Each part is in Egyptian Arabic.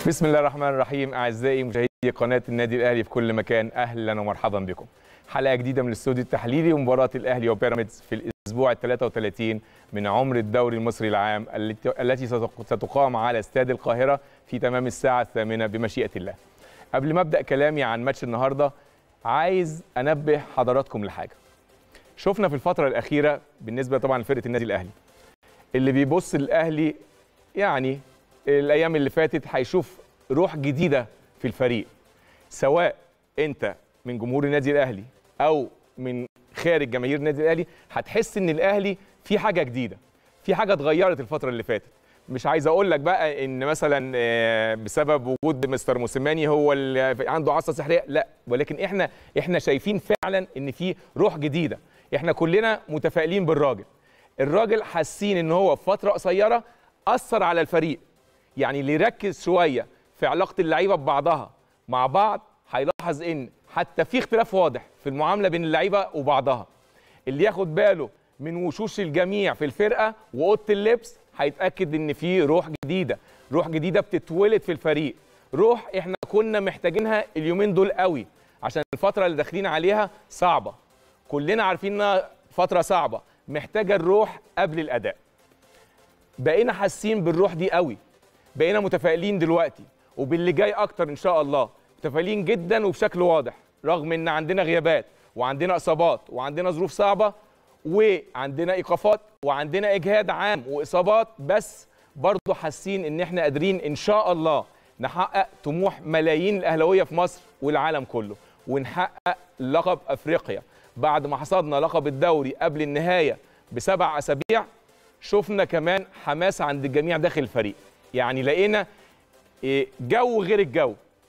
بسم الله الرحمن الرحيم اعزائي مشاهدي قناه النادي الاهلي في كل مكان اهلا ومرحبا بكم حلقه جديده من الاستوديو التحليلي ومباراه الاهلي وبيراميدز في الاسبوع ال 33 من عمر الدوري المصري العام التي التي ستقام على استاد القاهره في تمام الساعه الثامنه بمشيئه الله. قبل ما ابدا كلامي عن ماتش النهارده عايز انبه حضراتكم لحاجه. شفنا في الفتره الاخيره بالنسبه طبعا لفرقه النادي الاهلي اللي بيبص الاهلي يعني الايام اللي فاتت هيشوف روح جديده في الفريق سواء انت من جمهور النادي الاهلي او من خارج جماهير النادي الاهلي هتحس ان الاهلي في حاجه جديده في حاجه اتغيرت الفتره اللي فاتت مش عايز اقول لك بقى ان مثلا آه، بسبب وجود مستر موسيماني هو اللي عنده عصا سحريه لا ولكن احنا احنا شايفين فعلا ان في روح جديده احنا كلنا متفائلين بالراجل الراجل حاسين ان هو في فتره قصيره اثر على الفريق يعني اللي يركز شويه في علاقه اللعيبه ببعضها مع بعض هيلاحظ ان حتى في اختلاف واضح في المعامله بين اللعيبه وبعضها اللي ياخد باله من وشوش الجميع في الفرقه واوضه اللبس هيتاكد ان في روح جديده روح جديده بتتولد في الفريق روح احنا كنا محتاجينها اليومين دول قوي عشان الفتره اللي داخلين عليها صعبه كلنا عارفين انها فتره صعبه محتاجه الروح قبل الاداء بقينا حاسين بالروح دي قوي بقينا متفائلين دلوقتي وباللي جاي اكتر ان شاء الله متفائلين جدا وبشكل واضح رغم ان عندنا غيابات وعندنا اصابات وعندنا ظروف صعبه وعندنا ايقافات وعندنا اجهاد عام واصابات بس برضه حاسين ان احنا قادرين ان شاء الله نحقق طموح ملايين الاهلاويه في مصر والعالم كله ونحقق لقب افريقيا بعد ما حصدنا لقب الدوري قبل النهايه بسبع اسابيع شفنا كمان حماس عند الجميع داخل الفريق يعني لقينا إيه، جو غير الجو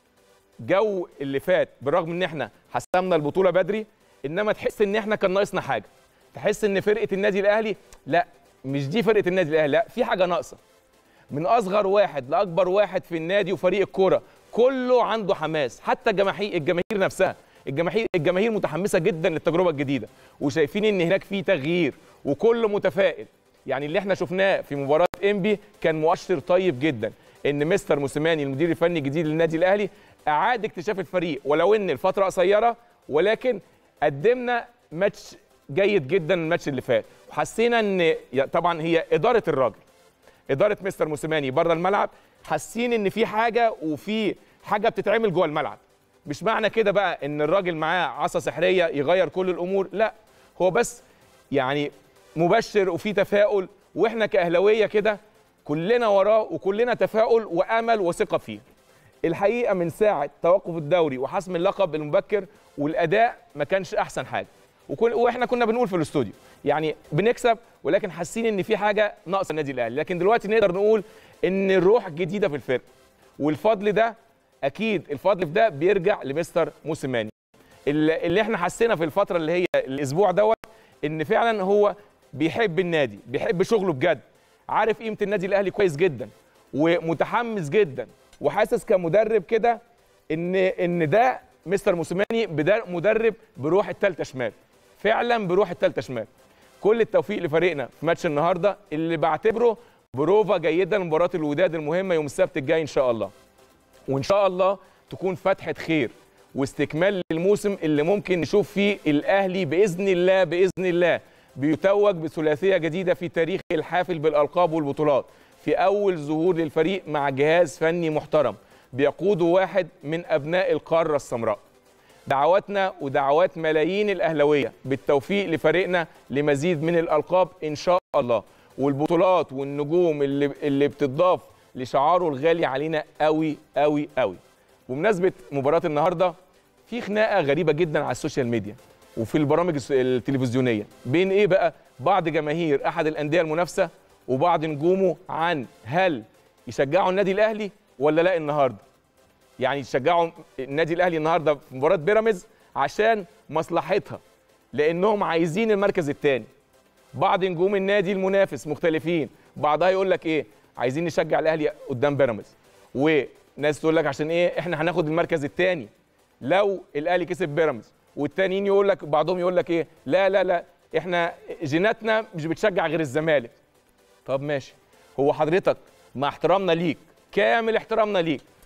جو اللي فات بالرغم ان احنا حسمنا البطوله بدري انما تحس ان احنا كان ناقصنا حاجه تحس ان فرقه النادي الاهلي لا مش دي فرقه النادي الاهلي لا في حاجه ناقصه من اصغر واحد لاكبر واحد في النادي وفريق الكوره كله عنده حماس حتى الجماهير الجماهير نفسها الجماهير الجماهير متحمسه جدا للتجربه الجديده وشايفين ان هناك في تغيير وكله متفائل يعني اللي احنا شفناه في مباراه انبي كان مؤشر طيب جدا ان مستر موسيماني المدير الفني الجديد للنادي الاهلي اعاد اكتشاف الفريق ولو ان الفتره قصيره ولكن قدمنا ماتش جيد جدا الماتش اللي فات وحسينا ان طبعا هي اداره الراجل اداره مستر موسيماني بره الملعب حاسين ان في حاجه وفي حاجه بتتعمل جوه الملعب مش معنى كده بقى ان الراجل معاه عصا سحريه يغير كل الامور لا هو بس يعني مبشر وفي تفاؤل واحنا كاهلاويه كده كلنا وراه وكلنا تفاؤل وامل وثقه فيه الحقيقه من ساعه توقف الدوري وحسم اللقب المبكر والاداء ما كانش احسن حاجه وكل واحنا كنا بنقول في الاستوديو يعني بنكسب ولكن حاسين ان في حاجه ناقصه النادي الاهلي لكن دلوقتي نقدر نقول ان الروح جديده في الفرقه والفضل ده اكيد الفضل في ده بيرجع لمستر موسيماني اللي اللي احنا حسينا في الفتره اللي هي الاسبوع دوت ان فعلا هو بيحب النادي بيحب شغله بجد عارف قيمه النادي الاهلي كويس جدا ومتحمس جدا وحاسس كمدرب كده ان ان ده مستر موسيماني بدا- مدرب بروح الثالثه شمال فعلا بروح الثالثه شمال كل التوفيق لفريقنا في ماتش النهارده اللي بعتبره بروفا جيده لمباراه الوداد المهمه يوم السبت الجاي ان شاء الله وان شاء الله تكون فتحه خير واستكمال للموسم اللي ممكن نشوف فيه الاهلي باذن الله باذن الله بيتوج بثلاثيه جديده في تاريخ الحافل بالالقاب والبطولات في اول ظهور للفريق مع جهاز فني محترم بيقوده واحد من ابناء القاره السمراء دعواتنا ودعوات ملايين الاهلاويه بالتوفيق لفريقنا لمزيد من الالقاب ان شاء الله والبطولات والنجوم اللي اللي بتضاف لشعاره الغالي علينا قوي قوي قوي بمناسبه مباراه النهارده في خناقه غريبه جدا على السوشيال ميديا وفي البرامج الس- التلفزيونيه بين ايه بقى بعض جماهير احد الانديه المنافسه وبعض نجومه عن هل يشجعوا النادي الاهلي ولا لا النهارده يعني يشجعوا النادي الاهلي النهارده في مباراه بيراميدز عشان مصلحتها لانهم عايزين المركز الثاني بعض نجوم النادي المنافس مختلفين بعضها يقول لك ايه عايزين نشجع الاهلي قدام بيراميدز وناس تقول لك عشان ايه احنا هناخد المركز الثاني لو الاهلي كسب بيراميدز والتانيين يقول لك بعضهم يقول لك ايه لا لا لا احنا جيناتنا مش بتشجع غير الزمالك طب ماشي هو حضرتك مع احترامنا ليك كامل احترامنا ليك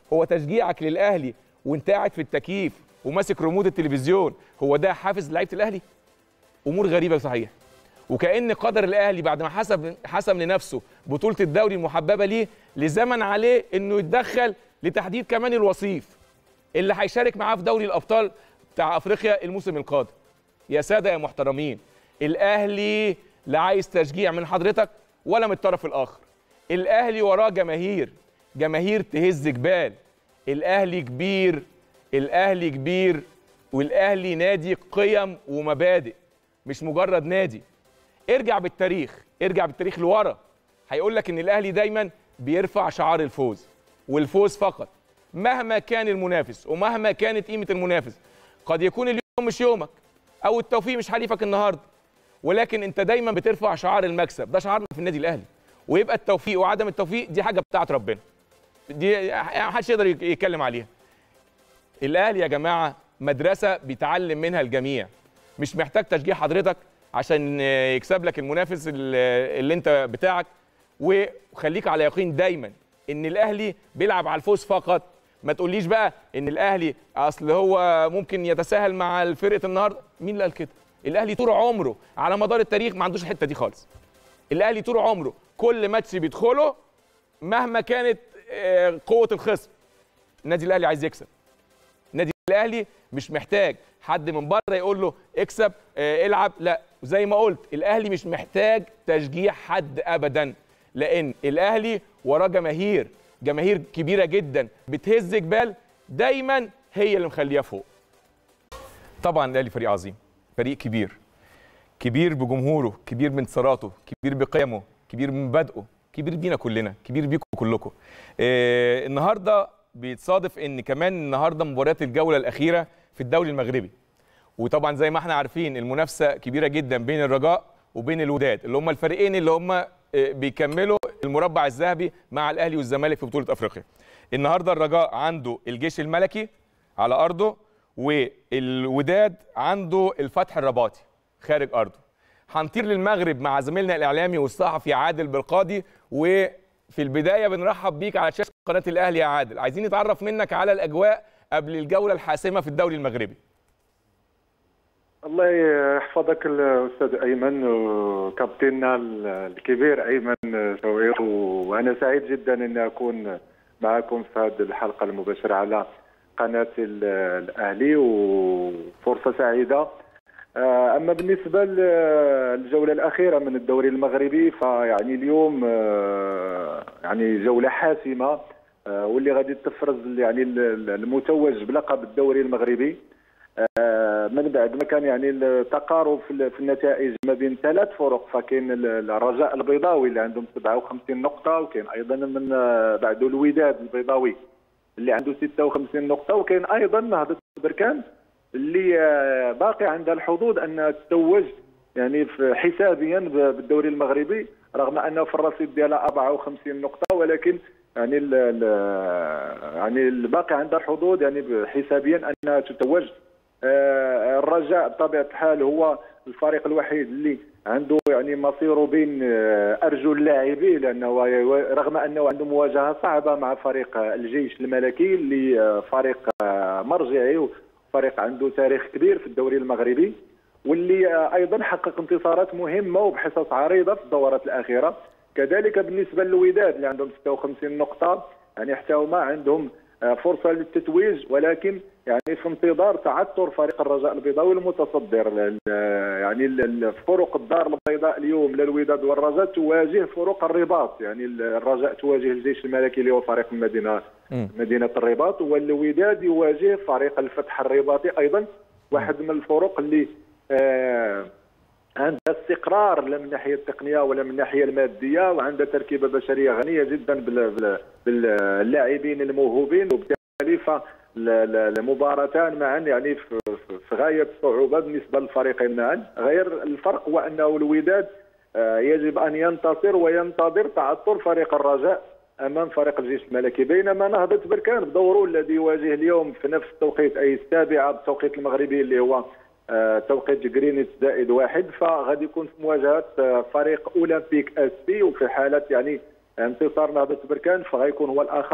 هو تشجيعك للاهلي وانت قاعد في التكييف وماسك ريموت التلفزيون هو ده حافز لعيبه الاهلي امور غريبه صحيح وكان قدر الاهلي بعد ما حسب حسم لنفسه بطوله الدوري المحببه ليه لزمن عليه انه يتدخل لتحديد كمان الوصيف اللي هيشارك معاه في دوري الابطال بتاع افريقيا الموسم القادم يا ساده يا محترمين الاهلي لا عايز تشجيع من حضرتك ولا من الطرف الاخر الاهلي وراه جماهير جماهير تهز جبال الاهلي كبير الاهلي كبير والاهلي نادي قيم ومبادئ مش مجرد نادي ارجع بالتاريخ ارجع بالتاريخ لورا هيقول لك ان الاهلي دايما بيرفع شعار الفوز والفوز فقط مهما كان المنافس ومهما كانت قيمه المنافس قد يكون اليوم مش يومك او التوفيق مش حليفك النهارده ولكن انت دايما بترفع شعار المكسب ده شعارنا في النادي الاهلي ويبقى التوفيق وعدم التوفيق دي حاجه بتاعت ربنا دي محدش يقدر يتكلم عليها الاهلي يا جماعه مدرسه بيتعلم منها الجميع مش محتاج تشجيع حضرتك عشان يكسب لك المنافس اللي انت بتاعك وخليك على يقين دايما ان الاهلي بيلعب على الفوز فقط ما تقوليش بقى ان الاهلي اصل هو ممكن يتساهل مع فرقه النهارده مين اللي قال كده الاهلي طول عمره على مدار التاريخ ما عندوش الحته دي خالص الاهلي طول عمره كل ماتش بيدخله مهما كانت قوه الخصم النادي الاهلي عايز يكسب النادي الاهلي مش محتاج حد من بره يقول له اكسب اه العب لا زي ما قلت الاهلي مش محتاج تشجيع حد ابدا لان الاهلي وراه جماهير جماهير كبيره جدا بتهز جبال دايما هي اللي مخليها فوق طبعا الاهلي فريق عظيم فريق كبير كبير بجمهوره كبير بانتصاراته كبير بقيمه كبير بمبادئه كبير بينا كلنا كبير بيكم كلكم آه النهارده بيتصادف ان كمان النهارده مباريات الجوله الاخيره في الدوري المغربي وطبعا زي ما احنا عارفين المنافسه كبيره جدا بين الرجاء وبين الوداد اللي هم الفريقين اللي هم بيكملوا المربع الذهبي مع الاهلي والزمالك في بطوله افريقيا النهارده الرجاء عنده الجيش الملكي على ارضه والوداد عنده الفتح الرباطي خارج ارضه هنطير للمغرب مع زميلنا الاعلامي والصحفي عادل بالقاضي وفي البدايه بنرحب بيك على شاشه قناه الاهلي يا عادل عايزين نتعرف منك على الاجواء قبل الجوله الحاسمه في الدوري المغربي الله يحفظك الاستاذ ايمن وكابتننا الكبير ايمن شوير وانا سعيد جدا ان اكون معكم في هذه الحلقه المباشره على قناه الاهلي وفرصه سعيده اما بالنسبه للجوله الاخيره من الدوري المغربي فيعني اليوم يعني جوله حاسمه واللي غادي تفرز يعني المتوج بلقب الدوري المغربي من بعد ما كان يعني التقارب في النتائج ما بين ثلاث فرق فكاين الرجاء البيضاوي اللي عندهم 57 نقطه وكاين ايضا من بعده الوداد البيضاوي اللي عنده 56 نقطه وكاين ايضا نهضه بركان اللي باقي عندها الحظوظ انها تتوج يعني حسابيا بالدوري المغربي رغم انه في الرصيد ديالها 54 نقطه ولكن يعني ال يعني الباقي عندها الحظوظ يعني حسابيا انها تتوج الرجاء بطبيعه الحال هو الفريق الوحيد اللي عنده يعني مصيره بين ارجل لاعبيه لانه رغم انه عنده مواجهه صعبه مع فريق الجيش الملكي اللي فريق مرجعي وفريق عنده تاريخ كبير في الدوري المغربي واللي ايضا حقق انتصارات مهمه وبحصص عريضه في الدورات الاخيره كذلك بالنسبه للوداد اللي عندهم 56 نقطه يعني حتى هما عندهم فرصه للتتويج ولكن يعني في انتظار تعثر فريق الرجاء البيضاوي المتصدر يعني فرق الدار البيضاء اليوم للوداد والرجاء تواجه فرق الرباط يعني الرجاء تواجه الجيش الملكي اللي هو فريق المدينه مدينه الرباط والوداد يواجه فريق الفتح الرباطي ايضا واحد من الفرق اللي آه عندها استقرار لا من الناحيه التقنيه ولا من الناحيه الماديه وعندها تركيبه بشريه غنيه جدا باللاعبين الموهوبين وبالتالي فالمباراتان معا يعني في غايه الصعوبه بالنسبه للفريقين معا غير الفرق هو انه الوداد يجب ان ينتصر وينتظر تعثر فريق الرجاء امام فريق الجيش الملكي بينما نهضه بركان بدوره الذي يواجه اليوم في نفس التوقيت اي السابعه بالتوقيت المغربي اللي هو توقيت جرينيتش زائد واحد فغادي يكون في مواجهه فريق اولمبيك اس بي وفي حاله يعني انتصار نهضه بركان فغيكون هو الاخر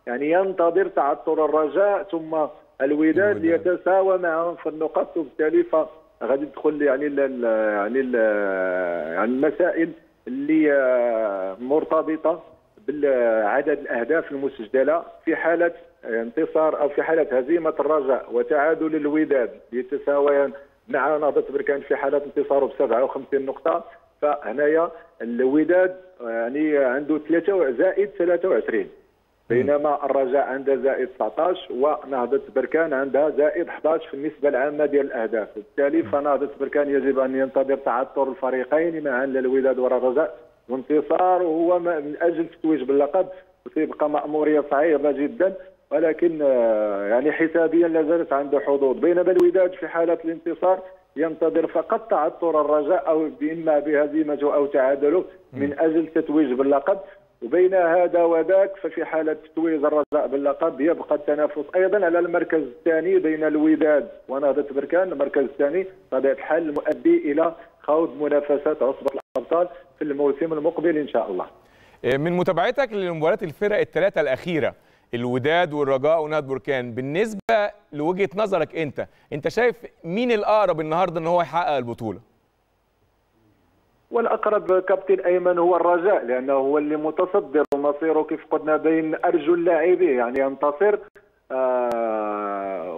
يعني ينتظر تعثر الرجاء ثم الوداد ليتساوى معهم في النقط وبالتالي فغادي تدخل يعني ال يعني ال يعني المسائل اللي مرتبطه بالعدد الاهداف المسجله في حاله انتصار او في حاله هزيمه الرجاء وتعادل الوداد يتساويان مع نهضه بركان في حاله انتصاره ب 57 نقطه فهنايا الوداد يعني عنده 3 زائد 23 بينما الرجاء عنده زائد 19 ونهضة بركان عندها زائد 11 في النسبة العامة ديال الأهداف بالتالي فنهضة بركان يجب أن ينتظر تعثر الفريقين معا الوداد والرجاء وانتصار وهو من أجل التتويج باللقب وسيبقى مأمورية صعيبة جدا ولكن يعني حسابيا لا زالت عنده حظوظ بينما الوداد في حالة الانتصار ينتظر فقط تعثر الرجاء او اما بهزيمته او تعادله من اجل التتويج باللقب وبين هذا وذاك ففي حالة تتويج الرجاء باللقب يبقى التنافس أيضا على المركز الثاني بين الوداد ونهضة بركان المركز الثاني بطبيعة الحال مؤدي إلى خوض منافسات عصبة الأبطال في الموسم المقبل إن شاء الله من متابعتك لمباريات الفرق الثلاثة الأخيرة الوداد والرجاء ونهضة بركان بالنسبة لوجهة نظرك أنت أنت شايف مين الأقرب النهاردة أن هو يحقق البطولة؟ والاقرب كابتن ايمن هو الرجاء لانه هو اللي متصدر ومصيره كيف قلنا بين ارجل لاعبيه يعني ينتصر آه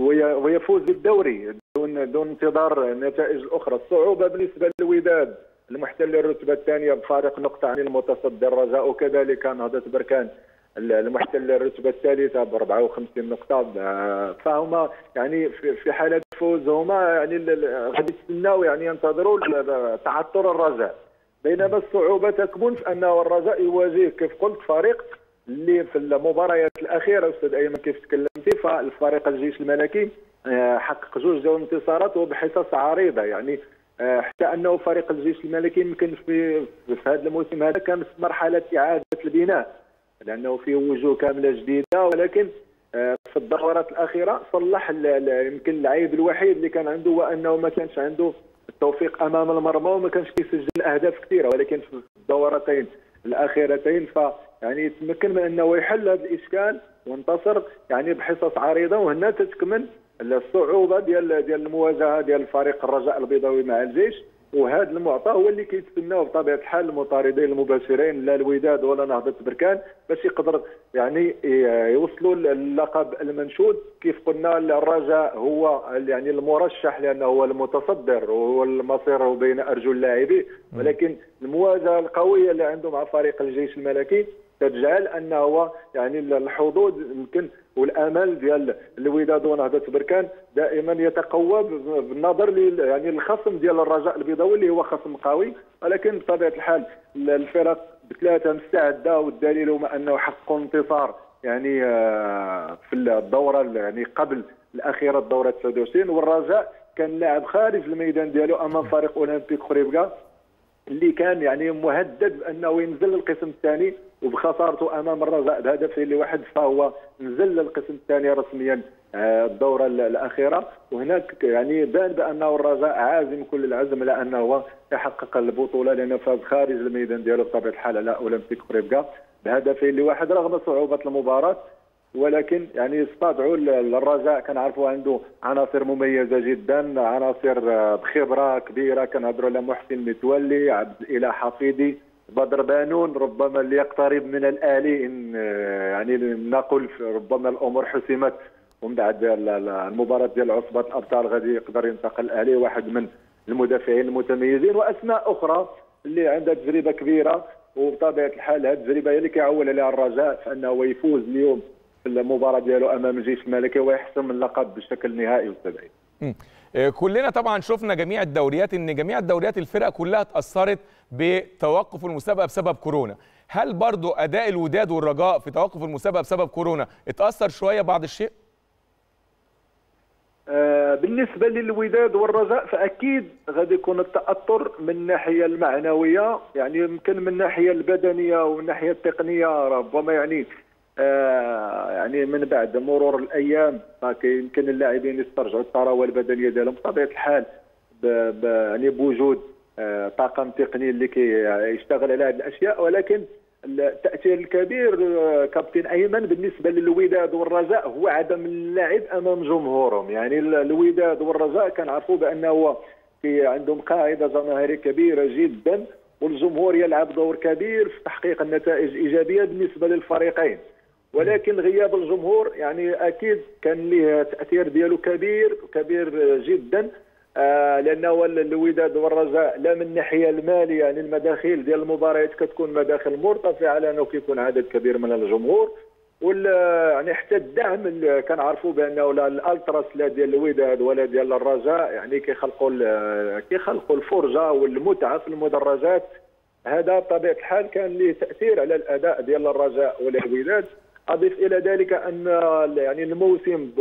ويفوز بالدوري دون دون انتظار النتائج الاخرى الصعوبه بالنسبه للوداد المحتل الرتبه الثانيه بفارق نقطه عن المتصدر الرجاء وكذلك نهضه بركان المحتل الرتبه الثالثه ب 54 نقطه فهما يعني في حاله فوز هما يعني غادي يستناو يعني ينتظروا تعثر الرجاء بينما الصعوبه تكمن في انه الرجاء يواجه كيف قلت فريق اللي في المباريات الاخيره استاذ ايمن كيف تكلمتي فالفريق الجيش الملكي حقق جوج ديال الانتصارات وبحصص عريضه يعني حتى انه فريق الجيش الملكي يمكن في في هذا الموسم هذا كان في مرحله اعاده البناء لانه فيه وجوه كامله جديده ولكن في الدورات الاخيره صلح يمكن العيب الوحيد اللي كان عنده هو انه ما كانش عنده التوفيق امام المرمى وما كانش كيسجل اهداف كثيره ولكن في الدورتين الاخيرتين ف يعني تمكن من انه يحل هذا الاشكال وانتصر يعني بحصص عريضه وهنا تتكمن الصعوبه ديال ديال المواجهه ديال فريق الرجاء البيضاوي مع الجيش وهذا المعطى هو اللي كيتسناو بطبيعه الحال المطاردين المباشرين لا الوداد ولا نهضه بركان باش يقدر يعني يوصلوا اللقب المنشود كيف قلنا الرجاء هو يعني المرشح لانه هو المتصدر وهو المصير بين ارجل اللاعبين ولكن المواجهه القويه اللي عنده مع فريق الجيش الملكي تجعل انه يعني الحظوظ يمكن والامل ديال الوداد ونهضه بركان دائما يتقوى بالنظر يعني الخصم ديال الرجاء البيضاوي اللي هو خصم قوي ولكن بطبيعه الحال الفرق بثلاثه مستعده والدليل هو انه حققوا انتصار يعني في الدوره يعني قبل الاخيره الدوره 29 والرجاء كان لاعب خارج الميدان ديالو امام فريق اولمبيك خريبكا اللي كان يعني مهدد بانه ينزل للقسم الثاني وبخسارته امام الرجاء بهدفين لواحد فهو نزل للقسم الثاني رسميا الدوره الاخيره وهناك يعني بان بانه الرجاء عازم كل العزم على انه يحقق البطوله لانه فاز خارج الميدان ديالو بطبيعه الحال على اولمبيك خريبكا بهدفين لواحد رغم صعوبه المباراه ولكن يعني استدعوا الرجاء كنعرفوا عنده عناصر مميزه جدا عناصر بخبره كبيره كنهضروا على محسن متولي عبد الاله حفيظي بدر بانون ربما اللي يقترب من الالي ان يعني نقول ربما الامور حسمت ومن بعد المباراه ديال عصبه الابطال غادي يقدر ينتقل الالي واحد من المدافعين المتميزين واسماء اخرى اللي عندها تجربه كبيره وبطبيعه الحال هذه التجربه هي اللي كيعول عليها الرجاء فانه يفوز اليوم في المباراه ديالو امام الجيش الملكي ويحسم اللقب بشكل نهائي استاذ كلنا طبعا شفنا جميع الدوريات ان جميع الدوريات الفرق كلها اتاثرت بتوقف المسابقه بسبب كورونا هل برضو اداء الوداد والرجاء في توقف المسابقه بسبب كورونا اتاثر شويه بعض الشيء آه بالنسبه للوداد والرجاء فاكيد غادي يكون التاثر من الناحيه المعنويه يعني يمكن من الناحيه البدنيه ومن الناحيه التقنيه ربما يعني آه يعني من بعد مرور الايام يمكن اللاعبين يسترجعوا الثروه البدنيه ديالهم بطبيعه الحال ب يعني بوجود آه طاقم تقني اللي كيشتغل على هذه الاشياء ولكن التاثير الكبير كابتن ايمن بالنسبه للوداد والرجاء هو عدم اللعب امام جمهورهم يعني الوداد والرجاء كنعرفوا بانه في عندهم قاعده جماهيريه كبيره جدا والجمهور يلعب دور كبير في تحقيق النتائج الايجابيه بالنسبه للفريقين ولكن غياب الجمهور يعني اكيد كان له تاثير ديالو كبير كبير جدا آه لانه الوداد والرجاء لا من الناحيه الماليه يعني المداخيل ديال المباريات كتكون مداخل مرتفعه لانه كيكون عدد كبير من الجمهور وال يعني حتى الدعم اللي كنعرفوا بانه لا الالتراس لا ديال الوداد ولا ديال الرجاء يعني كيخلقوا كيخلقوا الفرجه والمتعه في المدرجات هذا بطبيعه الحال كان له تاثير على الاداء ديال الرجاء ولا الوداد اضيف الى ذلك ان يعني الموسم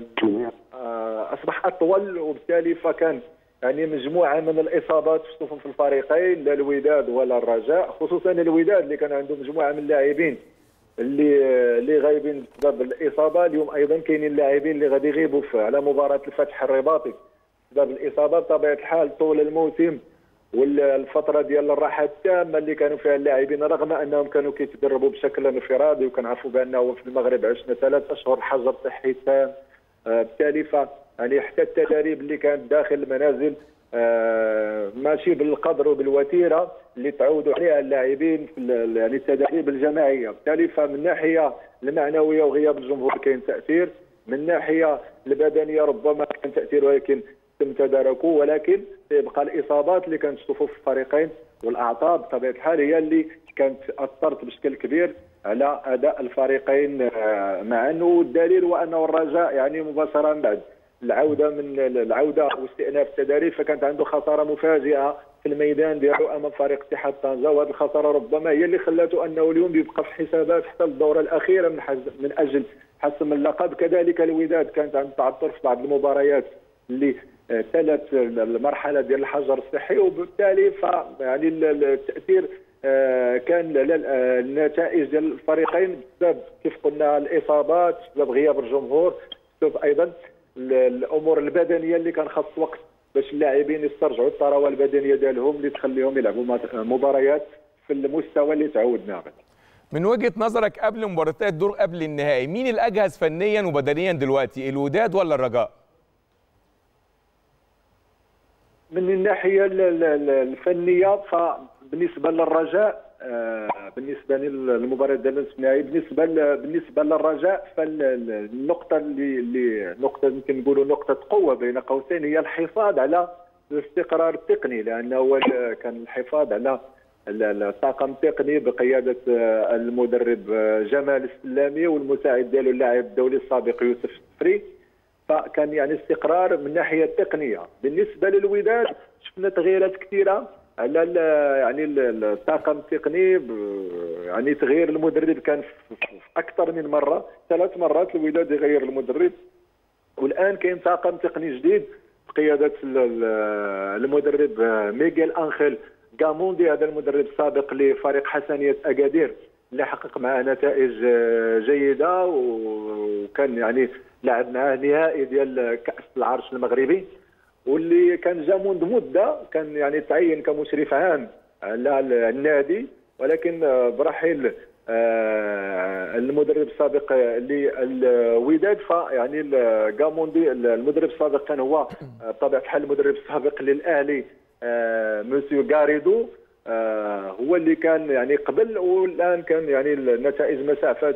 آه، اصبح اطول وبالتالي فكان يعني مجموعه من الاصابات في صفوف الفريقين لا الوداد ولا الرجاء خصوصا الوداد اللي كان عنده مجموعه من اللاعبين اللي اللي غايبين بسبب الاصابه اليوم ايضا كاينين لاعبين اللي غادي يغيبوا على مباراه الفتح الرباطي بسبب الاصابه بطبيعه الحال طول الموسم والفتره ديال الراحه التامه اللي كانوا فيها اللاعبين رغم انهم كانوا كيتدربوا بشكل انفرادي وكنعرفوا بانه في المغرب عشنا ثلاث اشهر حجر صحي تام آه، بالتالي ف يعني حتى التدريب اللي كانت داخل المنازل آه، ماشي بالقدر وبالوتيره اللي تعودوا عليها اللاعبين في يعني التدريب الجماعيه بالتالي فمن الناحيه المعنويه وغياب الجمهور كاين تاثير من الناحيه البدنيه ربما كان تاثير ولكن تم تداركه ولكن يبقى الاصابات اللي كانت في صفوف الفريقين والاعصاب بطبيعه الحال هي اللي كانت اثرت بشكل كبير على اداء الفريقين آه، معا والدليل هو انه الرجاء يعني مباشره بعد العوده من العوده واستئناف التدريب فكانت عنده خساره مفاجئه في الميدان ديالو امام فريق اتحاد طنجه وهذه الخساره ربما هي اللي خلاته انه اليوم يبقى في الحسابات حتى الدوره الاخيره من من اجل حسم اللقب كذلك الوداد كانت عنده تعثر في بعض المباريات اللي تلت المرحله ديال الحجر الصحي وبالتالي ف يعني التاثير آه، كان على النتائج ديال الفريقين بسبب كيف قلنا الاصابات بسبب غياب الجمهور بسبب ايضا الامور البدنيه اللي كان خاص وقت باش اللاعبين يسترجعوا الثروه البدنيه ديالهم اللي تخليهم يلعبوا مباريات في المستوى اللي تعودنا عليه من وجهه نظرك قبل مباراتات الدور قبل النهائي مين الاجهز فنيا وبدنيا دلوقتي الوداد ولا الرجاء من الناحيه الفنيه فبالنسبه للرجاء آه، بالنسبه للمباراه ديال النهائي بالنسبه بالنسبه للرجاء فالنقطه اللي اللي نقطه يمكن نقولوا نقطه قوه بين قوسين هي الحفاظ على الاستقرار التقني لانه كان الحفاظ على الطاقم التقني بقياده آه، المدرب آه، جمال السلامي والمساعد ديالو اللاعب الدولي السابق يوسف السفري فكان يعني استقرار من الناحيه التقنيه بالنسبه للوداد شفنا تغييرات كثيره على يعني الطاقم التقني يعني تغيير المدرب كان في اكثر من مره ثلاث مرات الوداد يغير المدرب والان كاين طاقم تقني جديد بقياده المدرب ميغيل انخيل غاموندي هذا المدرب السابق لفريق حسنيه اكادير اللي حقق معه نتائج جيده وكان يعني لعب معاه نهائي ديال كاس العرش المغربي واللي كان جا منذ مده كان يعني تعين كمشرف عام على النادي ولكن برحيل آه، المدرب السابق للوداد فيعني غاموندي المدرب السابق كان هو بطبيعه الحال المدرب السابق للاهلي آه، موسيو غاريدو آه، هو اللي كان يعني قبل والان كان يعني النتائج ما سعفت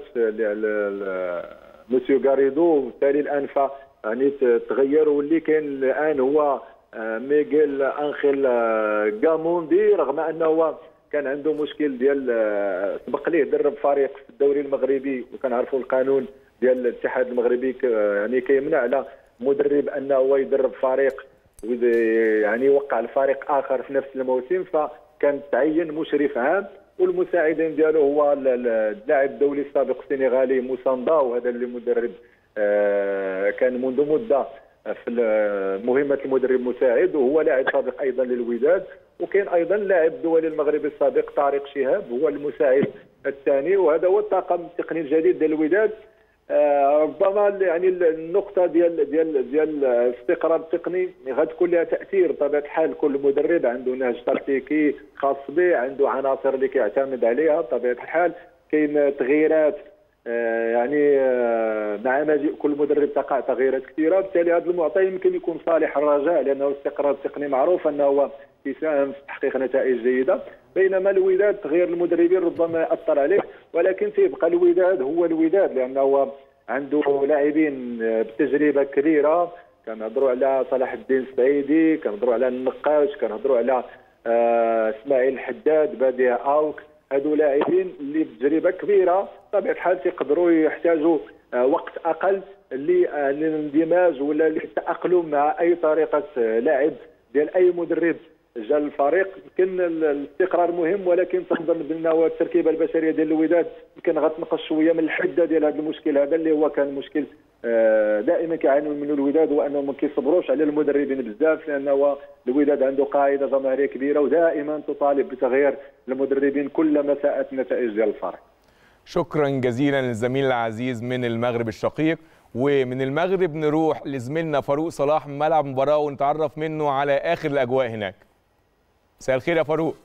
موسيو غاريدو وبالتالي الان ف يعني تغير واللي كاين الان هو آه، ميغيل انخيل غاموندي رغم انه هو كان عنده مشكل ديال آه، سبق ليه درب فريق في الدوري المغربي وكنعرفوا القانون ديال الاتحاد المغربي يعني كيمنع على مدرب انه يدرب فريق يعني يوقع الفريق اخر في نفس الموسم فكان تعين مشرف عام والمساعدين ديالو هو اللاعب الدولي السابق السنغالي موساندا وهذا اللي مدرب آه، كان منذ مده في مهمه المدرب المساعد وهو لاعب سابق ايضا للوداد وكاين ايضا لاعب الدولي المغربي السابق طارق شهاب هو المساعد الثاني وهذا هو الطاقم التقني الجديد ديال الوداد ربما يعني النقطه ديال ديال ديال الاستقرار التقني غتكون لها تاثير بطبيعه الحال كل مدرب عنده نهج تكتيكي خاص به عنده عناصر اللي كيعتمد عليها بطبيعه الحال كاين تغييرات يعني مع مجيء كل مدرب تقع تغييرات كثيره بالتالي هذا المعطى يمكن يكون صالح الرجاء لانه الاستقرار التقني معروف انه يساهم في تحقيق نتائج جيده بينما الوداد تغيير المدربين ربما ياثر عليه ولكن تيبقى الوداد هو الوداد لانه عنده لاعبين بتجربه كبيره كنهضروا على صلاح الدين السعيدي كنهضروا على النقاش كنهضروا على اسماعيل الحداد بديع اوك هادو لاعبين اللي بتجربه كبيره بطبيعه الحال تيقدروا يحتاجوا وقت اقل للاندماج ولا للتاقلم مع اي طريقه لعب ديال اي مدرب جا الفريق يمكن الاستقرار مهم ولكن تنظن بان التركيبه البشريه ديال الوداد يمكن غتنقص شويه من الحده ديال هذا المشكل هذا اللي هو كان مشكل دائما كيعانوا منه الوداد هو انهم ما كيصبروش على المدربين بزاف لانه الوداد عنده قاعده جماهيريه كبيره ودائما تطالب بتغيير المدربين كلما ساءت النتائج ديال الفريق. شكرا جزيلا للزميل العزيز من المغرب الشقيق ومن المغرب نروح لزميلنا فاروق صلاح ملعب مباراه ونتعرف منه على اخر الاجواء هناك. مساء الخير يا فاروق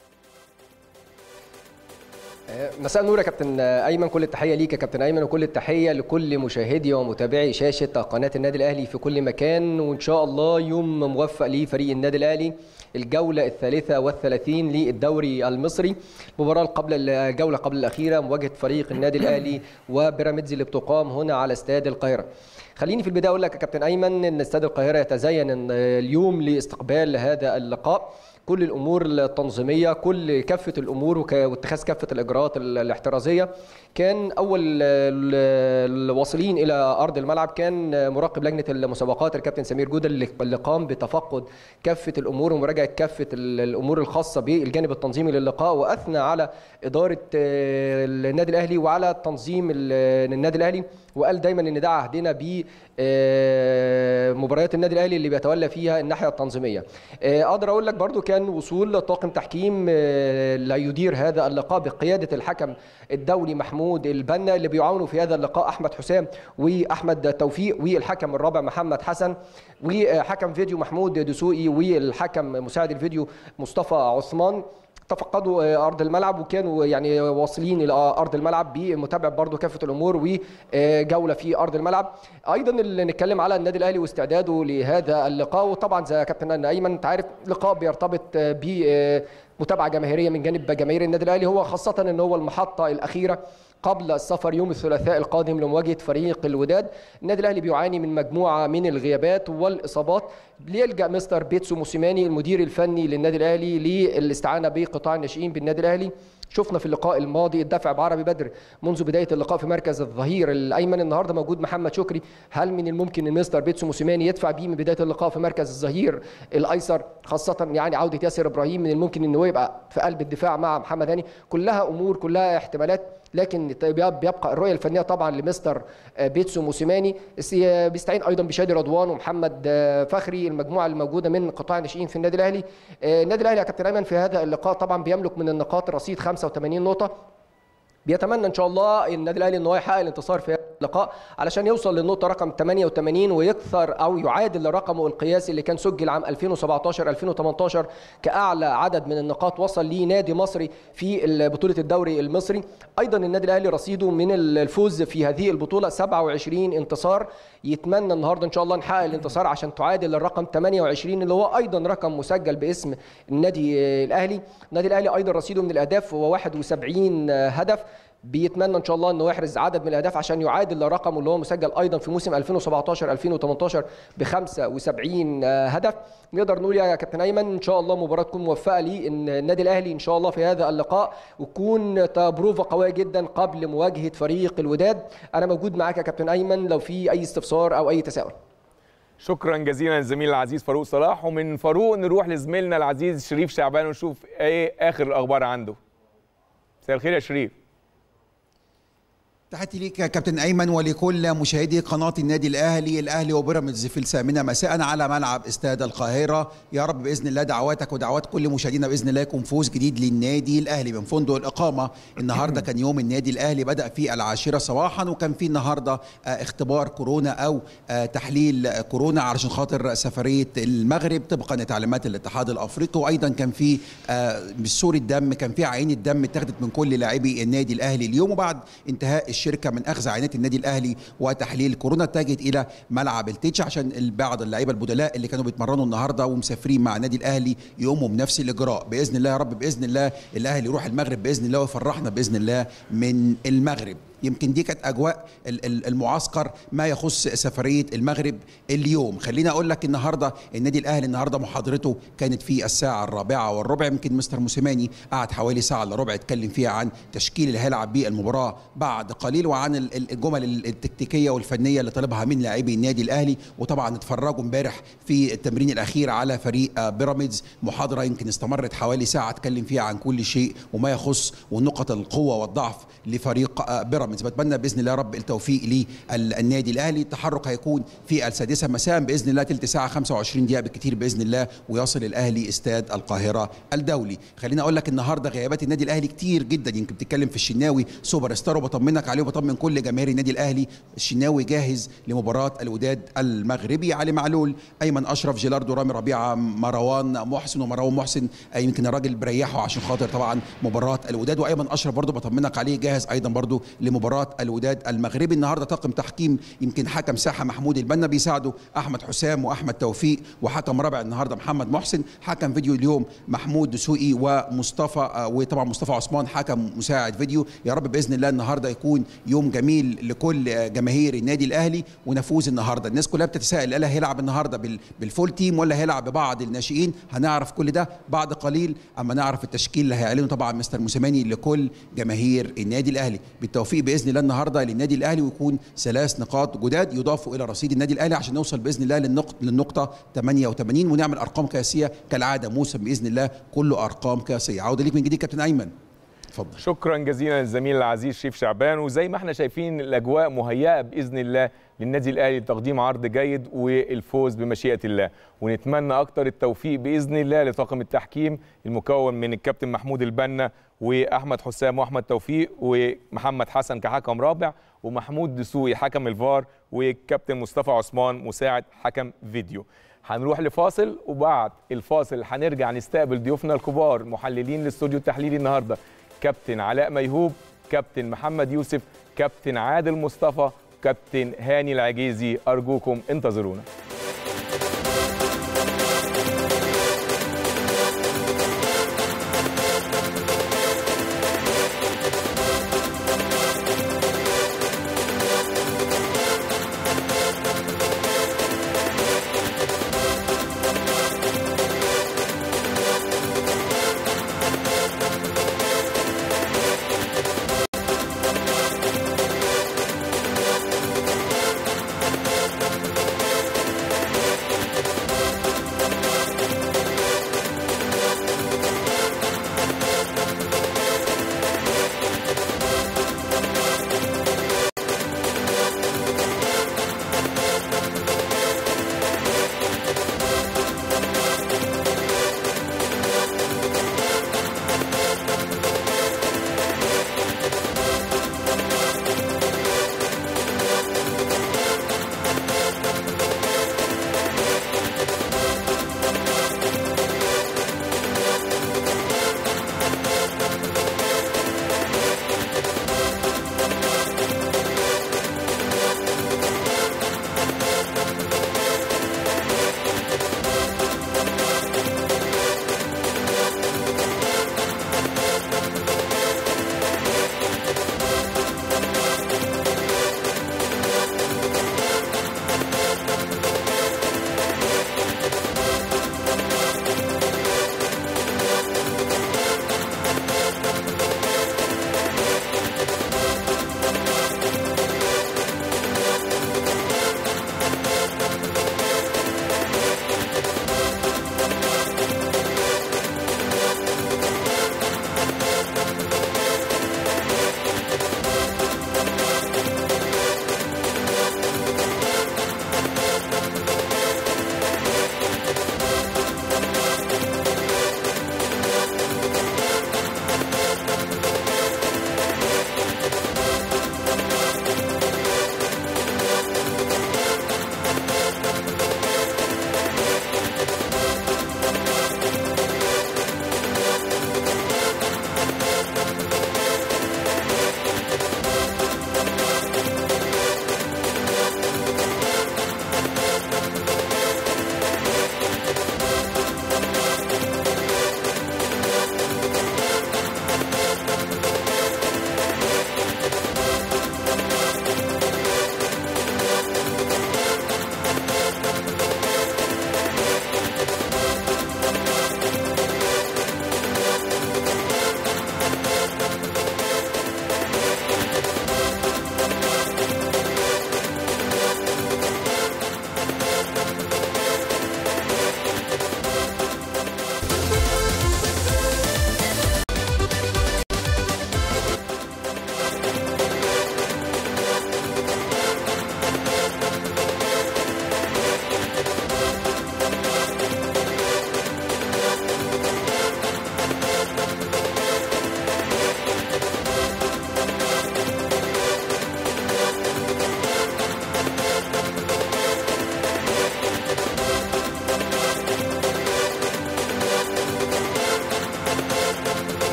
مساء النور يا كابتن ايمن كل التحيه ليك يا كابتن ايمن وكل التحيه لكل مشاهدي ومتابعي شاشه قناه النادي الاهلي في كل مكان وان شاء الله يوم موفق لفريق النادي الاهلي الجوله الثالثه والثلاثين للدوري المصري مباراه قبل الجوله قبل الاخيره مواجهه فريق النادي الاهلي وبيراميدز اللي بتقام هنا على استاد القاهره خليني في البدايه اقول لك يا كابتن ايمن ان استاد القاهره يتزين اليوم لاستقبال هذا اللقاء كل الامور التنظيميه كل كافه الامور واتخاذ كافه الاجراءات الاحترازيه كان اول الواصلين الى ارض الملعب كان مراقب لجنه المسابقات الكابتن سمير جوده اللي قام بتفقد كافه الامور ومراجعه كافه الامور الخاصه بالجانب التنظيمي للقاء واثنى على اداره النادي الاهلي وعلى تنظيم النادي الاهلي وقال دايما ان ده عهدنا ب مباريات النادي الاهلي اللي بيتولى فيها الناحيه التنظيميه اقدر اقول لك برضو كان وصول طاقم تحكيم لا يدير هذا اللقاء بقياده الحكم الدولي محمود البنا اللي بيعاونوا في هذا اللقاء احمد حسام واحمد توفيق والحكم الرابع محمد حسن وحكم فيديو محمود دسوقي والحكم مساعد الفيديو مصطفى عثمان تفقدوا ارض الملعب وكانوا يعني واصلين الى ارض الملعب بمتابعه برضه كافه الامور وجوله في ارض الملعب ايضا اللي نتكلم على النادي الاهلي واستعداده لهذا اللقاء وطبعا زي كابتن ايمن انت عارف لقاء بيرتبط ب متابعه جماهيريه من جانب جماهير النادي الاهلي هو خاصه ان هو المحطه الاخيره قبل السفر يوم الثلاثاء القادم لمواجهه فريق الوداد النادي الاهلي بيعاني من مجموعه من الغيابات والاصابات ليلجا مستر بيتسو موسيماني المدير الفني للنادي الاهلي للاستعانه بقطاع الناشئين بالنادي الاهلي شفنا في اللقاء الماضي الدفع بعربي بدر منذ بدايه اللقاء في مركز الظهير الايمن النهارده موجود محمد شكري هل من الممكن ان مستر بيتسو موسيماني يدفع بيه من بدايه اللقاء في مركز الظهير الايسر خاصه يعني عوده ياسر ابراهيم من الممكن ان هو يبقى في قلب الدفاع مع محمد هاني كلها امور كلها احتمالات لكن بيبقى الرؤيه الفنيه طبعا لمستر بيتسو موسيماني بيستعين ايضا بشادي رضوان ومحمد فخري المجموعه الموجوده من قطاع الناشئين في النادي الاهلي النادي الاهلي يا كابتن ايمن في هذا اللقاء طبعا بيملك من النقاط رصيد 85 نقطه بيتمنى ان شاء الله النادي الاهلي ان هو يحقق الانتصار في هذا اللقاء علشان يوصل للنقطه رقم 88 ويكثر او يعادل رقمه القياسي اللي كان سجل عام 2017 2018 كاعلى عدد من النقاط وصل ليه نادي مصري في بطوله الدوري المصري ايضا النادي الاهلي رصيده من الفوز في هذه البطوله 27 انتصار يتمنى النهارده ان شاء الله نحقق الانتصار عشان تعادل الرقم 28 اللي هو ايضا رقم مسجل باسم النادي الاهلي النادي الاهلي ايضا رصيده من الاهداف هو 71 هدف بيتمنى ان شاء الله انه يحرز عدد من الاهداف عشان يعادل رقمه اللي هو مسجل ايضا في موسم 2017 2018 ب 75 هدف نقدر نقول يا كابتن ايمن ان شاء الله مباراه تكون موفقه لي ان النادي الاهلي ان شاء الله في هذا اللقاء وتكون تبروفه قويه جدا قبل مواجهه فريق الوداد انا موجود معاك يا كابتن ايمن لو في اي استفسار او اي تساؤل شكرا جزيلا للزميل العزيز فاروق صلاح ومن فاروق نروح لزميلنا العزيز شريف شعبان ونشوف ايه اخر الاخبار عنده مساء الخير يا شريف تحياتي ليك يا كابتن ايمن ولكل مشاهدي قناه النادي الاهلي الاهلي وبيراميدز في الثامنه مساء على ملعب استاد القاهره يا رب باذن الله دعواتك ودعوات كل مشاهدينا باذن الله يكون فوز جديد للنادي الاهلي من فندق الاقامه النهارده كان يوم النادي الاهلي بدا في العاشره صباحا وكان في النهارده اختبار كورونا او تحليل كورونا علشان خاطر سفريه المغرب طبقا لتعليمات الاتحاد الافريقي وايضا كان في صوره دم كان في عينه دم اتخذت من كل لاعبي النادي الاهلي اليوم وبعد انتهاء الشركه من اخذ عينات النادي الاهلي وتحليل كورونا اتجهت الى ملعب التتش عشان بعض اللعيبه البدلاء اللي كانوا بيتمرنوا النهارده ومسافرين مع النادي الاهلي يقوموا بنفس الاجراء باذن الله يا رب باذن الله الاهلي يروح المغرب باذن الله ويفرحنا باذن الله من المغرب يمكن دي كانت اجواء المعسكر ما يخص سفريه المغرب اليوم خليني اقول لك النهارده النادي الاهلي النهارده محاضرته كانت في الساعه الرابعه والربع يمكن مستر موسيماني قعد حوالي ساعه الا ربع اتكلم فيها عن تشكيل اللي هيلعب بيه المباراه بعد قليل وعن الجمل التكتيكيه والفنيه اللي طلبها من لاعبي النادي الاهلي وطبعا اتفرجوا امبارح في التمرين الاخير على فريق بيراميدز محاضره يمكن استمرت حوالي ساعه اتكلم فيها عن كل شيء وما يخص ونقط القوه والضعف لفريق بيراميدز بيراميدز بتمنى باذن الله رب التوفيق للنادي الاهلي التحرك هيكون في السادسه مساء باذن الله تلت ساعه 25 دقيقه بالكثير باذن الله ويصل الاهلي استاد القاهره الدولي خليني اقول لك النهارده غيابات النادي الاهلي كتير جدا يمكن بتتكلم في الشناوي سوبر ستار وبطمنك عليه وبطمن كل جماهير النادي الاهلي الشناوي جاهز لمباراه الوداد المغربي علي معلول ايمن اشرف جيلاردو رامي ربيعه مروان محسن ومروان محسن يمكن الراجل بريحه عشان خاطر طبعا مباراه الوداد وايمن اشرف برضه بطمنك عليه جاهز ايضا برضه لمباراه الوداد المغربي النهارده طاقم تحكيم يمكن حكم ساحه محمود البنا بيساعده احمد حسام واحمد توفيق وحكم رابع النهارده محمد محسن حكم فيديو اليوم محمود دسوقي ومصطفى وطبعا مصطفى عثمان حكم مساعد فيديو يا رب باذن الله النهارده يكون يوم جميل لكل جماهير النادي الاهلي ونفوز النهارده الناس كلها بتتساءل قال هيلعب النهارده بالفول تيم ولا هيلعب ببعض الناشئين هنعرف كل ده بعد قليل اما نعرف التشكيل اللي هيعلنه طبعا مستر موسيماني لكل جماهير النادي الاهلي بالتوفيق باذن الله النهارده للنادي الاهلي ويكون ثلاث نقاط جداد يضافوا الى رصيد النادي الاهلي عشان نوصل باذن الله للنقطه للنقطه 88 ونعمل ارقام قياسيه كالعاده موسم باذن الله كله ارقام قياسيه عوده ليك من جديد كابتن ايمن اتفضل شكرا جزيلا للزميل العزيز شريف شعبان وزي ما احنا شايفين الاجواء مهيئه باذن الله للنادي الاهلي لتقديم عرض جيد والفوز بمشيئه الله ونتمنى اكتر التوفيق باذن الله لطاقم التحكيم المكون من الكابتن محمود البنا واحمد حسام واحمد توفيق ومحمد حسن كحكم رابع ومحمود دسوقي حكم الفار والكابتن مصطفى عثمان مساعد حكم فيديو هنروح لفاصل وبعد الفاصل هنرجع نستقبل ضيوفنا الكبار محللين الاستوديو التحليلي النهارده كابتن علاء ميهوب كابتن محمد يوسف كابتن عادل مصطفى كابتن هاني العجيزي ارجوكم انتظرونا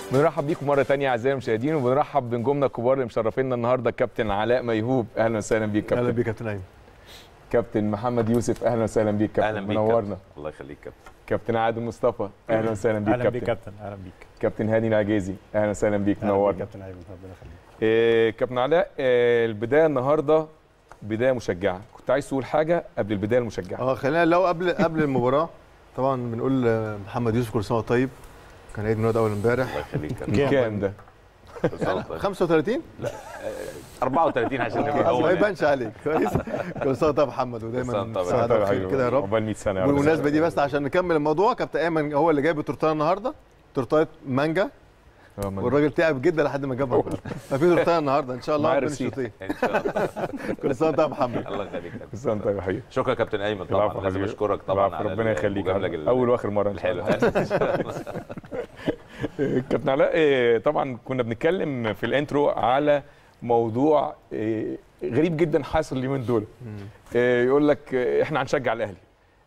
بنرحب بيكم مره تانية اعزائي المشاهدين وبنرحب بنجومنا الكبار اللي مشرفينا النهارده الكابتن علاء ميهوب اهلا وسهلا بيك اهلا كابتن بيك يا كابتن ايمن كابتن محمد يوسف اهلا وسهلا بيك كابتن اهلا بيك منورنا كابتن. الله يخليك كابتن كابتن عادل مصطفى اهلا وسهلا بيك اهلا بيك كابتن كابتن اهلا بيك كابتن هاني العجيزي اهلا وسهلا بيك اهلا بيك منورنا كابتن ايمن ربنا يخليك إيه كابتن علاء إيه البدايه النهارده بدايه مشجعه كنت عايز تقول حاجه قبل البدايه المشجعه اه خلينا لو قبل قبل المباراه طبعا بنقول آه، محمد يوسف كل سنه وهو طيب كان عيد ميلاد اول امبارح الله يخليك من كابتن. كام ده كل سنة وأنت طيب. 35 34 عشان نبقى ما اول يبانش عليك كويس كل سنه وأنت طيب يا محمد كل سنة ودايما وأنت طيب. سعاده وخير كده يا رب عقبال 100 سنه يا رب. بالمناسبه دي بس عشان نكمل الموضوع كابتن ايمن هو اللي جايب التورتايه النهارده تورتايه مانجا آه، من- والراجل تعب جدا لحد ما جابها ففي تورتايه النهارده ان شاء الله معاه بين ريسيت. الشوطين ان شاء الله كل سنه وأنت طيب يا محمد الله يخليك كابتن. كل سنه وانت طيب يا حبيبي شكرا يا كابتن ايمن العفو طبعا لازم حبيبي. اشكرك طبعا العفو، على ربنا يخليك المجاملة جل- اول واخر مره ان شاء الحلو الله كابتن علاء إيه، طبعا كنا بنتكلم في الانترو على موضوع إيه، غريب جدا حاصل اليومين دول إيه، يقول لك إيه، احنا هنشجع الاهلي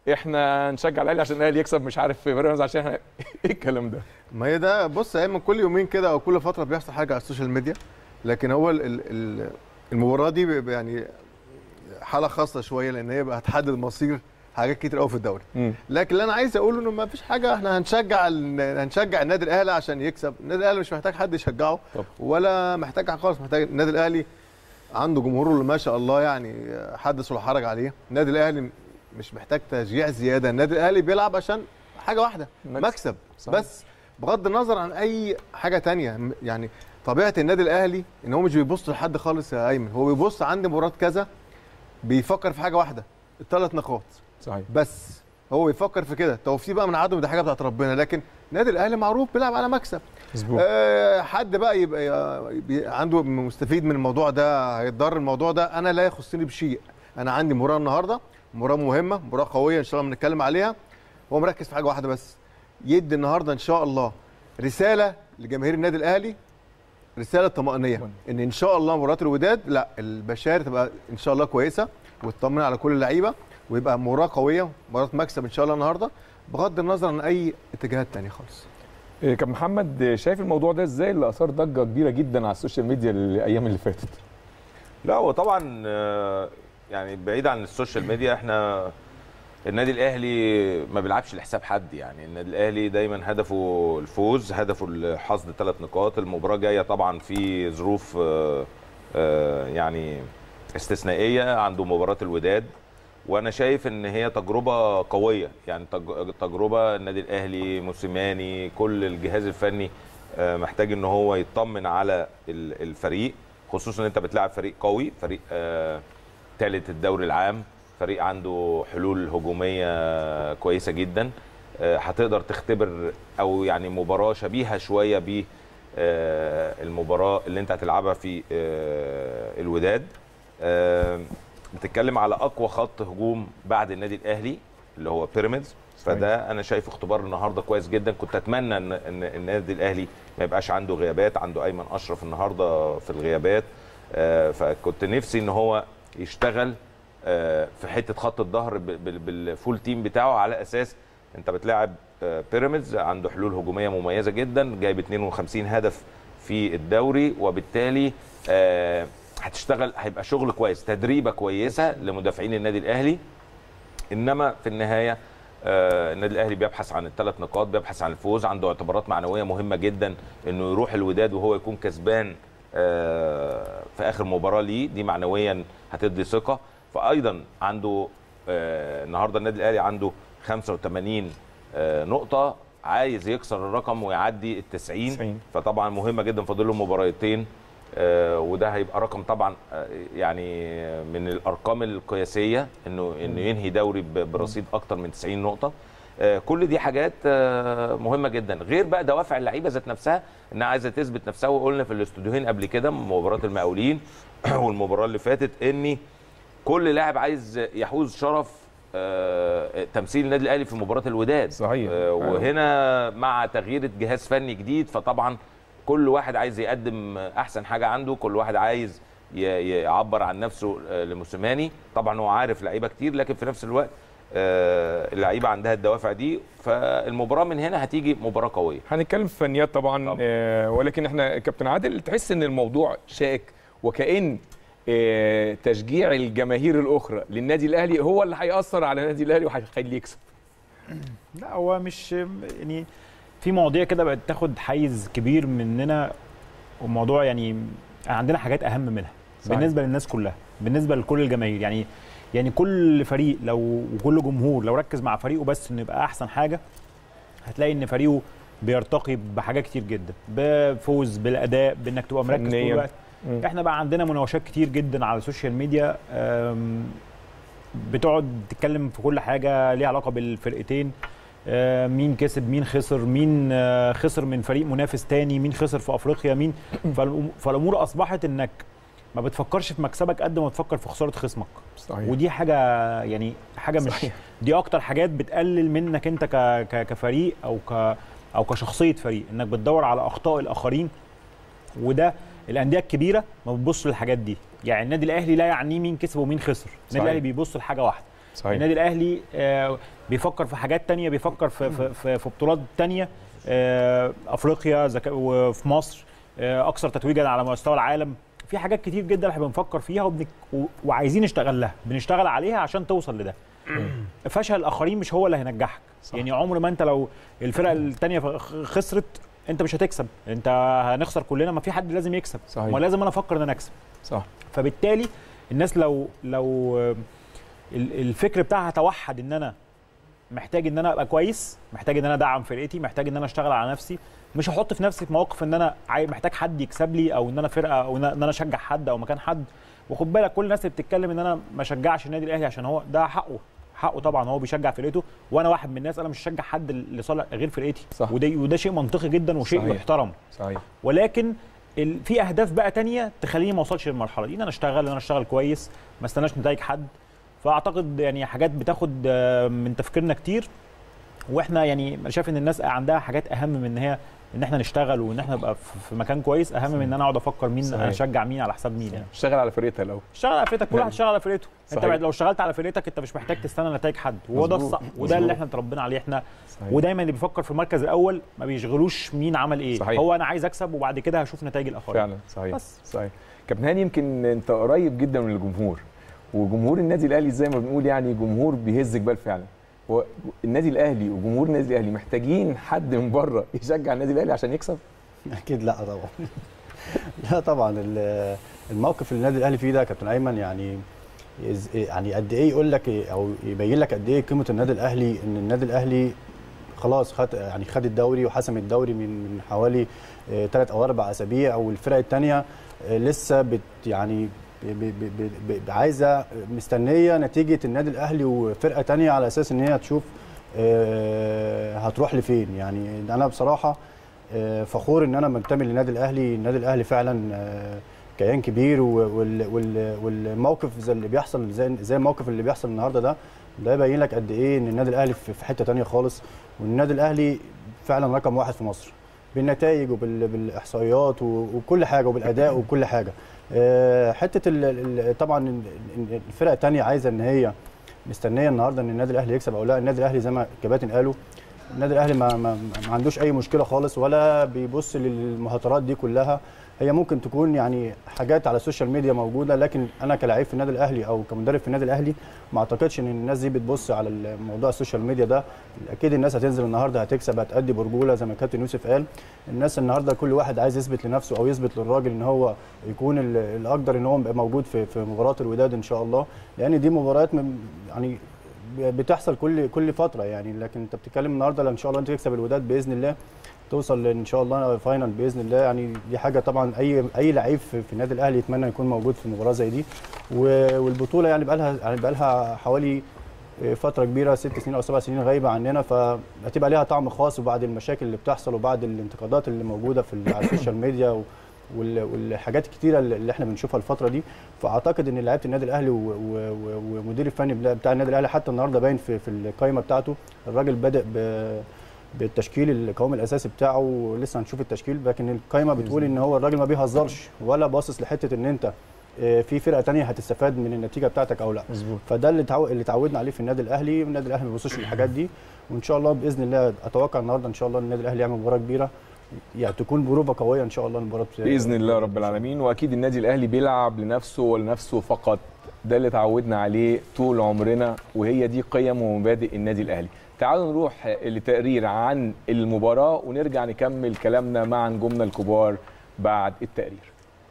احنا هنشجع الاهلي عشان الاهلي يكسب مش عارف بيراميدز عشان احنا ايه الكلام ده ما هي ده بص يا ايمن كل يومين كده او كل فتره بيحصل حاجه على السوشيال ميديا لكن هو ال- ال- ال- المباراه دي بيبقى يعني حاله خاصه شويه لان هي بقى هتحدد مصير حاجات كتير قوي في الدوري مم. لكن اللي انا عايز اقوله انه ما فيش حاجه احنا هنشجع ال- هنشجع النادي الاهلي عشان يكسب النادي الاهلي مش محتاج حد يشجعه طب. ولا محتاج حاجه خالص محتاج النادي الاهلي عنده جمهوره اللي ما شاء الله يعني حدث ولا حرج عليه النادي الاهلي مش محتاج تشجيع زياده النادي الاهلي بيلعب عشان حاجه واحده مكسب. مكسب صحيح. بس بغض النظر عن اي حاجه تانية م- يعني طبيعه النادي الاهلي ان هو مش بيبص لحد خالص يا ايمن هو بيبص عند مباراه كذا بيفكر في حاجه واحده الثلاث نقاط صحيح بس هو بيفكر في كده توفيق بقى من عدم ده حاجه بتاعت ربنا لكن النادي الاهلي معروف بيلعب على مكسب مظبوط أه حد بقى يبقى يبقى عنده مستفيد من الموضوع ده هيتضرر الموضوع ده انا لا يخصني بشيء انا عندي مباراه النهارده مباراه مهمه مباراه قويه ان شاء الله بنتكلم عليها هو مركز في حاجه واحده بس يدي النهارده ان شاء الله رساله لجماهير النادي الاهلي رساله طمانينيه ان ان شاء الله مباراه الوداد لا البشائر تبقى ان شاء الله كويسه وتطمن على كل اللعيبه ويبقى مباراه قويه مباراه مكسب ان شاء الله النهارده بغض النظر عن اي اتجاهات تانية خالص إيه، كابتن محمد شايف الموضوع ده ازاي اللي اثار ضجه كبيره جدا على السوشيال ميديا الايام اللي فاتت لا هو طبعا آه، يعني بعيد عن السوشيال ميديا احنا النادي الاهلي ما بيلعبش لحساب حد يعني النادي الاهلي دايما هدفه الفوز هدفه حصد ثلاث نقاط المباراه جايه طبعا في ظروف آه، آه، يعني استثنائيه عنده مباراه الوداد وانا شايف ان هي تجربه قويه يعني تج- تجربه النادي الاهلي موسيماني كل الجهاز الفني آه، محتاج ان هو يطمن على ال- الفريق خصوصا ان انت بتلعب فريق قوي فريق ثالث الدوري العام فريق عنده حلول هجوميه كويسه جدا آه، هتقدر تختبر او يعني مباراه شبيهه شويه ب آه، المباراه اللي انت هتلعبها في آه، الوداد آه، بتتكلم على اقوى خط هجوم بعد النادي الاهلي اللي هو بيراميدز فده انا شايف اختبار النهارده كويس جدا كنت اتمنى ان ان النادي الاهلي ما يبقاش عنده غيابات عنده ايمن اشرف النهارده في الغيابات آه، فكنت نفسي ان هو يشتغل آه، في حته خط الظهر ب- بال- بالفول تيم بتاعه على اساس انت بتلاعب آه، بيراميدز عنده حلول هجوميه مميزه جدا جايب 52 هدف في الدوري وبالتالي آه، هتشتغل هيبقى شغل كويس تدريبه كويسه لمدافعين النادي الاهلي انما في النهايه آه، النادي الاهلي بيبحث عن الثلاث نقاط بيبحث عن الفوز عنده اعتبارات معنويه مهمه جدا انه يروح الوداد وهو يكون كسبان آه، في اخر مباراه ليه دي معنويا هتدي ثقه فايضا عنده آه، النهارده النادي الاهلي عنده 85 آه، نقطه عايز يكسر الرقم ويعدي ال 90 90. فطبعا مهمه جدا فاضل له مباراتين آه، وده هيبقى رقم طبعا آه، يعني من الارقام القياسيه انه انه ينهي دوري ب- برصيد اكتر من 90 نقطه آه، كل دي حاجات آه، مهمه جدا غير بقى دوافع اللعيبه ذات نفسها انها عايزه تثبت نفسها وقلنا في الاستوديوهين قبل كده مباراه المقاولين والمباراه اللي فاتت اني كل لاعب عايز يحوز شرف آه، تمثيل النادي الاهلي في مباراه الوداد صحيح. آه، وهنا مع تغيير جهاز فني جديد فطبعا كل واحد عايز يقدم احسن حاجه عنده كل واحد عايز ي- يعبر عن نفسه آه، لموسيماني طبعا هو عارف لعيبه كتير لكن في نفس الوقت آه، اللعيبه عندها الدوافع دي فالمباراه من هنا هتيجي مباراه قويه هنتكلم في فنيات طبعا, طبعاً. آه ولكن احنا كابتن عادل تحس ان الموضوع شائك وكأن آه تشجيع الجماهير الاخرى للنادي الاهلي هو اللي هيأثر على النادي الاهلي وهيخليه يكسب لا هو مش يعني في مواضيع كده بقت تاخد حيز كبير مننا وموضوع يعني عندنا حاجات اهم منها صحيح. بالنسبه للناس كلها بالنسبه لكل الجماهير يعني يعني كل فريق لو وكل جمهور لو ركز مع فريقه بس انه يبقى احسن حاجه هتلاقي ان فريقه بيرتقي بحاجات كتير جدا بفوز بالاداء بانك تبقى مركز طول فنياً. الوقت مم. احنا بقى عندنا مناوشات كتير جدا على السوشيال ميديا أم، بتقعد تتكلم في كل حاجه ليها علاقه بالفرقتين آه، مين كسب مين خسر مين آه، خسر من فريق منافس تاني مين خسر في افريقيا مين فالأم- فالامور اصبحت انك ما بتفكرش في مكسبك قد ما تفكر في خساره خصمك صحيح ودي حاجه يعني حاجه مش صحيح. دي اكتر حاجات بتقلل منك انت ك ك كفريق او ك او كشخصيه فريق انك بتدور على اخطاء الاخرين وده الانديه الكبيره ما بتبص للحاجات دي يعني النادي الاهلي لا يعنيه مين كسب ومين خسر صحيح. النادي الاهلي بيبص لحاجه واحده صحيح النادي الاهلي آه، بيفكر في حاجات تانية بيفكر في في, في, في بطولات تانية آه، افريقيا زك- وفي مصر آه، اكثر تتويجا على مستوى العالم في حاجات كتير جدا احنا بنفكر فيها وبنك و- وعايزين نشتغل لها بنشتغل عليها عشان توصل لده فشل الاخرين مش هو اللي هينجحك صح. يعني عمر ما انت لو الفرقه التانية ف- خسرت انت مش هتكسب انت هنخسر كلنا ما في حد لازم يكسب صحيح. ما لازم انا افكر ان انا اكسب صح فبالتالي الناس لو لو آه، ال- الفكر بتاعها توحد ان انا محتاج ان انا ابقى كويس محتاج ان انا ادعم فرقتي محتاج ان انا اشتغل على نفسي مش هحط في نفسي في موقف ان انا عاي- محتاج حد يكسب لي او ان انا فرقه او ان ان انا اشجع حد او مكان حد وخد بالك كل الناس اللي بتتكلم ان انا ما اشجعش النادي الاهلي عشان هو ده حقه حقه طبعا هو بيشجع فرقته وانا واحد من الناس انا مش هشجع حد لصالح غير فرقتي صح. وده وده شيء منطقي جدا وشيء صحيح. يحترم صحيح ولكن ال... في اهداف بقى تانية تخليني ما اوصلش للمرحله دي ان انا اشتغل ان انا اشتغل كويس ما استناش نتائج حد فاعتقد يعني حاجات بتاخد آه، من تفكيرنا كتير واحنا يعني انا شايف ان الناس عندها حاجات اهم من ان هي ان احنا نشتغل وان احنا نبقى في في مكان كويس اهم من ان انا اقعد افكر مين صحيح. اشجع مين على حساب مين يعني اشتغل على فرقتها الاول اشتغل على فرقتك كل واحد اشتغل على فرقته انت صحيح. بعد لو اشتغلت على فرقتك انت مش محتاج تستنى نتائج حد وهو ده مظبوط. الصح وده مظبوط. اللي احنا اتربينا عليه احنا صحيح. ودايما اللي بيفكر في المركز الاول ما بيشغلوش مين عمل ايه صحيح. هو انا عايز اكسب وبعد كده هشوف نتائج الاخرين فعلا صحيح بس. صحيح كابتن هاني يمكن انت قريب جدا من الجمهور وجمهور النادي الاهلي زي ما بنقول يعني جمهور بيهز جبال فعلا هو النادي الاهلي وجمهور النادي الاهلي محتاجين حد من بره يشجع النادي الاهلي عشان يكسب اكيد لا طبعا لا طبعا ال- الموقف اللي النادي الاهلي فيه ده يا كابتن ايمن يعني يز- يعني قد ايه يقول لك إيه او يبين لك قد ايه قيمه النادي الاهلي ان النادي الاهلي خلاص خد يعني خد الدوري وحسم الدوري من من حوالي ثلاث او اربع اسابيع والفرق الثانيه لسه بت يعني ب- ب- ب- ب- عايزه مستنيه نتيجه النادي الاهلي وفرقه تانية على اساس ان هي تشوف آه، هتروح لفين يعني انا بصراحه آه، فخور ان انا منتمي للنادي الاهلي النادي الاهلي فعلا آه، كيان كبير و- وال- وال- والموقف زي اللي بيحصل زي زي الموقف اللي بيحصل النهارده ده ده يبين لك قد ايه ان النادي الاهلي في في حته تانية خالص والنادي الاهلي فعلا رقم واحد في مصر بالنتائج وبالاحصائيات وكل حاجه وبالاداء وكل حاجه آه، حته ال- ال- طبعا ال- ال- الفرق الثانيه عايزه ان هي مستنيه النهارده ان النادي الاهلي يكسب او لا النادي الاهلي زي ما الكباتن قالوا النادي الاهلي ما, ما, ما عندوش اي مشكله خالص ولا بيبص للمهاترات دي كلها هي ممكن تكون يعني حاجات على السوشيال ميديا موجوده لكن انا كلاعب في النادي الاهلي او كمدرب في النادي الاهلي ما اعتقدش ان الناس دي بتبص على الموضوع السوشيال ميديا ده اكيد الناس هتنزل النهارده هتكسب هتأدي برجوله زي ما كابتن يوسف قال الناس النهارده كل واحد عايز يثبت لنفسه او يثبت للراجل ان هو يكون ال- الاقدر ان هو يبقى موجود في في مباراه الوداد ان شاء الله لان دي مباريات من- يعني بتحصل كل كل فتره يعني لكن انت بتتكلم النهارده لو ان شاء الله انت تكسب الوداد باذن الله توصل ان شاء الله فاينل باذن الله يعني دي حاجه طبعا اي اي لعيب في في النادي الاهلي يتمنى يكون موجود في مباراه زي دي و- والبطوله يعني بقى لها يعني بقى لها حوالي فتره كبيره ست سنين او سبع سنين غايبه عننا فهتبقى ليها طعم خاص وبعد المشاكل اللي بتحصل وبعد الانتقادات اللي موجوده في ال- على السوشيال ميديا و- وال- والحاجات الكتيره اللي احنا بنشوفها الفتره دي فاعتقد ان لعيبه النادي الاهلي و- و- و- والمدير الفني بتاع النادي الاهلي حتى النهارده باين في في القائمه بتاعته الراجل بادئ ب- بالتشكيل القوام الاساسي بتاعه لسه هنشوف التشكيل لكن القائمه بتقول ان هو الراجل ما بيهزرش ولا باصص لحته ان انت آه، في فرقه تانية هتستفاد من النتيجه بتاعتك او لا مظبوط فده اللي تعو... اللي اتعودنا عليه في النادي الاهلي النادي الاهلي ما بيبصش للحاجات دي وان شاء الله باذن الله اتوقع النهارده ان شاء الله النادي الاهلي يعمل مباراه كبيره يعني تكون بروفه قويه ان شاء الله المباراه باذن الله رب العالمين واكيد النادي الاهلي بيلعب لنفسه ولنفسه فقط ده اللي اتعودنا عليه طول عمرنا وهي دي قيم ومبادئ النادي الاهلي تعالوا نروح لتقرير عن المباراه ونرجع نكمل كلامنا مع نجومنا الكبار بعد التقرير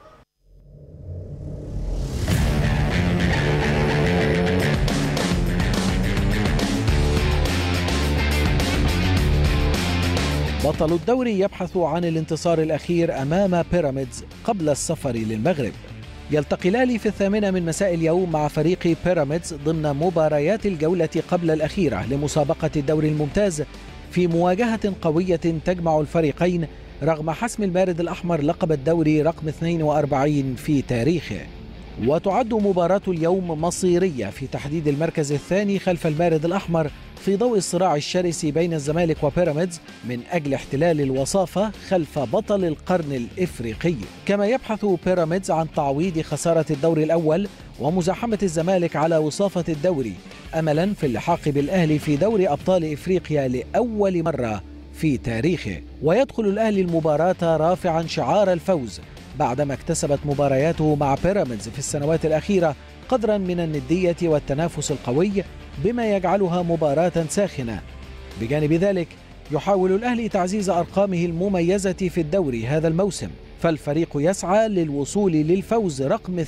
بطل الدوري يبحث عن الانتصار الأخير أمام بيراميدز قبل السفر للمغرب يلتقي الأهلي في الثامنة من مساء اليوم مع فريق بيراميدز ضمن مباريات الجولة قبل الأخيرة لمسابقة الدوري الممتاز في مواجهة قوية تجمع الفريقين رغم حسم المارد الأحمر لقب الدوري رقم 42 في تاريخه وتعد مباراة اليوم مصيرية في تحديد المركز الثاني خلف المارد الأحمر في ضوء الصراع الشرس بين الزمالك وبيراميدز من أجل احتلال الوصافة خلف بطل القرن الإفريقي كما يبحث بيراميدز عن تعويض خسارة الدور الأول ومزاحمة الزمالك على وصافة الدوري أملا في اللحاق بالأهلي في دوري أبطال إفريقيا لأول مرة في تاريخه ويدخل الأهلي المباراة رافعا شعار الفوز بعدما اكتسبت مبارياته مع بيراميدز في السنوات الأخيرة قدرا من الندية والتنافس القوي بما يجعلها مباراة ساخنة بجانب ذلك يحاول الأهلي تعزيز أرقامه المميزة في الدوري هذا الموسم فالفريق يسعى للوصول للفوز رقم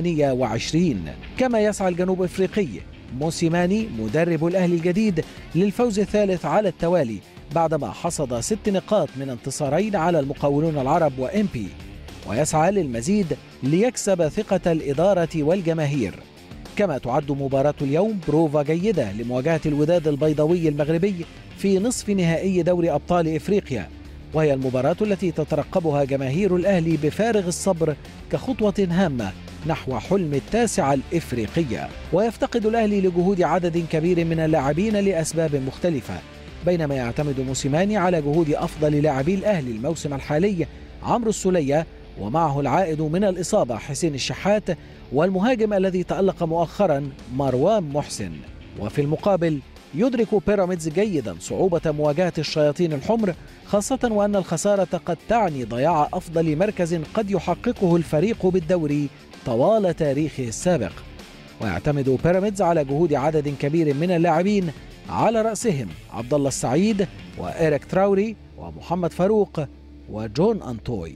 28 كما يسعى الجنوب افريقي موسيماني مدرب الاهلي الجديد للفوز الثالث على التوالي بعدما حصد ست نقاط من انتصارين على المقاولون العرب وامبي ويسعى للمزيد ليكسب ثقة الإدارة والجماهير كما تعد مباراة اليوم بروفا جيدة لمواجهة الوداد البيضاوي المغربي في نصف نهائي دوري أبطال إفريقيا وهي المباراة التي تترقبها جماهير الأهلي بفارغ الصبر كخطوة هامة نحو حلم التاسعة الإفريقية ويفتقد الأهلي لجهود عدد كبير من اللاعبين لأسباب مختلفة بينما يعتمد موسيماني على جهود أفضل لاعبي الأهلي الموسم الحالي عمرو السولية ومعه العائد من الإصابة حسين الشحات والمهاجم الذي تألق مؤخرا مروان محسن وفي المقابل يدرك بيراميدز جيدا صعوبة مواجهة الشياطين الحمر خاصة وأن الخسارة قد تعني ضياع أفضل مركز قد يحققه الفريق بالدوري طوال تاريخه السابق ويعتمد بيراميدز على جهود عدد كبير من اللاعبين على رأسهم عبد الله السعيد وإيريك تراوري ومحمد فاروق وجون أنتوي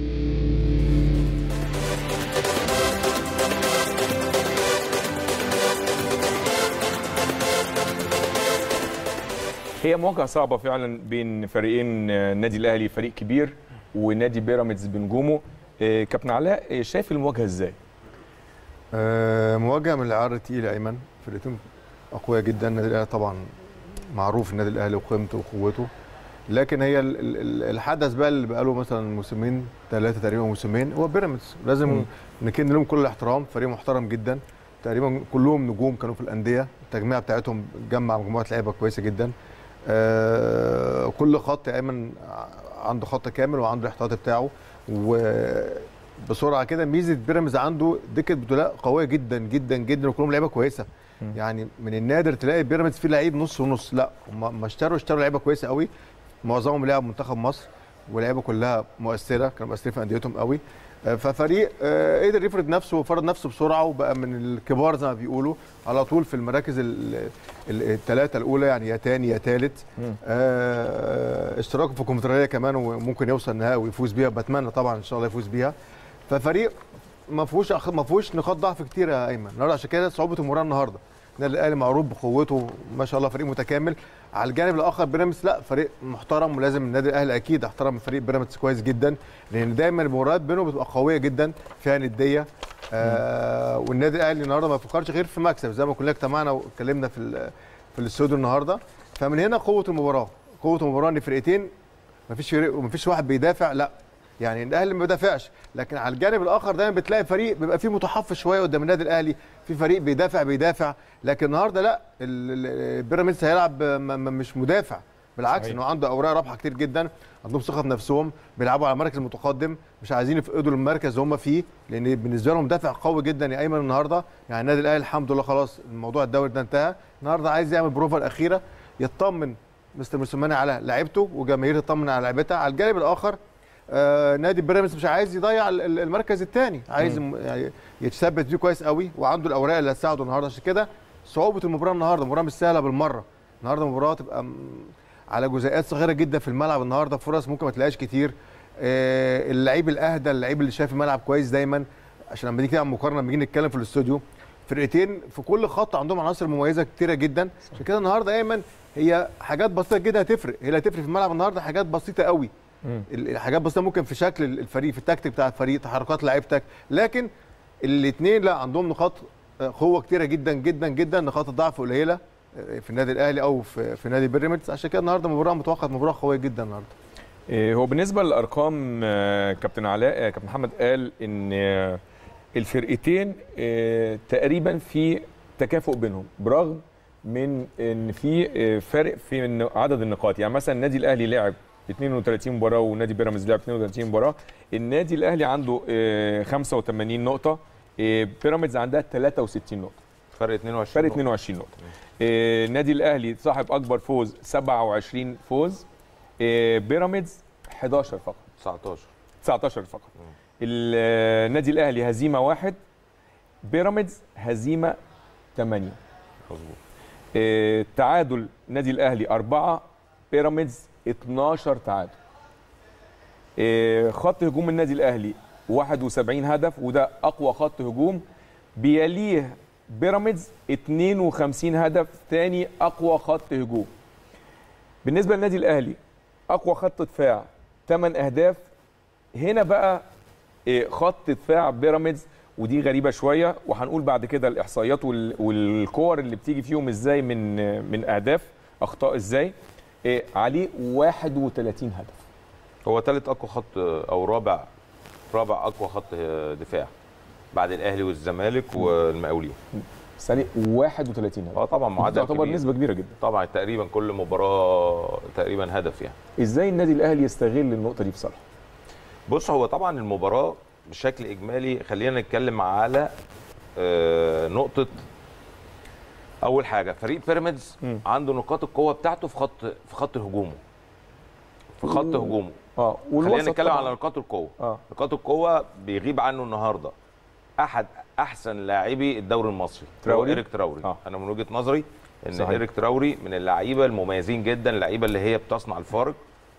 هي مواجهه صعبه فعلا بين فريقين آه، النادي الاهلي فريق كبير ونادي بيراميدز بنجومه آه، كابتن علاء آه، شايف المواجهه ازاي؟ آه، مواجهه من العيار التقيل يا ايمن فرقتين اقوياء جدا النادي الاهلي طبعا معروف النادي الاهلي وقيمته وقوته لكن هي ال- ال- ال- الحدث بقى اللي بقاله مثلا موسمين ثلاثه تقريبا موسمين هو بيراميدز لازم مم. نكن لهم كل الاحترام فريق محترم جدا تقريبا كلهم نجوم كانوا في الانديه التجميع بتاعتهم جمع مجموعه لعيبه كويسه جدا آه كل خط يا ايمن عنده خط كامل وعنده الاحتياطي بتاعه وبسرعه كده ميزه بيراميدز عنده دكه بدلاء قويه جدا جدا جدا وكلهم لعيبه كويسه مم. يعني من النادر تلاقي بيراميدز فيه لعيب نص ونص لا هم ما اشتروا اشتروا لعيبه كويسه قوي معظمهم لعب منتخب مصر واللعيبه كلها مؤثره كانوا مؤثرين في انديتهم قوي آه، ففريق آه، قدر يفرض نفسه وفرض نفسه بسرعه وبقى من الكبار زي ما بيقولوا على طول في المراكز الثلاثه الاولى يعني يا تاني يا تالت مم. آه، اشتراكه في الكونفدراليه كمان وممكن يوصل نهائي ويفوز بيها بتمنى طبعا ان شاء الله يفوز بيها ففريق ما فيهوش أخ- ما فيهوش نقاط ضعف كتير يا ايمن النهارده عشان كده صعوبه المباراه النهارده النادي الاهلي معروف بقوته ما شاء الله فريق متكامل على الجانب الاخر بيراميدز لا فريق محترم ولازم النادي الاهلي اكيد احترم فريق بيراميدز كويس جدا لان دايما المباريات بينهم بتبقى قويه جدا فيها نديه آه والنادي الاهلي النهارده ما فكرش غير في مكسب زي ما كلنا اجتمعنا واتكلمنا في ال- في الاستوديو النهارده فمن هنا قوه المباراه قوه المباراه ان فرقتين ما فيش فريق وما فيش واحد بيدافع لا يعني الاهلي ما بيدافعش لكن على الجانب الاخر دايما بتلاقي فريق بيبقى فيه متحفظ شويه قدام النادي الاهلي في فريق بيدافع بيدافع لكن النهارده لا ال- ال- بيراميدز هيلعب م- م- مش مدافع بالعكس صحيح. انه عنده اوراق رابحه كتير جدا عندهم ثقه في نفسهم بيلعبوا على مركز متقدم مش عايزين يفقدوا المركز اللي هم فيه لان بالنسبه لهم دافع قوي جدا يا ايمن النهارده يعني النادي الاهلي الحمد لله خلاص الموضوع الدوري ده انتهى النهارده عايز يعمل بروفا الاخيره يطمن مستر موسيماني على لعيبته وجماهير تطمن على لعيبتها على الجانب الاخر آه نادي بيراميدز مش عايز يضيع ال- ال- المركز الثاني عايز م- يعني يتثبت فيه كويس قوي وعنده الاوراق اللي هتساعده النهارده عشان كده صعوبه المباراه النهارده مباراه مش سهله بالمره النهارده مباراه تبقى م- على جزيئات صغيره جدا في الملعب النهارده فرص ممكن ما تلاقيش كتير آه اللعيب الاهدى اللعيب اللي شايف الملعب كويس دايما عشان لما نيجي نعمل مقارنه لما نيجي نتكلم في الاستوديو فرقتين في كل خط عندهم عناصر مميزه كتيره جدا عشان كده النهارده ايمن هي حاجات بسيطه جدا هتفرق هي اللي هتفرق في الملعب النهارده حاجات بسيطه قوي ال- الحاجات بسيطه ممكن في شكل الفريق في التكتيك بتاع الفريق تحركات لعيبتك لكن الاثنين لا عندهم نقاط آه، قوه كتيره جدا جدا جدا نقاط الضعف قليله آه، في النادي الاهلي او في, في نادي بيراميدز عشان كده النهارده مباراه متوقعه مباراه قويه جدا النهارده إيه، هو بالنسبه للارقام آه، كابتن علاء آه، كابتن محمد قال ان آه، الفرقتين آه، تقريبا في تكافؤ بينهم برغم من ان في آه، فرق في الن- عدد النقاط يعني مثلا النادي الاهلي لعب 32 مباراه ونادي بيراميدز لعب 32 مباراه النادي الاهلي عنده آه، 85 نقطه آه، بيراميدز عندها 63 نقطه فرق 22 فرق نقطة. 22 نقطه آه، النادي الاهلي صاحب اكبر فوز 27 فوز آه، بيراميدز 11 فقط 19 19 فقط ال- النادي الاهلي هزيمه واحد بيراميدز هزيمه 8 مظبوط آه، تعادل النادي الاهلي أربعة بيراميدز 12 تعادل آه، خط هجوم النادي الاهلي 71 هدف وده اقوى خط هجوم بيليه بيراميدز 52 هدف ثاني اقوى خط هجوم بالنسبه للنادي الاهلي اقوى خط دفاع 8 اهداف هنا بقى آه، خط دفاع بيراميدز ودي غريبه شويه وهنقول بعد كده الاحصائيات وال- والكور اللي بتيجي فيهم ازاي من آه، من اهداف اخطاء ازاي آه، عليه 31 هدف هو ثالث اقوى خط او رابع رابع اقوى خط دفاع بعد الاهلي والزمالك والمقاولين بس عليه 31 هدف اه طبعا معدل تعتبر كبير. نسبه كبيره جدا طبعا تقريبا كل مباراه تقريبا هدف يعني ازاي النادي الاهلي يستغل النقطه دي في صالحه بص هو طبعا المباراه بشكل اجمالي خلينا نتكلم على آه، نقطه اول حاجه فريق بيراميدز مم. عنده نقاط القوه بتاعته في خط في خط هجومه في خط و- هجومه اه خلينا نتكلم طبعاً. على نقاط القوه اه نقاط القوه بيغيب عنه النهارده احد احسن لاعبي الدوري المصري تراوري؟ هو ايريك تراوري آه. آه. انا من وجهه نظري ان صحيح. ايريك تراوري من اللعيبه المميزين جدا اللعيبه اللي هي بتصنع الفارق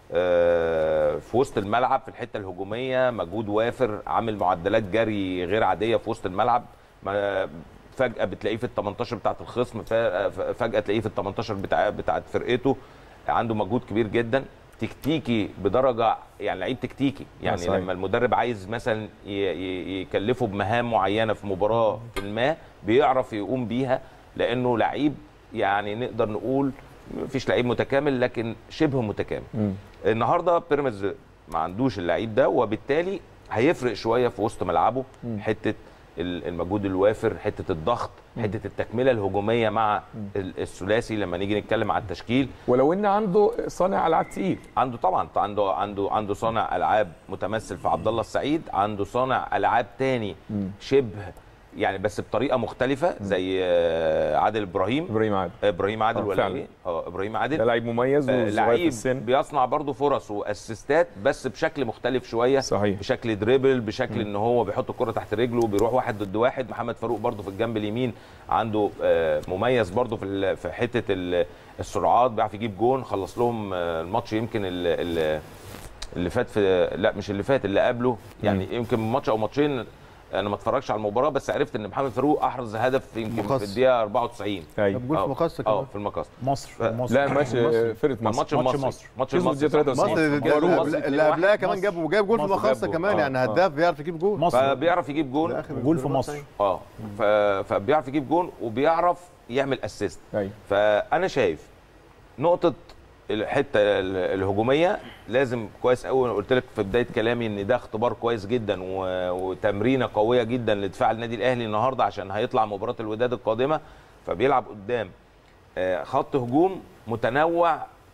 آه، في وسط الملعب في الحته الهجوميه مجهود وافر عامل معدلات جري غير عاديه في وسط الملعب ما- فجاه بتلاقيه في ال 18 بتاعه الخصم ف- فجاه تلاقيه في ال 18 بتاع بتاعه فرقته عنده مجهود كبير جدا تكتيكي بدرجه يعني لعيب تكتيكي يعني صحيح. لما المدرب عايز مثلا ي- ي- يكلفه بمهام معينه في مباراه ما بيعرف يقوم بيها لانه لعيب يعني نقدر نقول مفيش لعيب متكامل لكن شبه متكامل مم. النهارده بيراميدز ما عندوش اللعيب ده وبالتالي هيفرق شويه في وسط ملعبه حته ال- المجهود الوافر حته الضغط حته التكمله الهجوميه مع ال- الثلاثي لما نيجي نتكلم على التشكيل ولو ان عنده صانع العاب تقيل عنده طبعا عنده عنده عنده صانع العاب متمثل في عبد الله السعيد عنده صانع العاب تاني شبه يعني بس بطريقه مختلفه زي آه، عادل ابراهيم ابراهيم عادل ابراهيم عادل آه، ولا فعلا. ايه اه ابراهيم ده عادل لعيب مميز آه، وصغير في لعيب السن بيصنع برضه فرص واسيستات بس بشكل مختلف شويه صحيح. بشكل دريبل بشكل ان هو بيحط الكره تحت رجله وبيروح واحد ضد واحد محمد فاروق برضه في الجنب اليمين عنده آه، مميز برضه في ال- في حته ال- السرعات بيعرف يجيب جون خلص لهم آه، الماتش يمكن ال- ال- اللي فات في لا مش اللي فات اللي قبله يعني يمكن ماتش او ماتشين انا ما اتفرجش على المباراه بس عرفت ان محمد فاروق احرز هدف يمكن في مقص. الدقيقه 94 ايوه طب جول في آه، مقص اه كمان في المقص مصر ف- مصر لا ماتش مصر. فرقه كان مصر ماتش ماتش المصري مصر. ماتش كسبوا المصري الدقيقة صح؟ 93. مصر جابوا اللي- مصر اللي قبلها 2-1. كمان مصر. جاب وجاب جول في مصر مخصص جاب كمان جول. يعني آه. هداف بيعرف يجيب جول مصر فبيعرف يجيب جول لآخر جول في الجول مصر. الثاني. اه ف... فبيعرف يجيب جون وبيعرف يعمل اسيست ايوه فانا شايف نقطه الحته ال- الهجوميه لازم كويس قوي انا قلت لك في بدايه كلامي ان ده اختبار كويس جدا و... وتمرينه قويه جدا لدفاع النادي الاهلي النهارده عشان هيطلع مباراه الوداد القادمه فبيلعب قدام آه، خط هجوم متنوع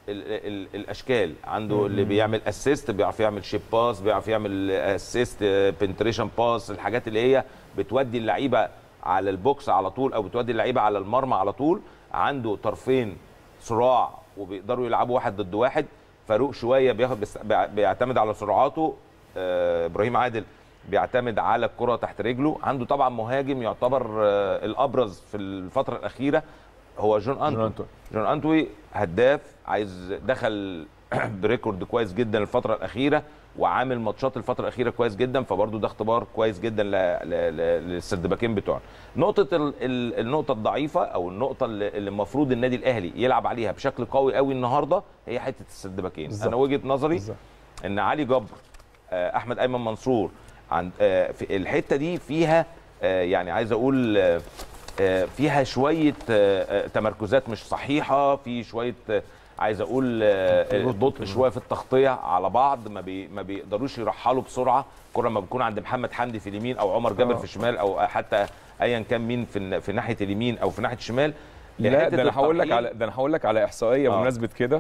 ال ال الاشكال عنده اللي بيعمل اسيست بيعرف يعمل شيب باس بيعرف يعمل اسيست بنتريشن باس الحاجات اللي هي بتودي اللعيبه على البوكس على طول او بتودي اللعيبه على المرمى على طول عنده طرفين صراع وبيقدروا يلعبوا واحد ضد واحد فاروق شويه بياخد بيست- بيع- بيعتمد على سرعاته آه، ابراهيم عادل بيعتمد على الكره تحت رجله عنده طبعا مهاجم يعتبر آه، الابرز في الفتره الاخيره هو جون انتوي أنتوي. جون انتوي هداف عايز دخل بريكورد كويس جدا الفتره الاخيره وعامل ماتشات الفتره الاخيره كويس جدا فبرضه ده اختبار كويس جدا ل- ل- ل- للسردباكين بتوعنا نقطه ال- ال- النقطه الضعيفه او النقطه اللي اللي المفروض النادي الاهلي يلعب عليها بشكل قوي قوي النهارده هي حته السردباكين بالظبط. انا وجهه نظري بالظبط. ان علي جبر آه، احمد ايمن منصور عند آه، في الحته دي فيها آه، يعني عايز اقول آه، آه، فيها شويه آه، آه، تمركزات مش صحيحه في شويه آه، عايز اقول آه، بطء شويه في التغطيه على بعض ما بي ما بيقدروش يرحلوا بسرعه كره ما بتكون عند محمد حمدي في اليمين او عمر جابر آه. في الشمال او حتى ايا كان مين في الن- في ناحيه اليمين او في ناحيه الشمال لا حتة ده انا هقول لك الترحيل- على ده انا هقول لك على احصائيه آه. بمناسبه كده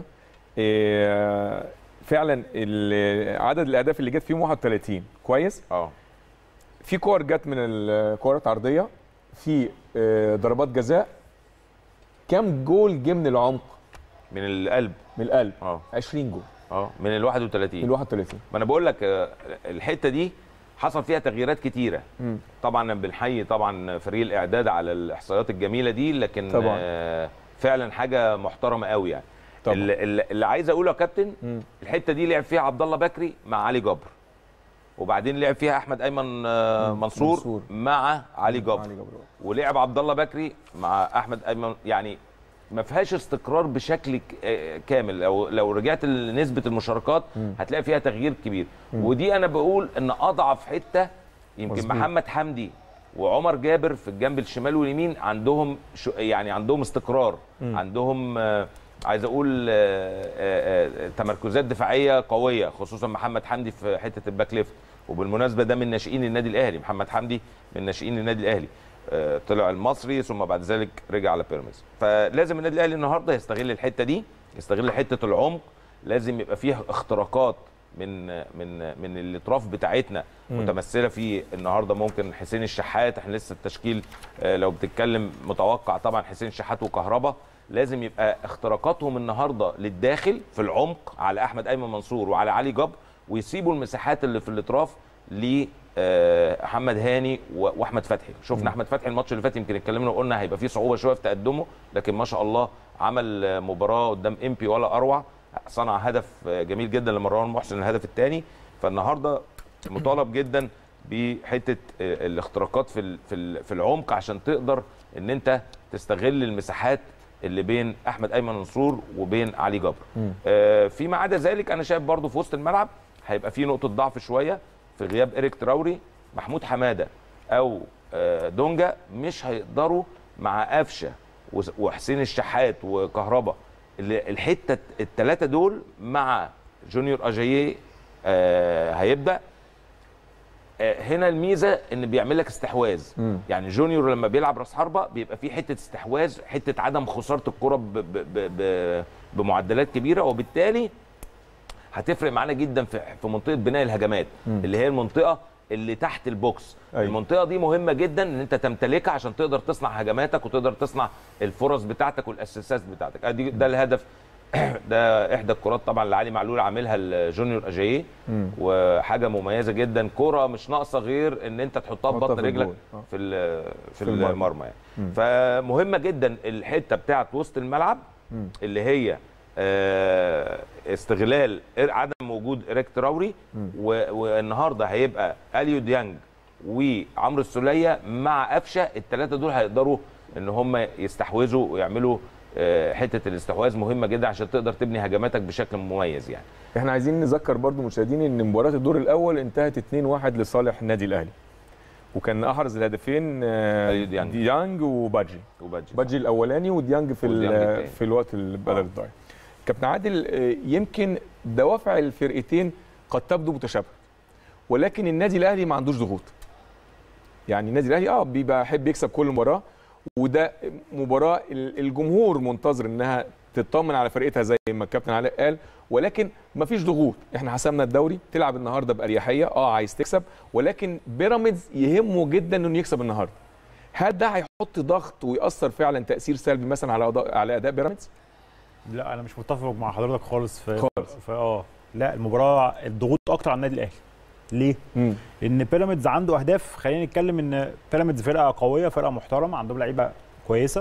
إيه، فعلا ال- عدد الاهداف اللي جت فيهم 31 كويس اه في كور جت من الكورات عرضيه في آه، ضربات جزاء كام جول جه من العمق من القلب من القلب اه 20 جول اه من ال 31 من ال 31 ما انا بقول لك آه، الحته دي حصل فيها تغييرات كتيره مم. طبعا بنحيي طبعا فريق الاعداد على الاحصائيات الجميله دي لكن طبعاً. آه، فعلا حاجه محترمه قوي يعني طبعاً. اللي, اللي- اللي عايز اقوله يا كابتن مم. الحته دي لعب فيها عبد الله بكري مع علي جبر وبعدين لعب فيها احمد ايمن آه، منصور, منصور. مع علي جبر علي جبر ولعب عبد الله بكري مع احمد ايمن يعني ما فيهاش استقرار بشكل ك- آه، كامل لو لو رجعت لنسبه المشاركات هتلاقي فيها تغيير كبير ودي انا بقول ان اضعف حته يمكن مظبوط. محمد حمدي وعمر جابر في الجنب الشمال واليمين عندهم شو يعني عندهم استقرار عندهم آه، عايز اقول آه، آه، آه، تمركزات دفاعيه قويه خصوصا محمد حمدي في حته الباك ليفت وبالمناسبه ده من ناشئين النادي الاهلي محمد حمدي من ناشئين النادي الاهلي آه، طلع المصري ثم بعد ذلك رجع على بيراميدز فلازم النادي الاهلي النهارده يستغل الحته دي يستغل حته العمق لازم يبقى فيه اختراقات من من من الاطراف بتاعتنا متمثله في النهارده ممكن حسين الشحات احنا لسه التشكيل آه، لو بتتكلم متوقع طبعا حسين الشحات وكهربا لازم يبقى اختراقاتهم النهارده للداخل في العمق على احمد ايمن منصور وعلى علي جبر ويسيبوا المساحات اللي في الاطراف ل آه، محمد هاني و- واحمد فتحي شفنا احمد فتحي الماتش اللي فات يمكن اتكلمنا وقلنا هيبقى فيه صعوبه شويه في تقدمه لكن ما شاء الله عمل آه، مباراه قدام امبي ولا اروع صنع هدف آه، جميل جدا لمروان محسن الهدف الثاني فالنهارده مطالب جدا بحته آه، الاختراقات في ال- في ال- في العمق عشان تقدر ان انت تستغل المساحات اللي بين احمد ايمن منصور وبين علي جبر آه، فيما عدا ذلك انا شايف برضو في وسط الملعب هيبقى في نقطه ضعف شويه في غياب ايريك تراوري محمود حماده او آه، دونجا مش هيقدروا مع قفشه وس- وحسين الشحات وكهربا اللي- الحته الثلاثه دول مع جونيور اجاييه آه، هيبدا آه، هنا الميزه ان بيعمل لك استحواذ مم. يعني جونيور لما بيلعب راس حربه بيبقى فيه حته استحواذ حته عدم خساره الكره ب- ب- ب- ب- بمعدلات كبيره وبالتالي هتفرق معانا جدا في في منطقه بناء الهجمات مم. اللي هي المنطقه اللي تحت البوكس أيوة. المنطقه دي مهمه جدا ان انت تمتلكها عشان تقدر تصنع هجماتك وتقدر تصنع الفرص بتاعتك والاساسات بتاعتك ادي ده الهدف ده احدى الكرات طبعا اللي علي معلول عاملها لجونيور اجاييه مم. وحاجه مميزه جدا كره مش ناقصه غير ان انت تحطها تحطها ببطن في رجلك الجول. آه. في ال- في, في المرمى. المرمى يعني مم. فمهمه جدا الحته بتاعت وسط الملعب مم. اللي هي آه، استغلال عدم وجود إيريك تراوري مم. و- والنهارده هيبقى اليو ديانج وعمرو السوليه مع قفشه الثلاثه دول هيقدروا ان هم يستحوذوا ويعملوا آه، حته الاستحواذ مهمه جدا عشان تقدر تبني هجماتك بشكل مميز يعني احنا عايزين نذكر برضو مشاهدين ان مباراه الدور الاول انتهت 2-1 لصالح النادي الاهلي وكان احرز الهدفين آه، أيوة ديانج. ديانج وبادجي وبادجي بادجي الاولاني وديانج في وديانج ال- التاني. في الوقت البدل آه. الضايع كابتن عادل آه، يمكن دوافع الفرقتين قد تبدو متشابهه ولكن النادي الاهلي ما عندوش ضغوط يعني النادي الاهلي اه بيبقى يحب يكسب كل مباراه وده مباراه ال- الجمهور منتظر انها تطمن على فرقتها زي ما الكابتن علاء قال ولكن مفيش ضغوط احنا حسمنا الدوري تلعب النهارده باريحيه اه عايز تكسب ولكن بيراميدز يهمه جدا انه يكسب النهارده هل ده هيحط ضغط ويأثر فعلا تأثير سلبي مثلا على أداء على أداء بيراميدز؟ لا انا مش متفق مع حضرتك خالص في خالص. في اه لا المباراه الضغوط اكتر على النادي الاهلي ليه؟ مم. لان بيراميدز عنده اهداف خلينا نتكلم ان بيراميدز فرقه قويه فرقه محترمه عندهم لعيبه كويسه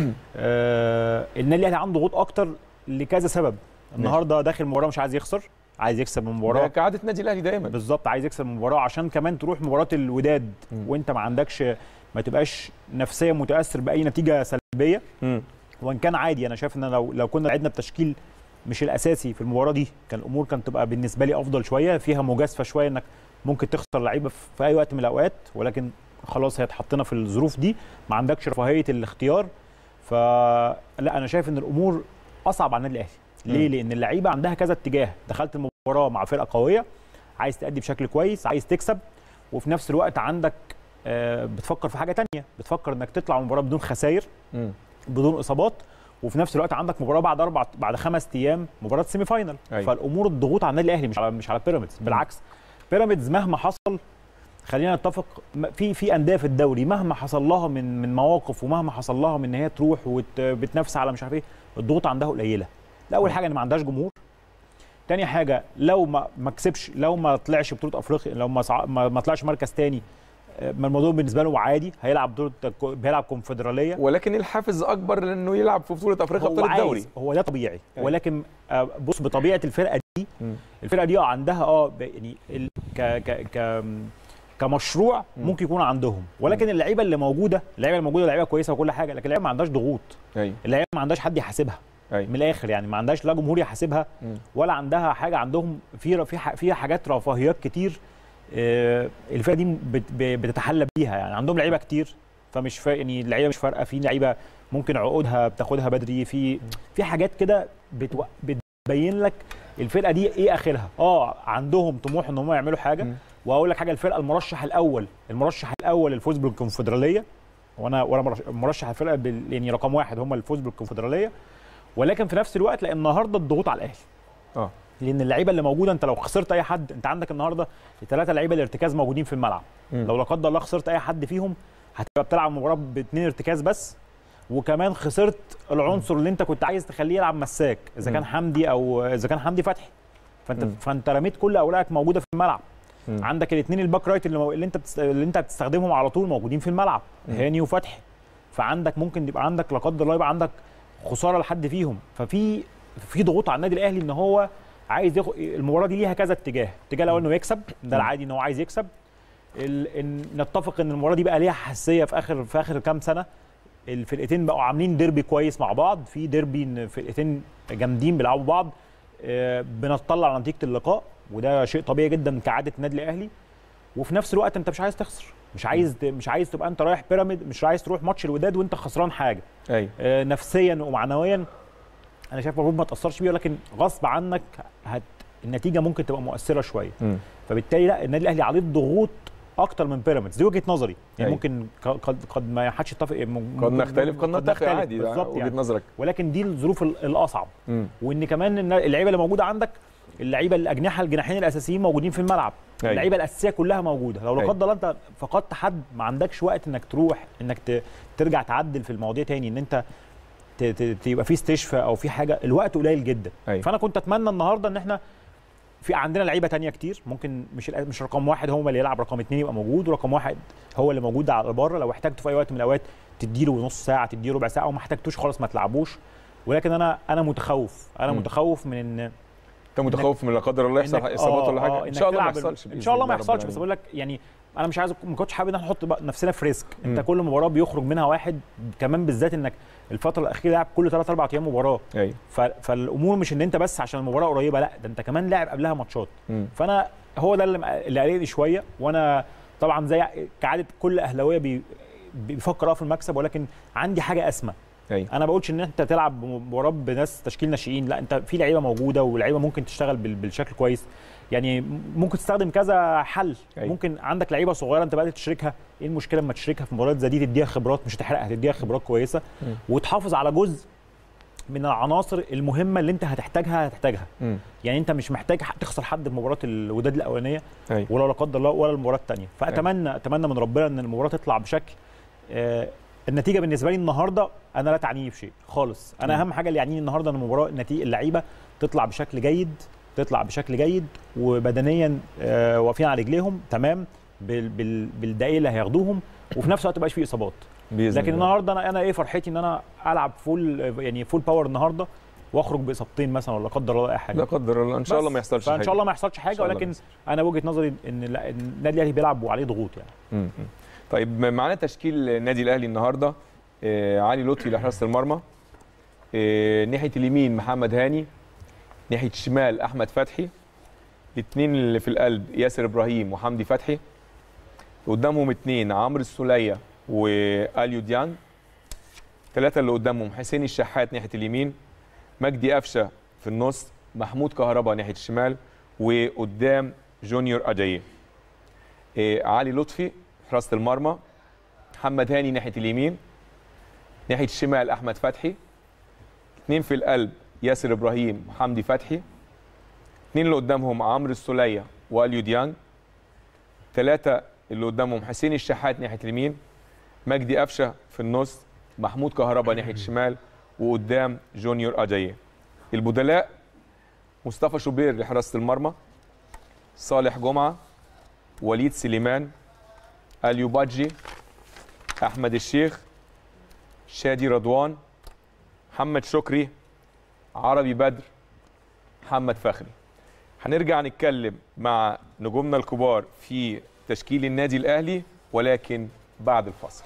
آه النادي الاهلي عنده ضغوط اكتر لكذا سبب النهارده داخل المباراه مش عايز يخسر عايز يكسب ده المباراه كعادة النادي الأهلي دايما بالظبط عايز يكسب المباراه عشان كمان تروح مباراه الوداد مم. وانت ما عندكش ما تبقاش نفسيا متاثر باي نتيجه سلبيه مم. وان كان عادي انا شايف ان لو لو كنا لعبنا بتشكيل مش الاساسي في المباراه دي كان الامور كانت تبقى بالنسبه لي افضل شويه فيها مجازفه شويه انك ممكن تخسر لعيبه في في اي وقت من الاوقات ولكن خلاص هي اتحطينا في الظروف دي ما عندكش رفاهيه الاختيار فلا انا شايف ان الامور اصعب على النادي الاهلي ليه؟ لان اللعيبه عندها كذا اتجاه دخلت المباراه مع فرقه قويه عايز تأدي بشكل كويس عايز تكسب وفي نفس الوقت عندك آه، بتفكر في حاجه تانية بتفكر انك تطلع من المباراه بدون خسائر مم. بدون اصابات وفي نفس الوقت عندك مباراه بعد اربع بعد خمس ايام مباراه سيمي فاينل أيوة. فالامور الضغوط على النادي الاهلي مش على مش على بيراميدز بالعكس بيراميدز مهما حصل خلينا نتفق م- في في انديه في الدوري مهما حصل لها من من مواقف ومهما حصل لها من ان هي تروح وبتنافس على مش عارف ايه الضغوط عندها قليله لا اول حاجه ان ما عندهاش جمهور تاني حاجه لو ما ما كسبش لو ما طلعش بطوله افريقيا لو ما صع... ما, ما طلعش مركز تاني آه، ما الموضوع بالنسبه له عادي هيلعب بطوله بيلعب كونفدراليه ولكن الحافز أكبر لأنه يلعب في بطولة أفريقيا هو بطولة عايز الدوري هو ده طبيعي أيوة. ولكن آه، بص بطبيعه الفرقه دي مم. الفرقه دي عندها اه ب- يعني ال- ك ك ك كمشروع ممكن يكون عندهم ولكن اللعيبه اللي موجوده اللعيبه اللي موجوده لعيبه كويسه وكل حاجه لكن اللعيبه ما عندهاش ضغوط أيوة. اللعيبه ما عندهاش حد يحاسبها أيوة. من الاخر يعني ما عندهاش لا جمهور يحاسبها مم. ولا عندها حاجه عندهم في في ح- في حاجات رفاهيات كتير آه، الفرقه دي بت- ب- بتتحلى بيها يعني عندهم لعيبه كتير فمش فا... يعني اللعيبه مش فارقه في لعيبه ممكن عقودها بتاخدها بدري في في حاجات كده بتو... بتبين لك الفرقه دي ايه اخرها اه عندهم طموح ان هم يعملوا حاجه مم. واقول لك حاجه الفرقه المرشح الاول المرشح الاول للفوز بالكونفدراليه وانا وانا مرش- مرشح الفرقه بال... يعني رقم واحد هم الفوز بالكونفدراليه ولكن في نفس الوقت لان النهارده الضغوط على الاهلي اه لان اللعيبه اللي موجوده انت لو خسرت اي حد انت عندك النهارده الثلاثه لعيبه الارتكاز موجودين في الملعب مم. لو لا قدر الله خسرت اي حد فيهم هتبقى بتلعب مباراه باثنين ارتكاز بس وكمان خسرت العنصر اللي انت كنت عايز تخليه يلعب مساك اذا كان مم. حمدي او اذا كان حمدي فتحي فانت مم. فانت رميت كل اوراقك موجوده في الملعب مم. عندك الاثنين الباك رايت اللي, مو... اللي انت بتست... اللي انت بتستخدمهم على طول موجودين في الملعب مم. هاني وفتحي فعندك ممكن يبقى عندك لا قدر الله يبقى عندك خساره لحد فيهم ففي في ضغوط على النادي الاهلي ان هو عايز ياخد المباراه دي ليها كذا اتجاه الاتجاه الاول انه يكسب ده العادي ان هو عايز يكسب ال... إن نتفق ان المباراه دي بقى ليها حساسيه في اخر في اخر كام سنه الفرقتين بقوا عاملين ديربي كويس مع بعض في ديربي ان فرقتين جامدين بيلعبوا بعض آه، بنطلع على نتيجه اللقاء وده شيء طبيعي جدا كعاده النادي الاهلي وفي نفس الوقت انت مش عايز تخسر مش عايز مش عايز تبقى انت رايح بيراميد مش عايز تروح ماتش الوداد وانت خسران حاجه ايوه آه، نفسيا ومعنويا انا شايف المفروض ما تاثرش بيه ولكن غصب عنك هت النتيجه ممكن تبقى مؤثره شويه مم. فبالتالي لا النادي الاهلي عليه ضغوط اكتر من بيراميدز دي وجهه نظري يعني أيوة. ممكن ق- قد قد ما حدش يتفق م- قد م- نختلف قد نتفق نختلف، عادي ده بالظبط وجهه يعني نظرك ولكن دي الظروف ال- الاصعب مم. وان كمان إن اللعيبه اللي موجوده عندك اللعيبه الاجنحه الجناحين الاساسيين موجودين في الملعب أيوة. اللعيبه الاساسيه كلها موجوده لو لا أيوة. قدر الله انت فقدت حد ما عندكش وقت انك تروح انك ت- ترجع تعدل في المواضيع تاني ان انت ت- ت- تبقى في استشفاء او في حاجه الوقت قليل جدا أيوة. فانا كنت اتمنى النهارده ان احنا في عندنا لعيبه تانية كتير ممكن مش الأ- مش رقم واحد هو اللي يلعب رقم اثنين يبقى موجود ورقم واحد هو اللي موجود على بره لو احتاجته في اي وقت من الاوقات تديله نص ساعه تديله ربع ساعه وما احتاجتوش خالص ما تلعبوش ولكن انا انا متخوف انا مم. متخوف من ان انت متخوف من لا قدر الله يحصل إنك- اصابات آه، ولا آه، حاجه ان إنك شاء الله ما تلعب ال- يحصلش ان بإذن شاء الله ما رب يحصلش بس العالمين. بقول لك يعني انا مش عايز ما كنتش حابب ان احنا نحط بقى نفسنا في ريسك انت مم. كل مباراه بيخرج منها واحد كمان بالذات انك الفتره الاخيره لعب كل 3 4 ايام مباراه ايوه ف... فالامور مش ان انت بس عشان المباراه قريبه لا ده انت كمان لاعب قبلها ماتشات مم. فانا هو ده اللي اللي قلقني شويه وانا طبعا زي كعاده كل اهلاويه بي... بيفكر اه في المكسب ولكن عندي حاجه اسمى ايوه انا بقولش ان انت تلعب مباراه بناس تشكيل ناشئين لا انت في لعيبه موجوده ولعيبه ممكن تشتغل بال- بالشكل كويس يعني ممكن تستخدم كذا حل أيوة. ممكن عندك لعيبه صغيره انت بدات تشاركها ايه المشكله لما تشاركها في مباريات زي دي تديها خبرات مش تحرقها تديها خبرات كويسه مم. وتحافظ على جزء من العناصر المهمه اللي انت هتحتاجها هتحتاجها مم. يعني انت مش محتاج تخسر حد في مباراه الوداد الاولانيه أيوة. ولا لا قدر الله ولا المباراه الثانيه فاتمنى اتمنى من ربنا ان المباراه تطلع بشكل آه النتيجه بالنسبه لي النهارده انا لا تعنيني بشيء خالص انا مم. اهم حاجه اللي يعنيني النهارده ان المباراه النتيجه اللعيبه تطلع بشكل جيد تطلع بشكل جيد وبدنيا آه واقفين على رجليهم تمام بال بال بالدقايق اللي هياخدوهم وفي نفس الوقت ما يبقاش فيه اصابات باذن لكن الله. النهارده انا انا ايه فرحتي ان انا العب فول يعني فول باور النهارده واخرج باصابتين مثلا ولا قدر الله اي حاجه لا قدر الله ان شاء بس. الله ما يحصلش فان حاجه شاء الله ما يحصلش إن حاجه شاء الله ولكن ما يحصلش. انا وجهه نظري ان لا- إن النادي الاهلي بيلعب وعليه ضغوط يعني مم. طيب معانا تشكيل النادي الاهلي النهارده آه علي لطفي لحراسه المرمى آه ناحيه اليمين محمد هاني ناحيه الشمال احمد فتحي الاثنين اللي في القلب ياسر ابراهيم وحمدي فتحي قدامهم اثنين عمرو السوليه واليو ديان ثلاثه اللي قدامهم حسين الشحات ناحيه اليمين مجدي قفشه في النص محمود كهربا ناحيه الشمال وقدام جونيور اجاييه إيه، علي لطفي حراسه المرمى محمد هاني ناحيه اليمين ناحيه الشمال احمد فتحي اثنين في القلب ياسر ابراهيم وحمدي فتحي اثنين اللي قدامهم عمرو السوليه واليو ديانج ثلاثه اللي قدامهم حسين الشحات ناحيه اليمين مجدي قفشه في النص محمود كهربا ناحيه الشمال وقدام جونيور اجاييه البدلاء مصطفى شوبير لحراسه المرمى صالح جمعه وليد سليمان اليوباجي احمد الشيخ شادي رضوان محمد شكري عربي بدر محمد فخري هنرجع نتكلم مع نجومنا الكبار في تشكيل النادي الاهلي ولكن بعد الفصل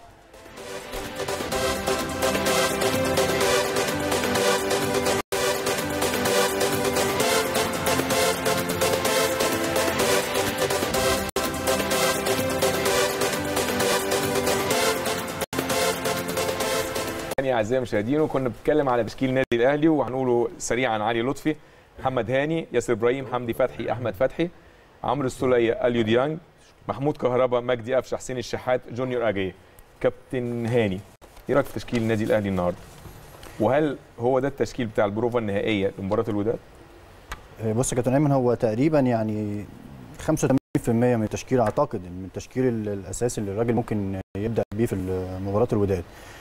يعني اعزائي المشاهدين وكنا بنتكلم على تشكيل النادي الاهلي وهنقوله سريعا علي لطفي محمد هاني ياسر ابراهيم حمدي فتحي احمد فتحي عمرو السوليه اليو ديانج محمود كهربا مجدي قفشه حسين الشحات جونيور اجاي كابتن هاني ايه رايك في تشكيل النادي الاهلي النهارده وهل هو ده التشكيل بتاع البروفا النهائيه لمباراه الوداد بص يا كابتن ايمن هو تقريبا يعني 85% من التشكيل اعتقد من التشكيل ال- الاساسي اللي الراجل ممكن يبدا بيه في مباراه الوداد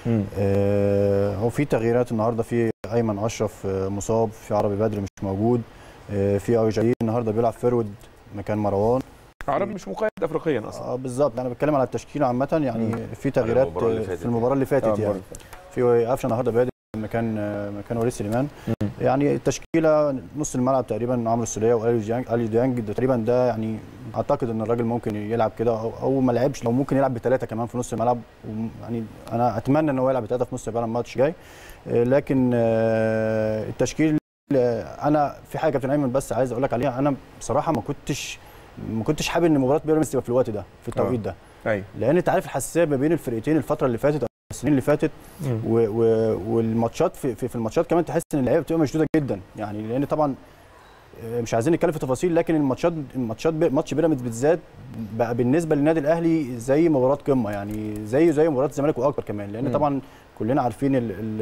آه، هو في تغييرات النهارده في ايمن اشرف آه، مصاب في عربي بدر مش موجود آه، في اوجاي النهارده بيلعب فيرود مكان مروان عربي مش مقيد افريقيا اصلا اه بالظبط انا بتكلم على التشكيل عامه يعني في تغييرات المباراة اللي آه، فاتت في المباراه اللي آه، فاتت المباراة يعني في قفشه النهارده بادئ مكان آه، مكان وليد سليمان مم. يعني التشكيله نص الملعب تقريبا عمرو السوليه واليو ديانج اليو ديانج ده تقريبا ده يعني اعتقد ان الراجل ممكن يلعب كده او, أو ما لعبش لو ممكن يلعب بثلاثه كمان في نص الملعب وم- يعني انا اتمنى ان هو يلعب بثلاثه في نص الملعب الماتش جاي آه، لكن آه، التشكيل آه، انا في حاجه كابتن ايمن بس عايز اقول لك عليها انا بصراحه ما كنتش ما كنتش حابب ان مباراه بيراميدز تبقى في الوقت ده في التوقيت ده ايوه لان انت عارف الحساسيه ما بين الفرقتين الفتره اللي فاتت او السنين اللي فاتت و و والماتشات في, في, في الماتشات كمان تحس ان اللعيبه بتبقى مشدوده جدا يعني لان طبعا آه، مش عايزين نتكلم في تفاصيل لكن الماتشات الماتشات بي- ماتش بيراميدز بالذات بقى بالنسبه للنادي الاهلي زي مباراه قمه يعني زيه زي مباراه الزمالك واكبر كمان لان مم. طبعا كلنا عارفين ال ال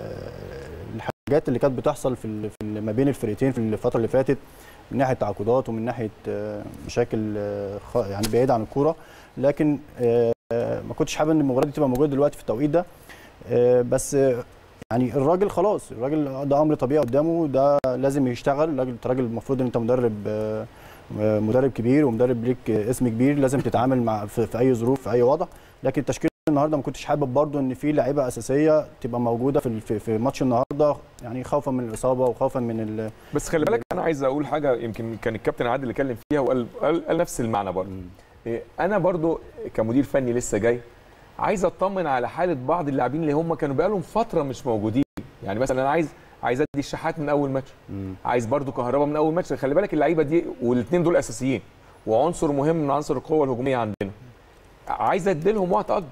الحاجات اللي كانت بتحصل في, ال- في ال- ما بين الفرقتين في الفتره اللي فاتت من ناحيه تعاقدات ومن ناحيه آه، مشاكل آه، خ- يعني بعيده عن الكوره لكن آه، ما كنتش حابب ان المباراه دي تبقى موجوده دلوقتي في التوقيت ده آه، بس آه، يعني الراجل خلاص الراجل ده امر طبيعي قدامه ده لازم يشتغل الراجل راجل المفروض ان انت مدرب آه، آه، مدرب كبير ومدرب ليك آه، اسم كبير لازم تتعامل مع في, في اي ظروف في اي وضع لكن التشكيل النهارده ما كنتش حابب برضو ان في لعيبه اساسيه تبقى موجوده في في, في ماتش النهارده يعني خوفا من الاصابه وخوفا من ال بس خلي بالك انا عايز اقول حاجه يمكن كان الكابتن عادل اللي اتكلم فيها وقال قال, قال نفس المعنى برضه إيه، انا برضو كمدير فني لسه جاي عايز اطمن على حاله بعض اللاعبين اللي هم كانوا بقالهم فتره مش موجودين يعني مثلا انا عايز عايز ادي الشحات من اول ماتش عايز برضو كهربا من اول ماتش خلي بالك اللعيبه دي والاثنين دول اساسيين وعنصر مهم من عناصر القوه الهجوميه عندنا عايز ادي لهم وقت اكبر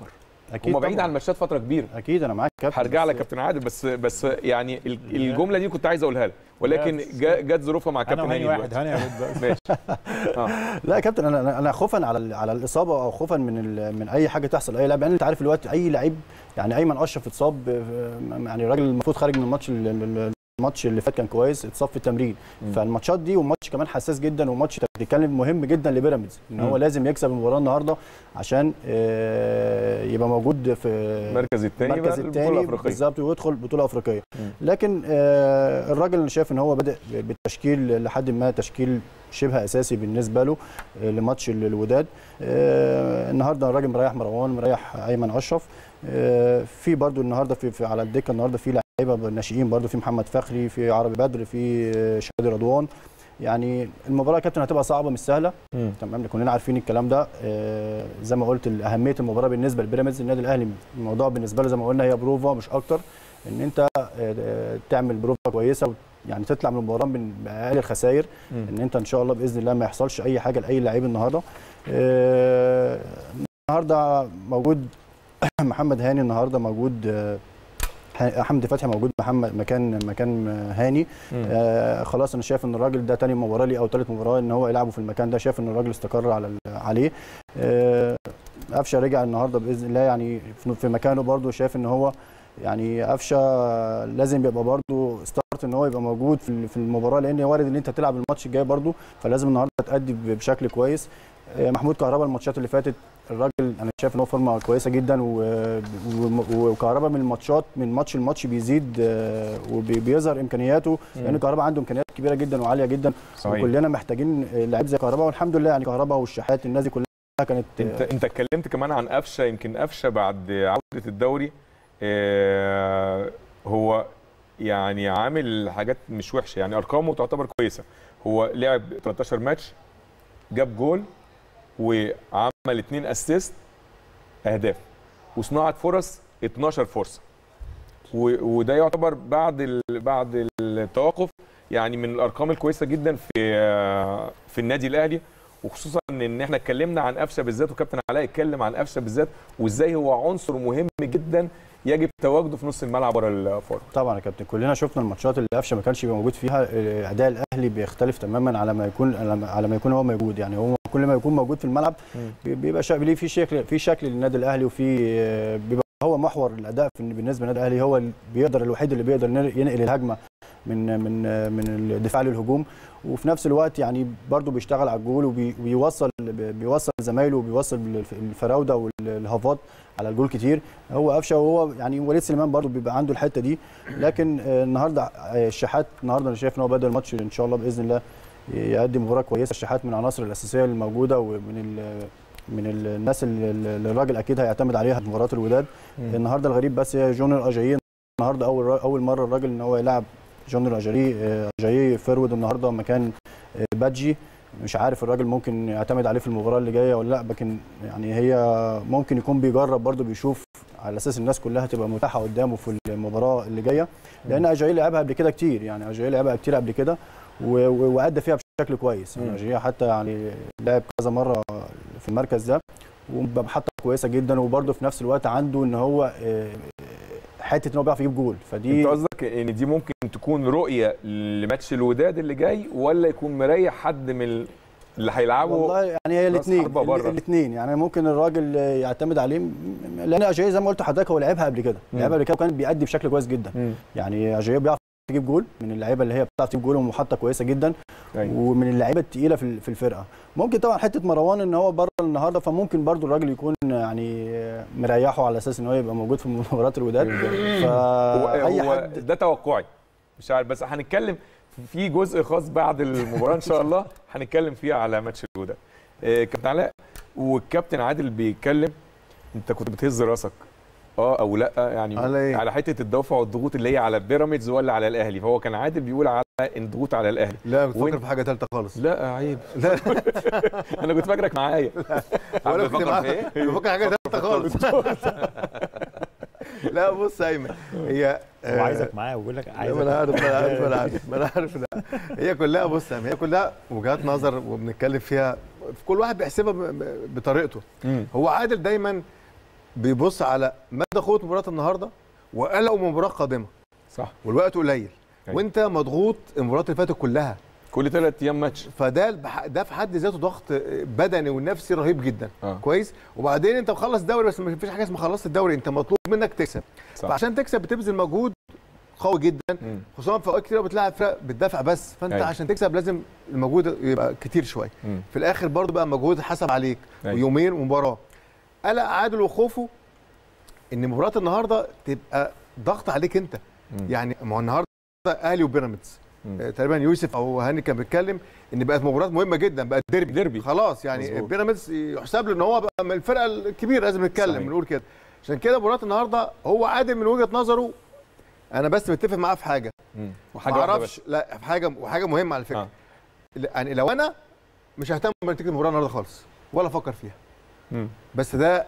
اكيد هم بعيد طبعاً. عن الماتشات فتره كبيره اكيد انا معاك كابتن هرجع بس- لك كابتن عادل بس بس يعني ال- الجمله دي كنت عايز اقولها لك ولكن جا- جت ظروفها مع انا كابتن وهاني هاني واحد دلوقتي. هاني يا رب ماشي اه لا يا كابتن انا انا- انا خوفا على ال- على الاصابه او خوفا من ال- من اي حاجه تحصل اي لاعب يعني انت عارف دلوقتي اي لعيب يعني ايمن اشرف اتصاب آه، يعني الراجل المفروض خارج من الماتش ال- ال- الماتش اللي فات كان كويس اتصاب في التمرين فالماتشات دي وماتش كمان حساس جدا وماتش انت بتتكلم مهم جدا لبيراميدز ان هو مم. لازم يكسب المباراه النهارده عشان آه، يبقى موجود في المركز الثاني المركز الثاني بالظبط ويدخل بطوله افريقيه مم. لكن آه، الراجل انا شايف ان هو بدا بالتشكيل لحد ما تشكيل شبه اساسي بالنسبه له آه، لماتش ال- الوداد آه، النهارده الراجل مريح مروان مريح ايمن اشرف آه، في برضو النهارده في, في على الدكه النهارده في لعيبه ناشئين برضو في محمد فخري في عربي بدر في آه، شادي رضوان يعني المباراه يا كابتن هتبقى صعبه مش سهله مم. تمام كلنا عارفين الكلام ده آه، زي ما قلت اهميه المباراه بالنسبه لبيراميدز النادي الاهلي الموضوع بالنسبه له زي ما قلنا هي بروفا مش اكتر ان انت آه، تعمل بروفا كويسه وت- يعني تطلع من المباراه من باقل الخسائر مم. ان انت ان شاء الله باذن الله ما يحصلش اي حاجه لاي لعيب النهارده آه، النهارده موجود محمد هاني النهارده موجود آه، ح- حمدي فتحي موجود محمد مكان مكان هاني مم. آه خلاص انا شايف ان الراجل ده تاني مباراه ليه او تالت مباراه ان هو يلعبه في المكان ده شايف ان الراجل استقر على ال- عليه آه قفشه رجع النهارده باذن الله يعني في- في مكانه برده شايف ان هو يعني قفشه لازم يبقى برده ستارت ان هو يبقى موجود في ال- في المباراه لان وارد ان انت تلعب الماتش الجاي برده فلازم النهارده تأدي ب- بشكل كويس آه، محمود كهربا الماتشات اللي فاتت الراجل انا شايف ان هو فورمه كويسه جدا و- و- وكهربا من الماتشات من ماتش لماتش بيزيد آه، وبيظهر امكانياته لان كهربا عنده امكانيات كبيره جدا وعاليه جدا صحيح وكلنا محتاجين آه، لعيب زي كهربا والحمد لله يعني كهربا والشحات الناس دي كلها كانت انت انت اتكلمت كمان عن قفشه يمكن قفشه بعد عوده الدوري آه، هو يعني عامل حاجات مش وحشه يعني ارقامه تعتبر كويسه هو لعب 13 ماتش جاب جول وعمل اتنين اسيست اهداف وصناعه فرص 12 فرصه و- وده يعتبر بعد ال... بعد التوقف يعني من الارقام الكويسه جدا في آه، في النادي الاهلي وخصوصا ان احنا اتكلمنا عن قفشه بالذات وكابتن علاء اتكلم عن قفشه بالذات وازاي هو عنصر مهم جدا يجب تواجده في نص الملعب ورا الفورم طبعا يا كابتن كلنا شفنا الماتشات اللي قفشه ما كانش بيبقى موجود فيها آه، اداء الاهلي بيختلف تماما على ما يكون على ما- على ما يكون هو موجود يعني هو كل ما يكون موجود في الملعب بي- بيبقى شا- ليه في شكل في شكل للنادي الاهلي وفي آه، بيبقى هو محور الاداء في بالنسبه للنادي الاهلي هو اللي بيقدر الوحيد اللي بيقدر ينقل ينقل الهجمه من من آه، من الدفاع للهجوم وفي نفس الوقت يعني برضه بيشتغل على الجول وبي- وبيوصل بيوصل زمايله وبيوصل الف- الفراوده والهافات على الجول كتير هو قفشه وهو يعني وليد سليمان برضه بيبقى عنده الحته دي لكن آه، النهارده آه، الشحات النهارده انا شايف ان هو بدأ الماتش ان شاء الله باذن الله يقدم مباراه كويسه الشحات من العناصر الاساسيه الموجوده ومن ال من ال- الناس اللي اللي الراجل اكيد هيعتمد عليها في مباراه الوداد النهارده الغريب بس هي جونيور اجاييه النهارده اول اول مره الراجل ان هو يلعب جونيور اجاييه آه، اجاييه فيرود النهارده مكان آه، بادجي مش عارف الراجل ممكن يعتمد عليه في المباراه اللي جايه ولا لا لكن يعني هي ممكن يكون بيجرب برده بيشوف على اساس الناس كلها تبقى متاحه قدامه في المباراه اللي جايه لان اجاييه لعبها قبل كده كتير يعني اجاييه لعبها كتير قبل كده و- و- وادى فيها بشكل كويس يعني مم. اجاييه حتى يعني لعب كذا مره في المركز ده ومحطه كويسه جدا وبرده في نفس الوقت عنده ان هو آه، حته ان هو بيعرف يجيب جول فدي انت قصدك ان دي ممكن تكون رؤيه لماتش الوداد اللي جاي ولا يكون مريح حد من ال- اللي هيلعبوا والله يعني هي راس الاثنين حربة بره. الاثنين يعني ممكن الراجل يعتمد عليه م- لان اجاي زي ما قلت لحضرتك هو لعبها قبل كده مم. لعبها قبل كده وكان بيأدي بشكل كويس جدا مم. يعني اجاي بيعرف يجيب جول من اللعيبه اللي هي بتعرف تجيب جول ومحطه كويسه جدا أيوة. ومن اللعيبه الثقيله في في الفرقه ممكن طبعا حته مروان ان هو بره النهارده فممكن برضو الراجل يكون يعني مريحه على اساس ان هو يبقى موجود في مباراه الوداد هو, فاي هو حد ده توقعي مش عارف بس هنتكلم في جزء خاص بعد المباراه ان شاء الله هنتكلم فيه على ماتش الوداد آه، كابتن علاء والكابتن عادل بيتكلم انت كنت بتهز راسك اه او لا يعني على إيه؟ على حته الدوافع والضغوط اللي هي على بيراميدز ولا على الاهلي فهو كان عادل بيقول على الضغوط على الاهلي لا كنت وين- بفكر في حاجه ثالثه خالص لا عيب لا انا كنت فاكرك معايا ولا كنت بفكر معاك- في إيه؟ بفكر حاجه ثالثه خالص لا بص يا ايمن هي هو عايزك معاه ويقول لك ما عايزك انا عارف ما انا عارف ما انا عارف ما انا عارف لا هي كلها بص يا عم، هي كلها وجهات نظر وبنتكلم فيها كل واحد بيحسبها ب- ب- بطريقته مم. هو عادل دايما بيبص على مدى قوه مباراه النهارده وقلقه من مباراه قادمه صح والوقت قليل أيوة. وانت مضغوط المباريات اللي فاتت كلها كل ثلاث ايام ماتش فده البح- ده في حد ذاته ضغط بدني ونفسي رهيب جدا آه. كويس وبعدين انت مخلص الدوري بس ما فيش حاجه اسمها خلصت الدوري انت مطلوب منك تكسب صح. فعشان تكسب بتبذل مجهود قوي جدا مم. خصوصا في اوقات كتير بتلعب فرق بتدافع بس فانت أيوة. عشان تكسب لازم المجهود يبقى كتير شويه مم. في الاخر برضو بقى مجهود حسب عليك أيوة. ويومين ومباراه قلق عادل وخوفه ان مباراه النهارده تبقى ضغط عليك انت مم. يعني ما هو النهارده اهلي وبيراميدز مم. آه، تقريبا يوسف او هاني كان بيتكلم ان بقت مباراه مهمه جدا بقت ديربي ديربي. خلاص يعني مظبوط. بيراميدز يحسب له ان هو بقى من الفرقه الكبيره لازم نتكلم صحيح. بنقول كده عشان كده مباراه النهارده هو عادل من وجهه نظره انا بس متفق معاه في حاجه مم. ما وحاجه واحده اعرفش بس لا في حاجه وحاجه مهمه على فكره آه. يعني لو انا مش ههتم بنتيجه المباراه النهارده خالص ولا افكر فيها مم. بس ده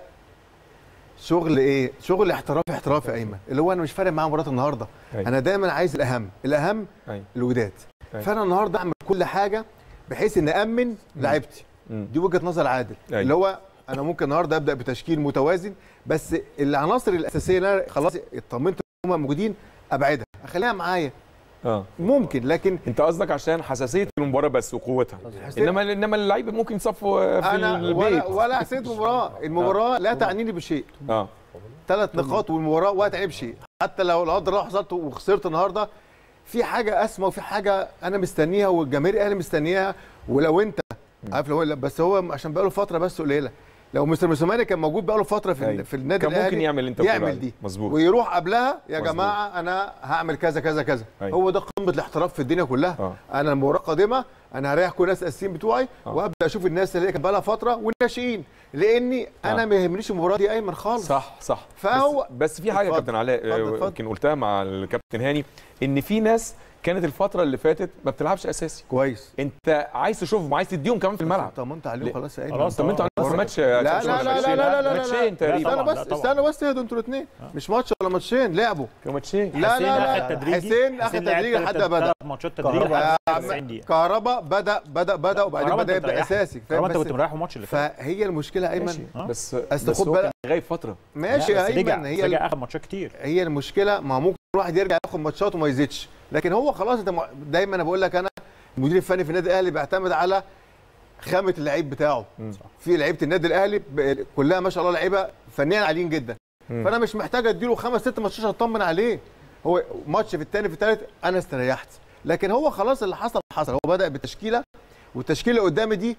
شغل ايه شغل احترافي احترافي ايمن اللي هو انا مش فارق معايا مباراه النهارده أيوة. انا دايما عايز الاهم الاهم أيوة. الوداد أيوة. فانا النهارده اعمل كل حاجه بحيث ان امن لعيبتي مم. دي وجهه نظر عادل أيوة. اللي هو انا ممكن النهارده ابدا بتشكيل متوازن بس العناصر الاساسيه اللي انا خلاص اطمنت ان هم موجودين ابعدها اخليها معايا اه ممكن لكن انت قصدك عشان حساسيه المباراه بس وقوتها انما انما اللعيبه ممكن يصفوا في انا البيت ولا ولا حسيت مباراه المباراه لا تعنيني بشيء اه ثلاث نقاط والمباراه ولا تعب شيء حتى لو لا قدر الله حصلت وخسرت النهارده في حاجه اسمى وفي حاجه انا مستنيها والجماهير الاهلي مستنياها ولو انت عارف لو بس هو عشان بقاله فتره بس قليله لو مستر موسيماني كان موجود بقاله فتره في, أيوة. في النادي كان ممكن الاهلي يعمل اللي انت بتقول يعمل عليه. دي مظبوط. ويروح قبلها يا مظبوط. جماعه انا هعمل كذا كذا كذا أيوة. هو ده قمه الاحتراف في الدنيا كلها آه. انا المباراه القادمه انا هريح كل الناس الاساسيين بتوعي آه. وابدا اشوف الناس اللي هي كانت بقى لها فتره والناشئين لاني انا آه. ما يهمنيش المباراه دي ايمن خالص صح صح فهو- بس, بس في حاجه يا اتفضل. كابتن علاء اتفضل، آه، اتفضل. يمكن قلتها مع الكابتن هاني ان في ناس كانت الفتره اللي فاتت ما بتلعبش اساسي كويس انت عايز تشوفهم عايز تديهم كمان في الملعب طمنت عليهم ليه؟ خلاص يا ايمن خلاص طب انتوا آه. عندكم ماتش لا لا لا لا لا لا لا ماتشين تقريبا طبعاً، استنى لا بس طبعاً. استنى بس اهدوا انتوا الاثنين مش ماتش ولا ماتشين لعبوا كانوا ماتشين لا حسين لا اخد لا تدريجي حسين اخد لعب تدريجي تلات- لحد بدا تلات ماتشات تدريجي كهربا لحد 90 دقيقه كهربا بدا بدا بدا وبعدين كهربا بدا انت يبدا مريحه. اساسي فاهم كهربا انت بس كنت مريح الماتش اللي فات فهي المشكله ايمن ماشي آه. بس أصل بس خد هو بالك- كان غايب فتره ماشي لا، يا بس رجع ايمن بس هي رجع اخد ماتشات كتير هي المشكله ما ممكن الواحد يرجع ياخد ماتشات وما يزيدش لكن هو خلاص انت مع- دايما انا بقول لك انا المدير الفني في النادي الاهلي بيعتمد على خامه اللعيب بتاعه في لعيبه النادي الاهلي ب- كلها ما شاء الله لعيبه فنيا عاليين جدا مم. فانا مش محتاج اديله خمس ست ماتشات عشان اطمن عليه هو ماتش في الثاني في الثالث انا استريحت لكن هو خلاص اللي حصل حصل هو بدا بتشكيله والتشكيله اللي قدامي دي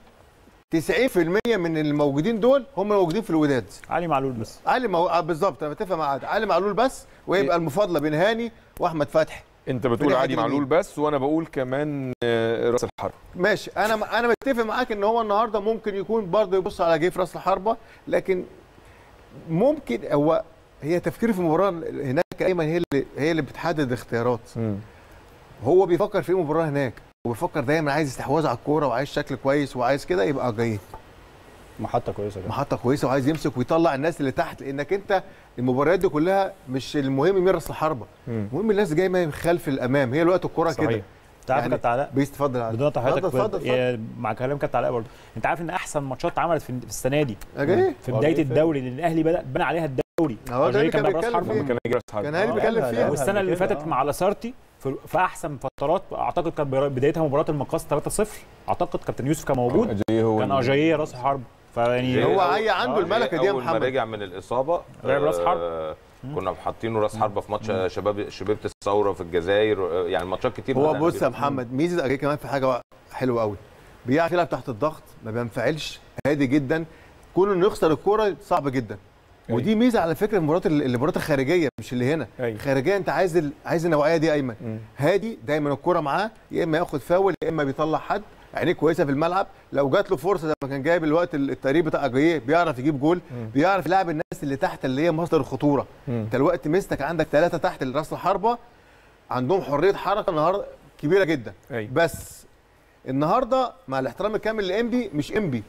90% من الموجودين دول هم موجودين في الوداد علي معلول بس علي مو... آه بالظبط انا بتفق مع عادل علي معلول بس ويبقى المفاضله بين هاني واحمد فتحي انت بتقول ناحية عادي اليمين. معلول بس وانا بقول كمان آه، راس الحرب ماشي انا انا متفق معاك ان هو النهارده ممكن يكون برضه يبص على جيف راس الحربه لكن ممكن هو هي تفكيري في المباراه هناك ايمن هي اللي هي اللي بتحدد الاختيارات هو بيفكر في المباراه هناك وبيفكر دايما عايز استحواذ على الكوره وعايز شكل كويس وعايز كده يبقى جاي محطه كويسه جدا محطه كويسه وعايز يمسك ويطلع الناس اللي تحت لانك انت المباريات دي كلها مش المهم مين راس الحربه مم. المهم الناس جايه من خلف الامام هي الوقت الكوره صحيح. كده انت عارف يعني كابتن علاء بيستفضل على بدون حضرتك اتفضل اتفضل اتفضل إيه، مع كلام كابتن علاء برضه انت عارف ان احسن ماتشات اتعملت في في السنه دي أجي؟ في هو بدايه جاي فين؟ الدوري لان الاهلي بدا بنى عليها الدوري هو ده اللي كان بيلعب راس بيتكلم حربة. فيه. ممكن اجي راس حرب كان هاني آه، بيتكلم لا، فيها لا. والسنه اللي كده، فاتت آه. مع لاسارتي في, في احسن فترات اعتقد كانت بر- بدايتها مباراه المقاص 3-0 اعتقد كابتن يوسف كان موجود أجاي هو كان ال- اجاييه راس حرب فيعني هو أول- عي عنده آه، الملكه دي يا اول ما محمد رجع من الاصابه لعب راس حرب. آه، كنا حاطينه راس حربه في ماتش شباب شبيبه الثوره في الجزائر آه، يعني ماتشات كتير هو بدأنا بص يا بيها. محمد ميزه اجي كمان في حاجه حلوه قوي بيعرف يلعب تحت الضغط ما بينفعلش هادي جدا كون انه يخسر الكوره صعب جدا أيوة. ودي ميزه على فكره المباريات المباريات الخارجيه مش اللي هنا أيوة. الخارجيه انت عايز ال... عايز النوعيه دي ايمن مم. هادي دايما الكوره معاه يا اما ياخد فاول يا اما بيطلع حد عينيه كويسه في الملعب لو جات له فرصه زي ما كان جايب الوقت التقريب بتاع اجاييه بيعرف يجيب جول بيعرف يلعب الناس اللي تحت اللي هي مصدر الخطوره مم. انت الوقت مستك عندك ثلاثه تحت راس الحربه عندهم حريه حركه النهارده كبيره جدا أيوة. بس النهارده مع الاحترام الكامل لانبي مش انبي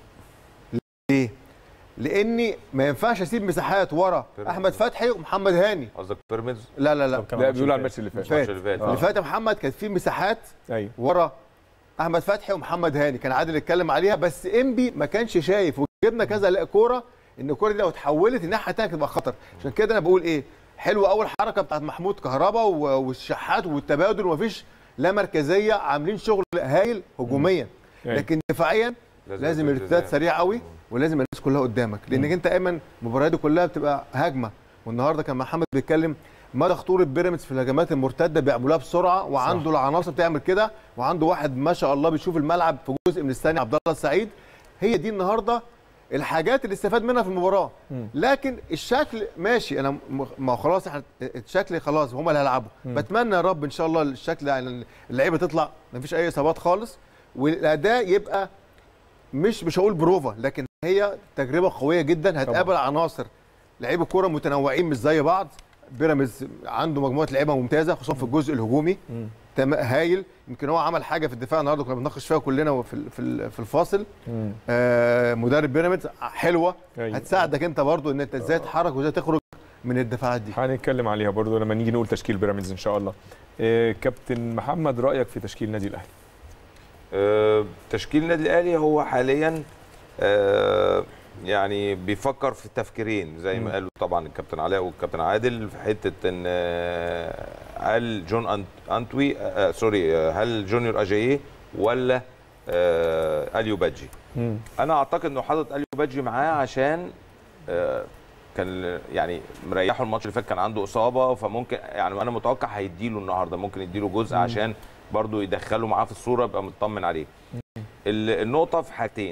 ليه؟ لاني ما ينفعش اسيب مساحات ورا احمد فتحي ومحمد هاني قصدك بيراميدز لا لا لا لا بيقولوا على الماتش اللي فات الماتش اللي فات اللي فات يا محمد كانت في مساحات ايوه ورا احمد فتحي ومحمد هاني كان عادل اتكلم عليها بس انبي ما كانش شايف وجبنا كذا لا كوره ان الكره دي لو اتحولت الناحيه الثانيه تبقى خطر عشان كده انا بقول ايه حلوه اول حركه بتاعت محمود كهربا و- والشحات والتبادل ومفيش لا مركزيه عاملين شغل هايل هجوميا أيوة. لكن دفاعيا لازم لازم يكون ارتداد التزام. سريع قوي ولازم الناس كلها قدامك لانك انت ايمن المباريات دي كلها بتبقى هجمه والنهارده كان محمد بيتكلم مدى خطوره بيراميدز في الهجمات المرتده بيعملوها بسرعه وعنده العناصر تعمل كده وعنده واحد ما شاء الله بيشوف الملعب في جزء من الثانيه عبد الله السعيد هي دي النهارده الحاجات اللي استفاد منها في المباراه لكن الشكل ماشي انا م- ما هو خلاص احنا الشكل خلاص هم اللي هيلعبوا بتمنى يا رب ان شاء الله الشكل يعني اللعيبه تطلع ما فيش اي اصابات خالص والاداء يبقى مش مش هقول بروفا لكن هي تجربه قويه جدا هتقابل عناصر لعيبه كوره متنوعين مش زي بعض بيراميدز عنده مجموعه لعيبه ممتازه خصوصا في الجزء الهجومي تم هايل يمكن هو عمل حاجه في الدفاع النهارده كنا بنناقش فيها كلنا في ال- في ال- في الفاصل آه مدرب بيراميدز حلوه أيوة. هتساعدك انت برضو ان انت ازاي تتحرك وازاي تخرج من الدفاعات دي هنتكلم عليها برضو لما نيجي نقول تشكيل بيراميدز ان شاء الله آه، كابتن محمد رايك في تشكيل نادي الاهلي آه، تشكيل النادي الاهلي هو حاليا آه، يعني بيفكر في تفكيرين زي ما قالوا طبعا الكابتن علاء والكابتن عادل في حته ان آه، هل جون أنت- انتوي آه، سوري آه، هل جونيور اجاييه ولا آه، اليو بادجي انا اعتقد انه حاطط اليو بادجي معاه عشان آه، كان يعني مريحه الماتش اللي فات كان عنده اصابه فممكن يعني انا متوقع هيديله النهارده ممكن يديله جزء عشان برضو يدخله معاه في الصوره يبقى مطمن عليه ال- النقطه في حاجتين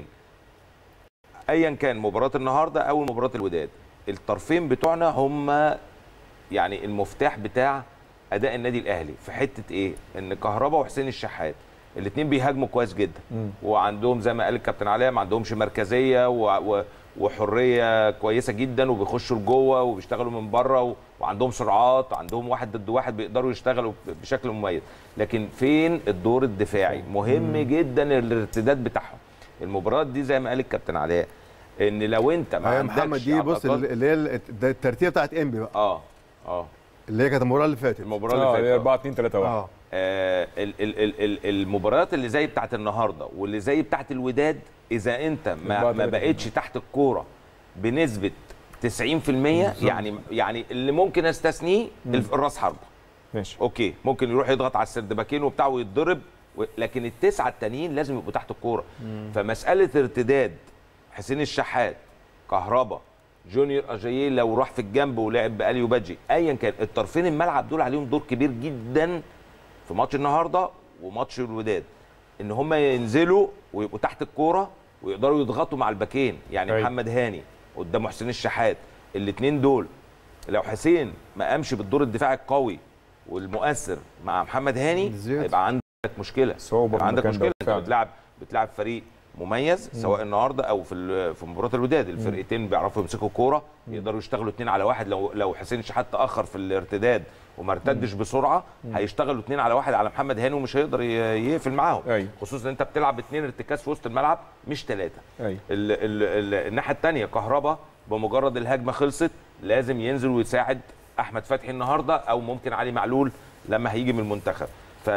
ايا كان مباراه النهارده او مباراه الوداد الطرفين بتوعنا هم يعني المفتاح بتاع اداء النادي الاهلي في حته ايه ان كهربا وحسين الشحات الاثنين بيهاجموا كويس جدا وعندهم زي ما قال الكابتن علاء ما عندهمش مركزيه و... و... وحريه كويسه جدا وبيخشوا لجوه وبيشتغلوا من بره و... وعندهم سرعات وعندهم واحد ضد واحد بيقدروا يشتغلوا ب- بشكل مميز لكن فين الدور الدفاعي مهم جدا الارتداد بتاعهم المباريات دي زي ما قال الكابتن علاء ان لو انت ما يا عندكش محمد دي بص علاقات- اللي هي الت- ده الترتيبه بتاعت انبي بقى اه اه اللي هي كانت المباراه اللي فاتت المباراه اللي اه فاتت هي آه. 4 2 3 1 اه آه، ال- ال- ال- ال- المباريات اللي زي بتاعت النهارده واللي زي بتاعت الوداد اذا انت ما, بعد ما ذلك بقتش تحت الكوره بنسبه 90% يعني يعني اللي ممكن استثنيه الف- الراس حربه ماشي اوكي ممكن يروح يضغط على السردباكين وبتاعه ويتضرب و- لكن التسعه التانيين لازم يبقوا تحت الكوره فمساله ارتداد حسين الشحات كهربا جونيور اجاييه لو راح في الجنب ولعب باليو بادجي ايا كان الطرفين الملعب دول عليهم دور كبير جدا في ماتش النهارده وماتش الوداد ان هم ينزلوا ويبقوا تحت الكوره ويقدروا يضغطوا مع الباكين يعني أيوة. محمد هاني قدام حسين الشحات الاثنين دول لو حسين ما قامش بالدور الدفاعي القوي والمؤثر مع محمد هاني بالذات. هيبقى عندك مشكله صعوبة هيبقى عندك بالمكان ده مشكله انت فعلا. بتلعب بتلعب فريق مميز سواء النهارده او في ال- في مباراه الوداد الفرقتين بيعرفوا يمسكوا الكوره يقدروا يشتغلوا اثنين على واحد لو لو حسين شحات تاخر في الارتداد وما ارتدش بسرعه هيشتغلوا اثنين على واحد على محمد هاني ومش هيقدر ي- يقفل معاهم أيوة. خصوصا ان انت بتلعب اثنين ارتكاز في وسط الملعب مش ثلاثه ايوه ال ال ال الناحيه الثانيه كهربا بمجرد الهجمه خلصت لازم ينزل ويساعد احمد فتحي النهارده او ممكن علي معلول لما هيجي من المنتخب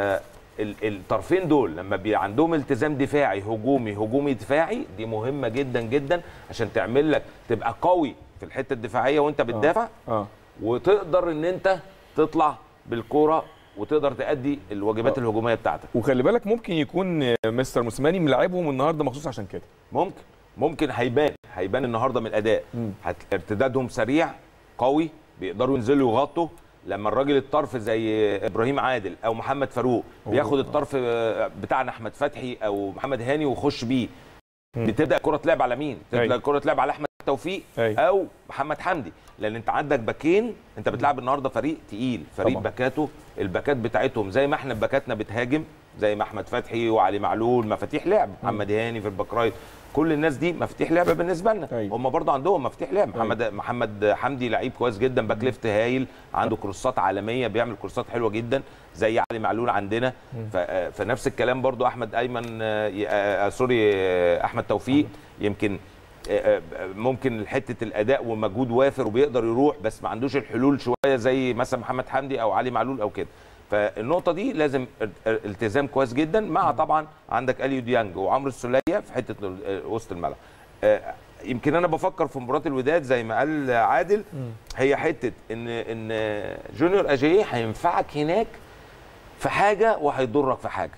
فالطرفين دول لما بي عندهم التزام دفاعي هجومي هجومي دفاعي دي مهمه جدا جدا عشان تعمل لك تبقى قوي في الحته الدفاعيه وانت بتدافع اه وتقدر ان انت تطلع بالكوره وتقدر تأدي الواجبات آه. الهجوميه بتاعتك وخلي بالك ممكن يكون آه، مستر موسيماني ملاعبهم النهارده مخصوص عشان كده ممكن ممكن هيبان هيبان النهارده من الاداء هت... ارتدادهم سريع قوي بيقدروا ينزلوا يغطوا لما الراجل الطرف زي ابراهيم عادل او محمد فاروق بياخد الطرف آه، بتاعنا احمد فتحي او محمد هاني ويخش بيه بتبدا الكره تلعب على مين؟ أيوة. تبدا الكره تلعب على احمد توفيق أيوة. او محمد حمدي لان انت عندك باكين انت بتلعب النهارده فريق تقيل فريق طبعا. باكاته الباكات بتاعتهم زي ما احنا باكاتنا بتهاجم زي ما احمد فتحي وعلي معلول مفاتيح لعب محمد هاني في الباك رايت كل الناس دي مفاتيح لعب بالنسبه لنا أيوة. هم برضه عندهم مفاتيح لعب محمد محمد حمدي لعيب كويس جدا باك ليفت هايل عنده كروسات عالميه بيعمل كروسات حلوه جدا زي علي معلول عندنا ف- آه، فنفس الكلام برضه احمد ايمن آه، ي- آه، آه، سوري آه، احمد توفيق يمكن آه، آه، ممكن حته الاداء ومجهود وافر وبيقدر يروح بس ما عندوش الحلول شويه زي مثلا محمد حمدي او علي معلول او كده فالنقطه دي لازم ال- ال- التزام كويس جدا مع طبعا عندك اليو ديانج وعمرو السوليه في حته ال- وسط الملعب آه، يمكن انا بفكر في مباراه الوداد زي ما قال عادل هي حته ان ان جونيور اجاييه هينفعك هناك في حاجه وهيضرك في حاجه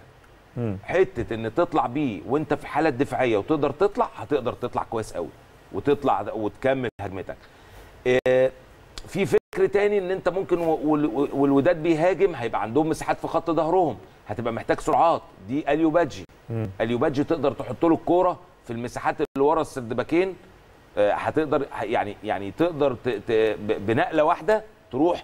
حته ان تطلع بيه وانت في حاله دفاعيه وتقدر تطلع هتقدر تطلع كويس قوي وتطلع وتكمل هجمتك آه، في فكر تاني ان انت ممكن و- وال- والوداد بيهاجم هيبقى عندهم مساحات في خط ظهرهم هتبقى محتاج سرعات دي اليو بادجي اليو بادجي تقدر تحط له الكوره في المساحات اللي ورا السردباكين آه، هتقدر يعني يعني تقدر ت- ت- ب- بنقله واحده تروح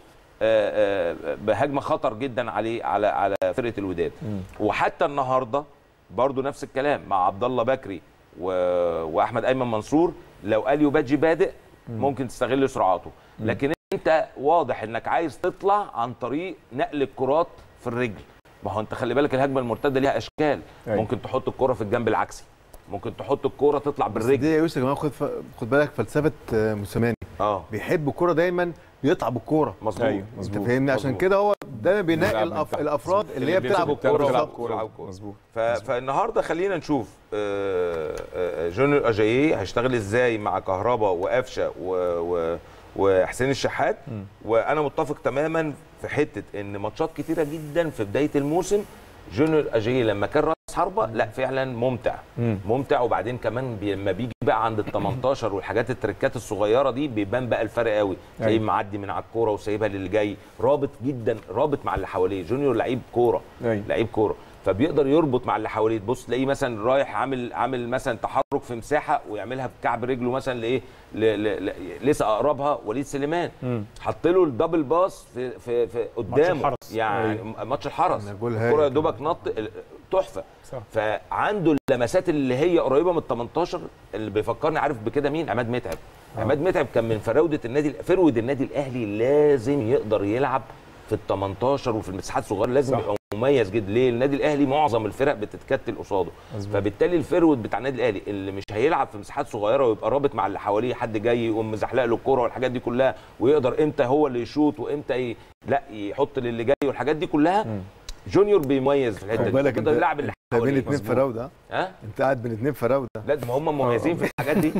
آه، آه، بهجمه خطر جدا عليه على على فرقه الوداد وحتى النهارده برضو نفس الكلام مع عبد الله بكري و... واحمد ايمن منصور لو اليو بادجي بادئ ممكن تستغل سرعاته لكن انت واضح انك عايز تطلع عن طريق نقل الكرات في الرجل ما هو انت خلي بالك الهجمه المرتده ليها اشكال أيوة. ممكن تحط الكره في الجنب العكسي ممكن تحط الكره تطلع بس بالرجل دي يا يوسف يا جماعه خد ف... خد بالك فلسفه آه، موسيماني اه بيحب الكوره دايما بيطلع بالكوره مظبوط أيوة، انت مظبوط. فاهمني عشان مظبوط. كده هو دايما بينقي بيلعب من الأف... تحت. الافراد اللي هي بتلعب بيمسكوا الكوره بتلعب بالظبط. كوره بيلعبوا كوره مظبوط ف... فالنهارده خلينا نشوف آه، آه، جونيور اجاييه هيشتغل ازاي مع كهربا وقفشه و... و... وحسين الشحات وانا متفق تماما في حته ان ماتشات كتيره جدا في بدايه الموسم جونيور اجاييه لما كان راس حربه لا فعلا ممتع مم. ممتع وبعدين كمان بي- لما بيجي بقى عند ال 18 والحاجات التركات الصغيره دي بيبان بقى الفرق قوي تلاقيه أيوة. معدي من على الكوره وسايبها للي جاي رابط جدا رابط مع اللي حواليه جونيور لعيب كوره أيوة. لعيب كوره فبيقدر يربط مع اللي حواليه تبص تلاقيه مثلا رايح عامل عامل مثلا تحرك في مساحه ويعملها بكعب رجله مثلا لايه ل- ل- ل- لسه اقربها وليد سليمان حط له الدبل باس في في, في قدامه الحرس. يعني ماتش الحرس جول هايل. الكوره يا دوبك نط ال- تحفه صح. فعنده اللمسات اللي هي قريبه من ال 18 اللي بيفكرني عارف بكده مين عماد متعب عماد متعب كان من فراوده النادي فرود النادي الاهلي لازم يقدر يلعب في ال 18 وفي المساحات الصغيره لازم صح. يبقى مميز جدا ليه النادي الاهلي معظم الفرق بتتكتل قصاده مظبوط. فبالتالي الفرود بتاع النادي الاهلي اللي مش هيلعب في مساحات صغيره ويبقى رابط مع اللي حواليه حد جاي يقوم مزحلق له الكوره والحاجات دي كلها ويقدر امتى هو اللي يشوط وامتى ي... لا يحط للي جاي والحاجات دي كلها جونيور بيميز في الحته خد دي بالك يقدر انت يلعب اللي انت بين حواليه اتنين مظبوط. فراوده ها انت قاعد بين اتنين فراوده لازم هم مميزين في الحاجات دي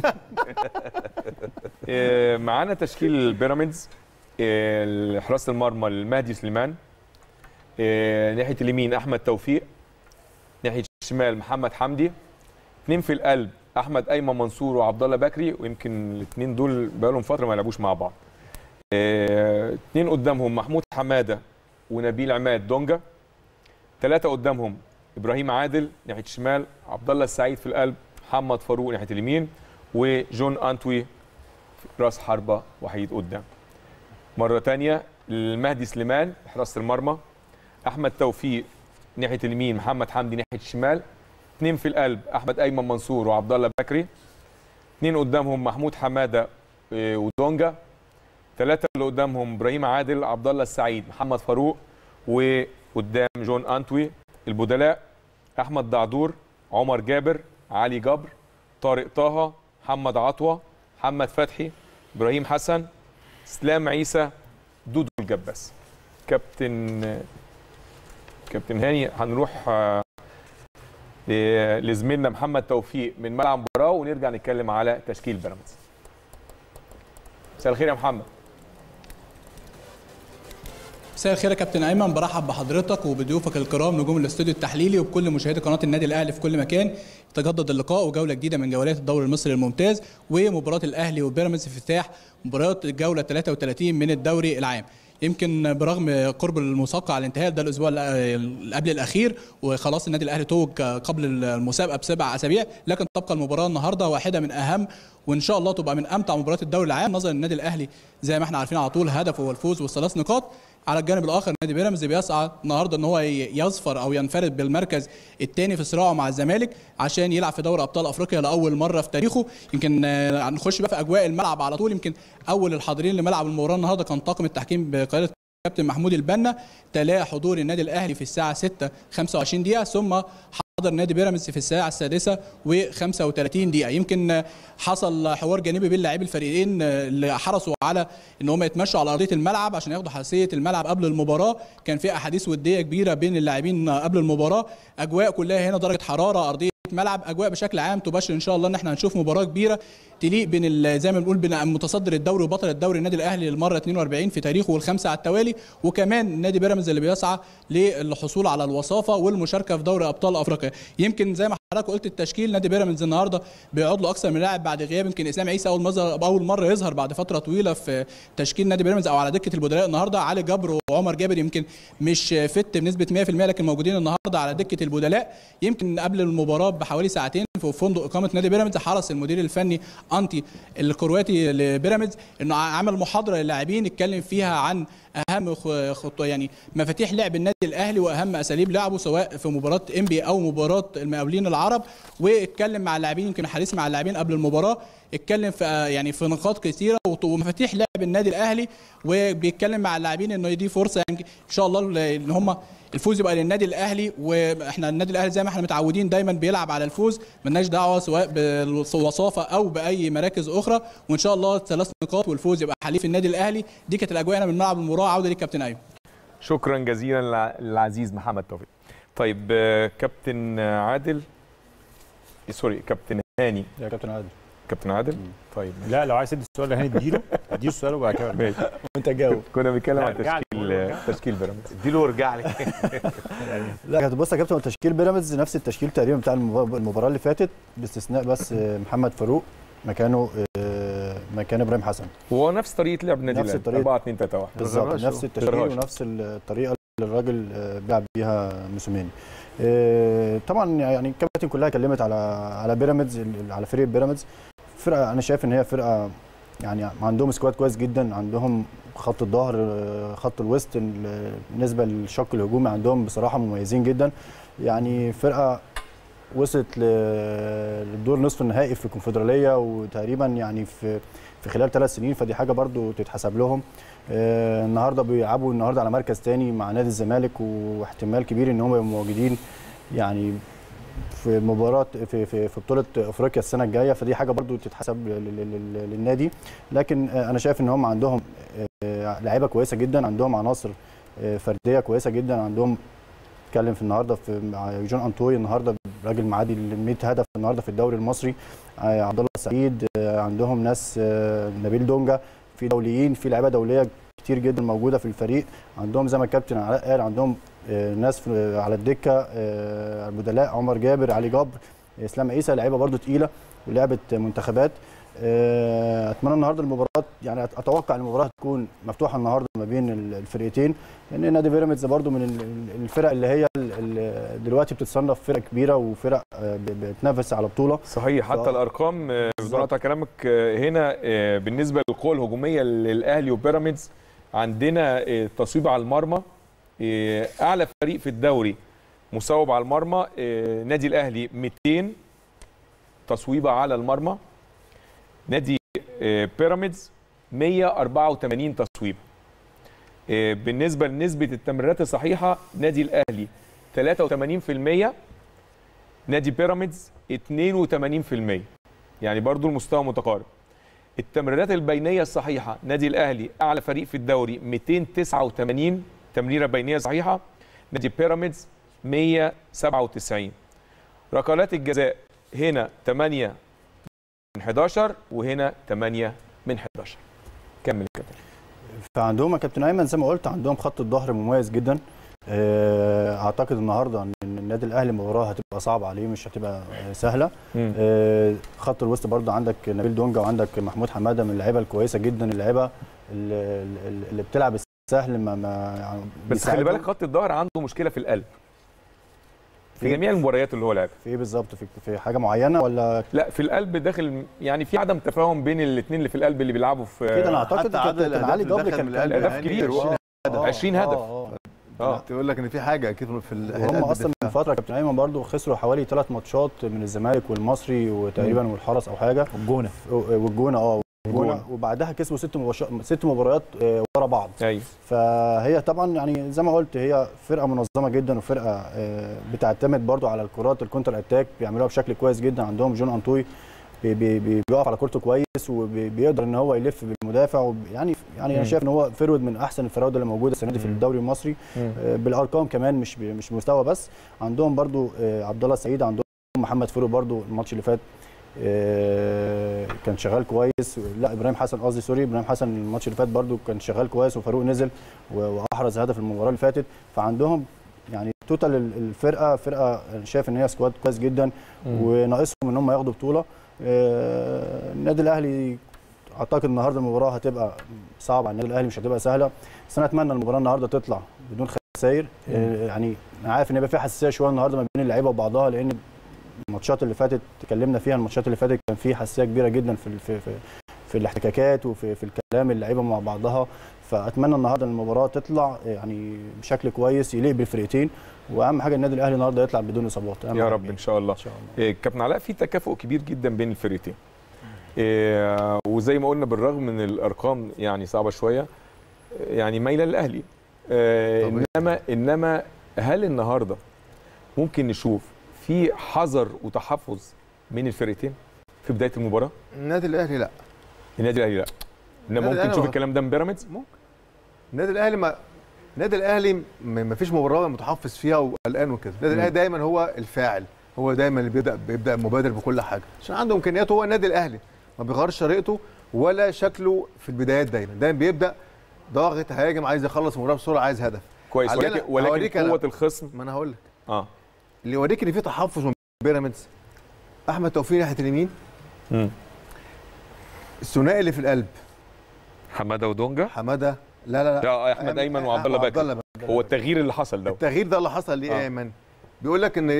آه، معانا تشكيل بيراميدز آه، حراسه المرمى المهدي سليمان آه، ناحيه اليمين احمد توفيق ناحيه الشمال محمد حمدي اثنين في القلب احمد ايمن منصور وعبد الله بكري ويمكن الاثنين دول بقالهم فتره ما لعبوش مع بعض آه، اثنين قدامهم محمود حماده ونبيل عماد دونجا ثلاثه قدامهم ابراهيم عادل ناحيه الشمال عبد الله السعيد في القلب محمد فاروق ناحيه اليمين وجون انتوي راس حربة وحيد قدام مرة تانية المهدي سليمان حراسة المرمى أحمد توفيق ناحية اليمين محمد حمدي ناحية الشمال اثنين في القلب أحمد أيمن منصور وعبد الله بكري اثنين قدامهم محمود حمادة آه، ودونجا ثلاثة اللي قدامهم إبراهيم عادل عبد الله السعيد محمد فاروق وقدام جون أنتوي البدلاء أحمد دعدور عمر جابر علي جبر طارق طه محمد عطوة محمد فتحي ابراهيم حسن اسلام عيسى دودو الجباس كابتن كابتن هاني هنروح آه، ل- لزميلنا محمد توفيق من ملعب المباراه ونرجع نتكلم على تشكيل بيراميدز مساء الخير يا محمد مساء الخير يا كابتن ايمن برحب بحضرتك وبضيوفك الكرام نجوم الاستوديو التحليلي وبكل مشاهدي قناه النادي الاهلي في كل مكان يتجدد اللقاء وجوله جديده من جولات الدوري المصري الممتاز ومباراه الاهلي وبيراميدز في افتتاح مباراه الجوله 33 من الدوري العام يمكن برغم قرب المسابقه على الانتهاء ده الاسبوع اللي قبل الاخير وخلاص النادي الاهلي توج قبل المسابقه بسبع اسابيع لكن تبقى المباراه النهارده واحده من اهم وان شاء الله تبقى من امتع مباريات الدوري العام نظرا النادي الاهلي زي ما احنا عارفين على طول هدفه هو الفوز والثلاث نقاط على الجانب الاخر نادي بيراميدز بيسعى النهارده ان هو يظفر او ينفرد بالمركز الثاني في صراعه مع الزمالك عشان يلعب في دوري ابطال افريقيا لاول مره في تاريخه يمكن آه، هنخش بقى في اجواء الملعب على طول يمكن اول الحاضرين لملعب المباراه النهارده كان طاقم التحكيم بقياده كابتن محمود البنا تلا حضور النادي الاهلي في الساعه 6 25 دقيقه ثم حضر نادي بيراميدز في الساعه السادسه و35 دقيقه يمكن حصل حوار جانبي بين لاعبي الفريقين اللي حرصوا على ان هم يتمشوا على ارضيه الملعب عشان ياخدوا حساسيه الملعب قبل المباراه كان في احاديث وديه كبيره بين اللاعبين قبل المباراه اجواء كلها هنا درجه حراره ارضيه ملعب اجواء بشكل عام تبشر ان شاء الله ان احنا هنشوف مباراه كبيره تليق بين ال- زي ما بنقول بين متصدر الدوري وبطل الدوري النادي الاهلي للمره 42 في تاريخه والخمسه على التوالي وكمان نادي بيراميدز اللي بيسعى للحصول على الوصافه والمشاركه في دوري ابطال افريقيا يمكن زي ما حضرتك قلت التشكيل نادي بيراميدز النهارده بيقعد له اكثر من لاعب بعد غياب يمكن اسلام عيسى اول مره اول مره يظهر بعد فتره طويله في تشكيل نادي بيراميدز او على دكه البدلاء النهارده علي جبر وعمر جابر يمكن مش فت بنسبه 100% لكن موجودين النهارده على دكه البدلاء يمكن قبل المباراه بحوالي ساعتين في فندق اقامه نادي بيراميدز حرص المدير الفني انتي الكرواتي لبيراميدز انه عمل محاضره للاعبين اتكلم فيها عن اهم خ- خطوه يعني مفاتيح لعب النادي الاهلي واهم اساليب لعبه سواء في مباراه انبي او مباراه المقاولين العرب واتكلم مع اللاعبين يمكن حديث مع اللاعبين قبل المباراه اتكلم في يعني في نقاط كثيره وط- ومفاتيح لعب النادي الاهلي وبيتكلم مع اللاعبين انه دي فرصه يعني ان شاء الله ان هم الفوز يبقى للنادي الاهلي واحنا النادي الاهلي زي ما احنا متعودين دايما بيلعب على الفوز ملناش دعوه سواء بالوصافه او باي مراكز اخرى وان شاء الله ثلاث نقاط والفوز يبقى حليف النادي الاهلي دي كانت الاجواء من ملعب المباراه عوده ليك كابتن ايمن شكرا جزيلا للع- للعزيز محمد توفيق طيب آه، كابتن عادل إيه، سوري كابتن هاني يا كابتن عادل كابتن عادل طيب لا لو عايز تدي السؤال لهاني اديله اديله السؤال وبعد كده ماشي وانت جاوب كنا بنتكلم لا، عن ارجع لي، تشكيل ارجع تشكيل بيراميدز اديله وارجع لي لا كانت بص يا كابتن هو تشكيل بيراميدز نفس التشكيل تقريبا بتاع المبار- المباراه اللي فاتت باستثناء بس آه، محمد فاروق مكانه آه، مكان ابراهيم حسن هو نفس طريقه لعب النادي نفس الاهلي الطريقة. 4 2 3 1 بالظبط غرهاش نفس هو. التشكيل غرهاش. ونفس الطريقه اللي الراجل آه، بيلعب بيها موسوماني آه، طبعا يعني الكباتن كلها اتكلمت على على بيراميدز ال- على فريق بيراميدز فرقه انا شايف ان هي فرقه يعني عندهم سكواد كويس جدا عندهم خط الظهر آه، خط الوسط ال- بالنسبه للشق الهجومي عندهم بصراحه مميزين جدا يعني فرقه وصلت ل- للدور نصف النهائي في الكونفدراليه وتقريبا يعني في في خلال ثلاث سنين فدي حاجه برضو تتحسب لهم آه، النهارده بيلعبوا النهارده على مركز تاني مع نادي الزمالك واحتمال كبير ان هم يبقوا موجودين يعني في مباراه في في في بطوله افريقيا السنه الجايه فدي حاجه برضو تتحسب لل- لل- لل- للنادي لكن آه، انا شايف ان هم عندهم آه، لعيبه كويسه جدا عندهم عناصر آه، فرديه كويسه جدا عندهم اتكلم في النهارده في مع جون انطوي النهارده راجل معدي ال 100 هدف النهارده في الدوري المصري آه، عبد الله السعيد آه، عندهم ناس آه، نبيل دونجا في دوليين في لعيبه دوليه كتير جدا موجوده في الفريق عندهم زي ما الكابتن علاء قال عندهم آه، ناس في- على الدكه آه، البدلاء عمر جابر علي جبر اسلام عيسى لعيبه برده تقيله ولعبه منتخبات آه، اتمنى النهارده المباراه يعني أت- اتوقع المباراه تكون مفتوحه النهارده ما بين ال- الفرقتين لان نادي بيراميدز برده من ال- ال- الفرق اللي هي ال- ال- دلوقتي بتتصنف فرق كبيره وفرق آه، ب- بتنافس على بطوله صحيح حتى ف- الارقام آه، بدون بالظبط. قطع كلامك آه، هنا آه، بالنسبه للقوه الهجوميه للاهلي وبيراميدز عندنا آه، تصويب على المرمى آه، اعلى فريق في الدوري مصوب على المرمى آه، نادي الاهلي 200 تصويبه على المرمى نادي آه، بيراميدز 184 تصويبه آه، بالنسبه لنسبه التمريرات الصحيحه نادي الاهلي 83% نادي بيراميدز 82% يعني برضو المستوى متقارب التمريرات البينيه الصحيحه نادي الاهلي اعلى فريق في الدوري 289 تمريره بينيه صحيحه نادي بيراميدز 197 ركلات الجزاء هنا 8 من 11 وهنا 8 من 11 كمل يا كابتن فعندهم يا كابتن ايمن زي ما قلت عندهم خط الظهر مميز جدا آه، اعتقد النهارده ان النادي الاهلي المباراه هتبقى صعبه عليه مش هتبقى آه، سهله مم. آه، خط الوسط برضه عندك نبيل دونجا وعندك محمود حماده من اللعيبه الكويسه جدا اللعيبه اللي, اللي بتلعب السهل ما, ما يعني بس خلي بيساعدهم. بالك خط الظهر عنده مشكله في القلب في في- جميع المباريات اللي هو لعبها في ايه بالظبط في, في حاجه معينه ولا لا في القلب داخل يعني في عدم تفاهم بين الاثنين اللي في القلب اللي بيلعبوا في كده انا اعتقد حتى عدد كابتن الأهداف علي اللي جبر دخل كان من القلب الأهداف يعني كبير. 20 هدف. 20 هدف. اه اه تقول لك ان في حاجه اكيد في ال- وهم قلب اصلا من الدفاع. فتره كابتن ايمن برضو خسروا حوالي ثلاث ماتشات من الزمالك والمصري وتقريبا والحرس او حاجه والجونه والجونه اه والجونة. والجونه وبعدها كسبوا ست مباش... ست مباريات آه، ورا بعض ايوه فهي طبعا يعني زي ما قلت هي فرقه منظمه جدا وفرقه آه، بتعتمد برضو على الكرات الكونتر اتاك بيعملوها بشكل كويس جدا عندهم جون انطوي بي- بي- بي- بيقف على كورته كويس وبيقدر ان هو يلف بالمدافع وب- يعني يعني انا مم. شايف ان هو فرود من احسن الفراوده اللي موجوده السنه دي في مم. الدوري المصري مم. آه، بالارقام كمان مش ب- مش مستوى بس عندهم برضو آه، عبد الله السعيد عندهم محمد فاروق برضو الماتش اللي فات آه، كان شغال كويس لا ابراهيم حسن قصدي سوري ابراهيم حسن الماتش اللي فات برضو كان شغال كويس وفاروق نزل و- واحرز هدف المباراه اللي فاتت فعندهم يعني توتال ال- الفرقه فرقه أنا شايف ان هي سكواد كويس جدا وناقصهم ان هم ياخدوا بطوله آه، النادي الاهلي اعتقد النهارده المباراه هتبقى صعبه على النادي الاهلي مش هتبقى سهله بس انا اتمنى المباراه النهارده تطلع بدون خسائر آه، يعني انا عارف ان هيبقى في حساسيه شويه النهارده ما بين اللعيبه وبعضها لان الماتشات اللي فاتت اتكلمنا فيها الماتشات اللي فاتت كان في حساسيه كبيره جدا في ال- في في, في الاحتكاكات وفي في الكلام اللعيبه مع بعضها فاتمنى النهارده المباراه تطلع يعني بشكل كويس يليق بالفرقتين واهم حاجه النادي الاهلي النهارده يطلع بدون اصابات أهم يا حاجة رب يعني. ان شاء الله ان شاء الله إيه، كابتن علاء في تكافؤ كبير جدا بين الفرقتين إيه، وزي ما قلنا بالرغم من الارقام يعني صعبه شويه يعني مايله للاهلي إيه، طبيعي. انما انما هل النهارده ممكن نشوف في حذر وتحفظ من الفرقتين في بدايه المباراه النادي الاهلي لا النادي الاهلي لا انما النادي ممكن الأهلي نشوف هو- الكلام ده من بيراميدز النادي الاهلي ما النادي الاهلي م- ما فيش مباراه متحفظ فيها وقلقان وكده النادي الاهلي دايما هو الفاعل هو دايما اللي بيبدا بيبدا مبادر بكل حاجه عشان عنده امكانيات هو النادي الاهلي ما بيغيرش طريقته ولا شكله في البدايات دايما دايما بيبدا ضاغط هاجم عايز يخلص المباراه بسرعه عايز هدف كويس علينا- ولكن ولكن هوريك أنا. قوه الخصم ما انا هقول لك اه اللي يوريك ان في تحفظ من بيراميدز احمد توفيق ناحيه اليمين مم. الثنائي اللي في القلب حماده ودونجا حماده لا لا لا لا احمد ايمن وعبد الله عبد بكر الله هو التغيير اللي حصل ده التغيير ده اللي حصل ليه آه. يا ايمن بيقول لك ان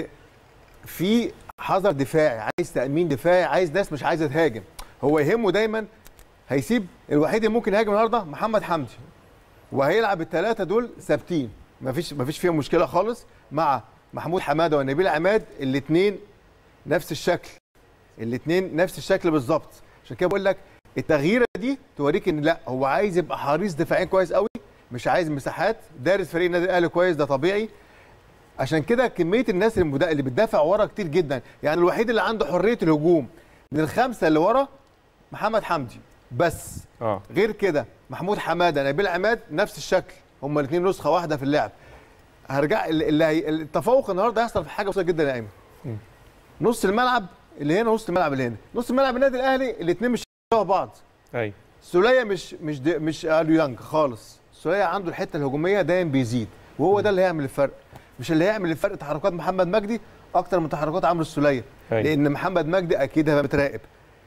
في حذر دفاعي عايز تامين دفاعي عايز ناس مش عايزه تهاجم هو يهمه دايما هيسيب الوحيد اللي ممكن يهاجم النهارده محمد حمدي وهيلعب الثلاثه دول ثابتين مفيش مفيش فيهم مشكله خالص مع محمود حماده ونبيل عماد الاثنين نفس الشكل الاثنين نفس الشكل بالظبط عشان كده بقول لك التغييره دي توريك ان لا هو عايز يبقى حريص دفاعيا كويس قوي مش عايز مساحات دارس فريق النادي الاهلي كويس ده طبيعي عشان كده كميه الناس المدا... اللي بتدافع ورا كتير جدا يعني الوحيد اللي عنده حريه الهجوم من الخمسه اللي ورا محمد حمدي بس اه غير كده محمود حماده نبيل عماد نفس الشكل هما الاثنين نسخه واحده في اللعب هرجع اللي هي التفوق النهارده هيحصل في حاجه بسيطه جدا يا ايمن نص الملعب اللي هنا نص الملعب اللي هنا نص الملعب النادي الاهلي الاثنين مش شبه بعض ايوه سولية مش مش دي مش اليو يانج خالص سولية عنده الحته الهجوميه دايما بيزيد وهو ده اللي هيعمل الفرق مش اللي هيعمل الفرق تحركات محمد مجدي اكتر من تحركات عمرو السولية أيوة. لان محمد مجدي اكيد هيبقى متراقب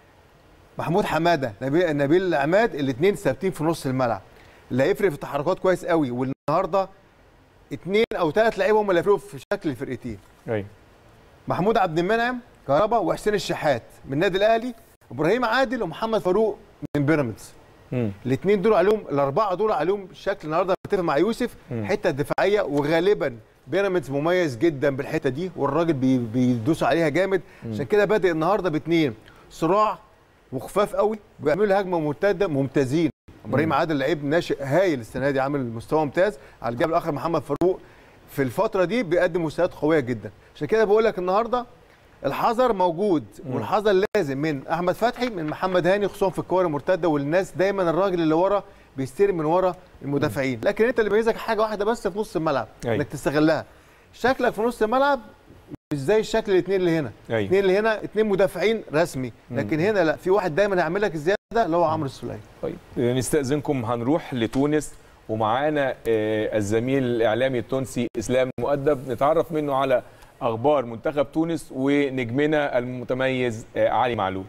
محمود حماده نبيل نبيل عماد الاثنين ثابتين في نص الملعب اللي هيفرق في التحركات كويس قوي والنهارده اثنين او ثلاث لعيبه هم اللي هيفرقوا في شكل الفرقتين ايوه محمود عبد المنعم كهربا وحسين الشحات من النادي الاهلي ابراهيم عادل ومحمد فاروق من بيراميدز مم. الاثنين دول عليهم الاربعه دول عليهم شكل النهارده متفق مع يوسف مم. حته دفاعيه وغالبا بيراميدز مميز جدا بالحته دي والراجل بي بيدوس عليها جامد عشان كده بادئ النهارده باثنين صراع وخفاف قوي وبيعملوا هجمه مرتده ممتازين ابراهيم عادل لعيب ناشئ هايل السنه دي عامل مستوى ممتاز على الجانب الاخر محمد فاروق في الفتره دي بيقدم مستويات قويه جدا عشان كده بقول لك النهارده الحذر موجود والحذر لازم من احمد فتحي من محمد هاني خصوصا في الكور المرتده والناس دايما الراجل اللي ورا بيستلم من ورا المدافعين لكن انت اللي بيميزك حاجه واحده بس في نص الملعب أيوة. انك تستغلها شكلك في نص الملعب مش زي الشكل الاثنين اللي هنا أيوة. الاثنين اللي هنا اثنين مدافعين رسمي لكن هنا لا في واحد دايما هيعمل لك الزياده اللي هو عمرو السوليه طيب نستأذنكم هنروح لتونس ومعانا آه، الزميل الإعلامي التونسي إسلام مؤدب نتعرف منه على أخبار منتخب تونس ونجمنا المتميز آه، علي معلول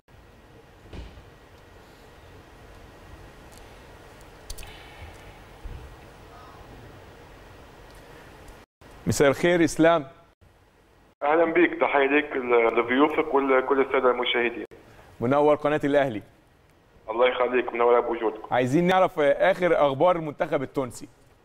مساء الخير إسلام اهلا بك تحيه لك لضيوفك وكل الساده المشاهدين منور قناة الأهلي الله يخليك منور بوجودكم عايزين نعرف آه، آخر أخبار المنتخب التونسي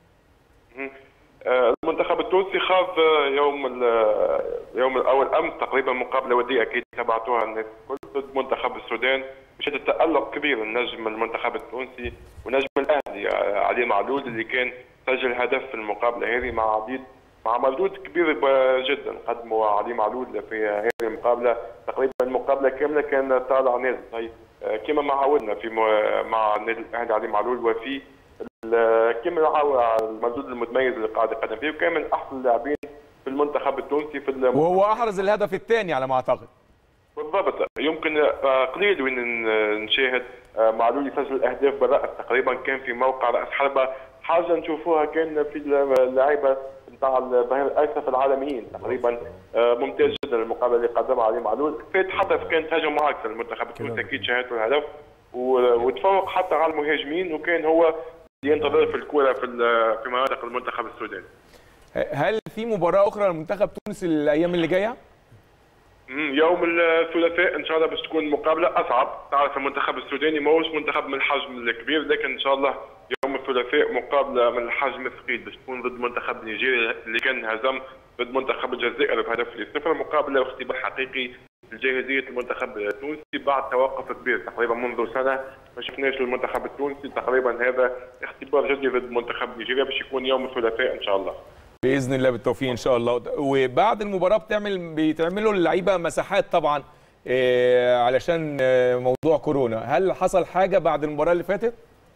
آه، المنتخب التونسي خاض آه، يوم ال- يوم الاول امس تقريبا مقابله وديه اكيد تابعتوها الناس الكل ضد منتخب السودان بشهاده تالق كبير النجم المنتخب التونسي ونجم الاهلي آه، علي معلول اللي كان سجل هدف في المقابله هذه مع عديد مع مردود كبير ب- جدا قدمه علي معلول في هذه المقابله تقريبا المقابله كامله كان طالع نازل هي آه، كما ما عودنا في م- مع النادي الاهلي علي معلول وفي ال- كما نعاود على المردود المتميز اللي قاعد يقدم فيه وكان من احسن اللاعبين في المنتخب التونسي في الم- وهو احرز الهدف الثاني على ما اعتقد بالضبط يمكن آه، قليل وين ن- نشاهد آه، معلول يسجل اهداف بالراس تقريبا كان في موقع راس حربه حاجه نشوفوها كان في اللعيبه نتاع الظهير الايسر العالميين تقريبا آه، ممتاز جدا المقابله اللي قدمها علي معلول فات حتى في كانت هجمه معاكسه المنتخب التونسي اكيد شاهدوا الهدف و- وتفوق حتى على المهاجمين وكان هو ينتظر في الكره في ال- في مناطق المنتخب السوداني هل في مباراه اخرى لمنتخب تونس الايام اللي جايه مم، يوم الثلاثاء ان شاء الله باش تكون مقابله اصعب تعرف المنتخب السوداني ماهوش منتخب من الحجم الكبير لكن ان شاء الله يوم الثلاثاء مقابله من الحجم الثقيل باش تكون ضد منتخب نيجيريا اللي كان هزم ضد منتخب الجزائر بهدف لصفر مقابله واختبار حقيقي لجاهزيه المنتخب التونسي بعد توقف كبير تقريبا منذ سنه ما شفناش المنتخب التونسي تقريبا هذا اختبار جدي ضد منتخب نيجيريا باش يكون يوم الثلاثاء ان شاء الله باذن الله بالتوفيق ان شاء الله وبعد المباراه بتعمل بيتعملوا اللعيبه مساحات طبعا آه، علشان آه، موضوع كورونا هل حصل حاجه بعد المباراه اللي فاتت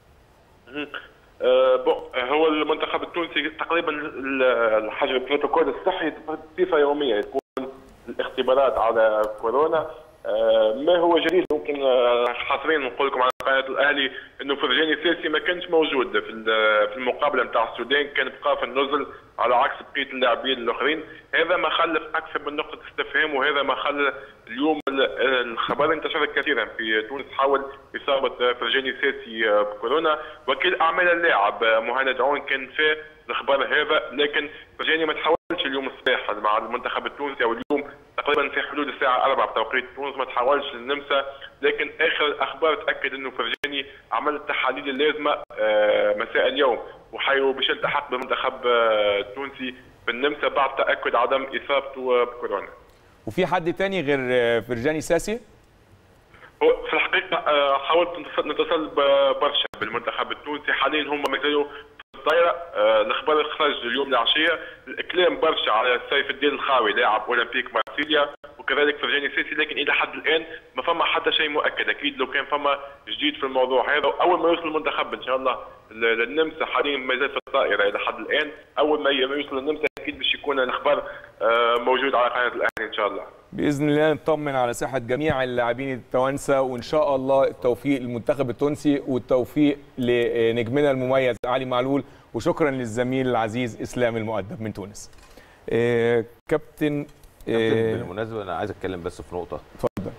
آه، بون هو المنتخب التونسي تقريبا ال- الحجر البروتوكول الصحي بصفه يوميه تكون الاختبارات على كورونا آه، ما هو جديد ممكن آه، حاصرين نقول لكم على قناه الاهلي انه فرجاني سيسي ما كانش موجود في ال- في المقابله نتاع السودان كان بقى في النزل على عكس بقيه اللاعبين الاخرين هذا ما خلف اكثر من نقطه استفهام وهذا ما خلى اليوم ال- الخبر انتشر كثيرا في تونس حول اصابه فرجاني سيسي بكورونا وكيل اعمال اللاعب مهند عون كان في الخبر هذا لكن فرجاني ما تحاولش اليوم الصباح مع المنتخب التونسي او اليوم تقريبا في حدود الساعه 4 بتوقيت تونس ما تحاولش للنمسا لكن اخر الاخبار تاكد انه فرجاني عمل التحاليل اللازمه آه، مساء اليوم وحيو باش يلتحق بالمنتخب آه، التونسي بالنمسا بعد تاكد عدم اصابته بكورونا وفي حد تاني غير آه، فرجاني ساسي هو في الحقيقه آه، حاولت نتصل نتصل ب- برشا بالمنتخب التونسي حاليا هم مازالوا في الطايره آه، الاخبار خرج اليوم العشيه الكلام برشا على سيف الدين الخاوي لاعب اولمبيك مارسيليا وكذلك فرجاني سيسي لكن الى حد الان ما فما حتى شيء مؤكد اكيد لو كان فما جديد في الموضوع هذا اول ما يوصل المنتخب ان شاء الله ل- للنمسا حاليا مازال في الطائره الى حد الان اول ما ي- ما يوصل للنمسا اكيد باش يكون الاخبار آه، موجود على قناه الاهلي ان شاء الله باذن الله نطمن على صحه جميع اللاعبين التوانسه وان شاء الله التوفيق للمنتخب التونسي والتوفيق لنجمنا المميز علي معلول وشكرا للزميل العزيز اسلام المؤدب من تونس آه، كابتن كابتن آه، بالمناسبه انا عايز اتكلم بس في نقطه اتفضل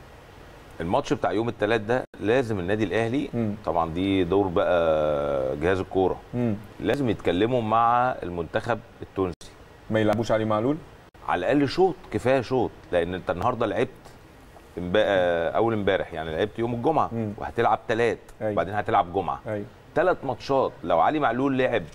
الماتش بتاع يوم الثلاث ده لازم النادي الاهلي مم. طبعا دي دور بقى جهاز الكوره مم. لازم يتكلموا مع المنتخب التونسي ما يلعبوش علي معلول على الاقل شوط كفايه شوط لان انت النهارده لعبت امب- آه، اول امبارح يعني لعبت يوم الجمعه مم. وهتلعب ثلاث أيوة. وبعدين هتلعب جمعه ايوه ثلاث ماتشات لو علي معلول لعب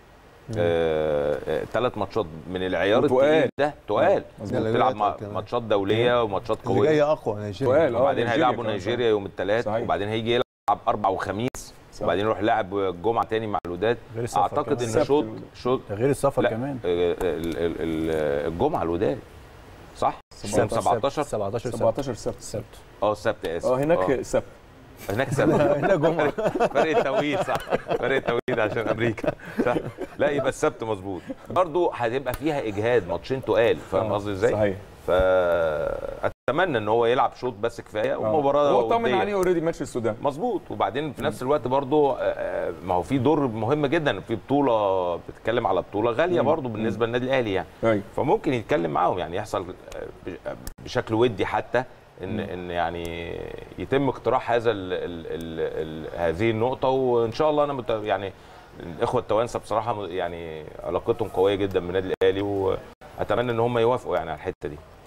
ثلاث ماتشات من العيار وتقال. التقيل ده تقال مظبوط. تلعب مع- كمان. ماتشات دوليه وماتشات اللي قويه جايه اقوى نيجيريا سؤال اه وبعدين هيلعبوا كمان، نيجيريا يوم الثلاث صحيح. وبعدين هيجي يلعب اربع وخميس صح. وبعدين يروح لاعب الجمعه تاني مع الوداد غير السفر اعتقد كمان. ان السبت شوط الوداد. شوط ده غير السفر لا كمان ال- ال- ال- ال- الجمعه الوداد صح؟ يوم 17 17 17 سبت السبت اه السبت اسف اه هناك سبت هناك سبت هنا جمعه فرق التوقيت صح فرق التوقيت عشان امريكا صح لا يبقى السبت مظبوط برضه هتبقى فيها اجهاد ماتشين تقال فاهم آه، قصدي ازاي؟ صحيح فاتمنى ان هو يلعب شوط بس كفايه ومباراه هو طمن ودية. عليه اوريدي ماتش السودان مظبوط وبعدين في نفس الوقت برضو آه، ما هو في دور مهم جدا في بطوله بتتكلم على بطوله غاليه برضو بالنسبه للنادي الاهلي يعني ايوه فممكن يتكلم معاهم يعني يحصل آه، ب- بشكل ودي حتى ان ان يعني يتم اقتراح هذا ال ال ال ال هذه النقطه وان شاء الله انا مت يعني الاخوه التوانسه بصراحه يعني علاقتهم قويه جدا بالنادي الاهلي واتمنى ان هم يوافقوا يعني على الحته دي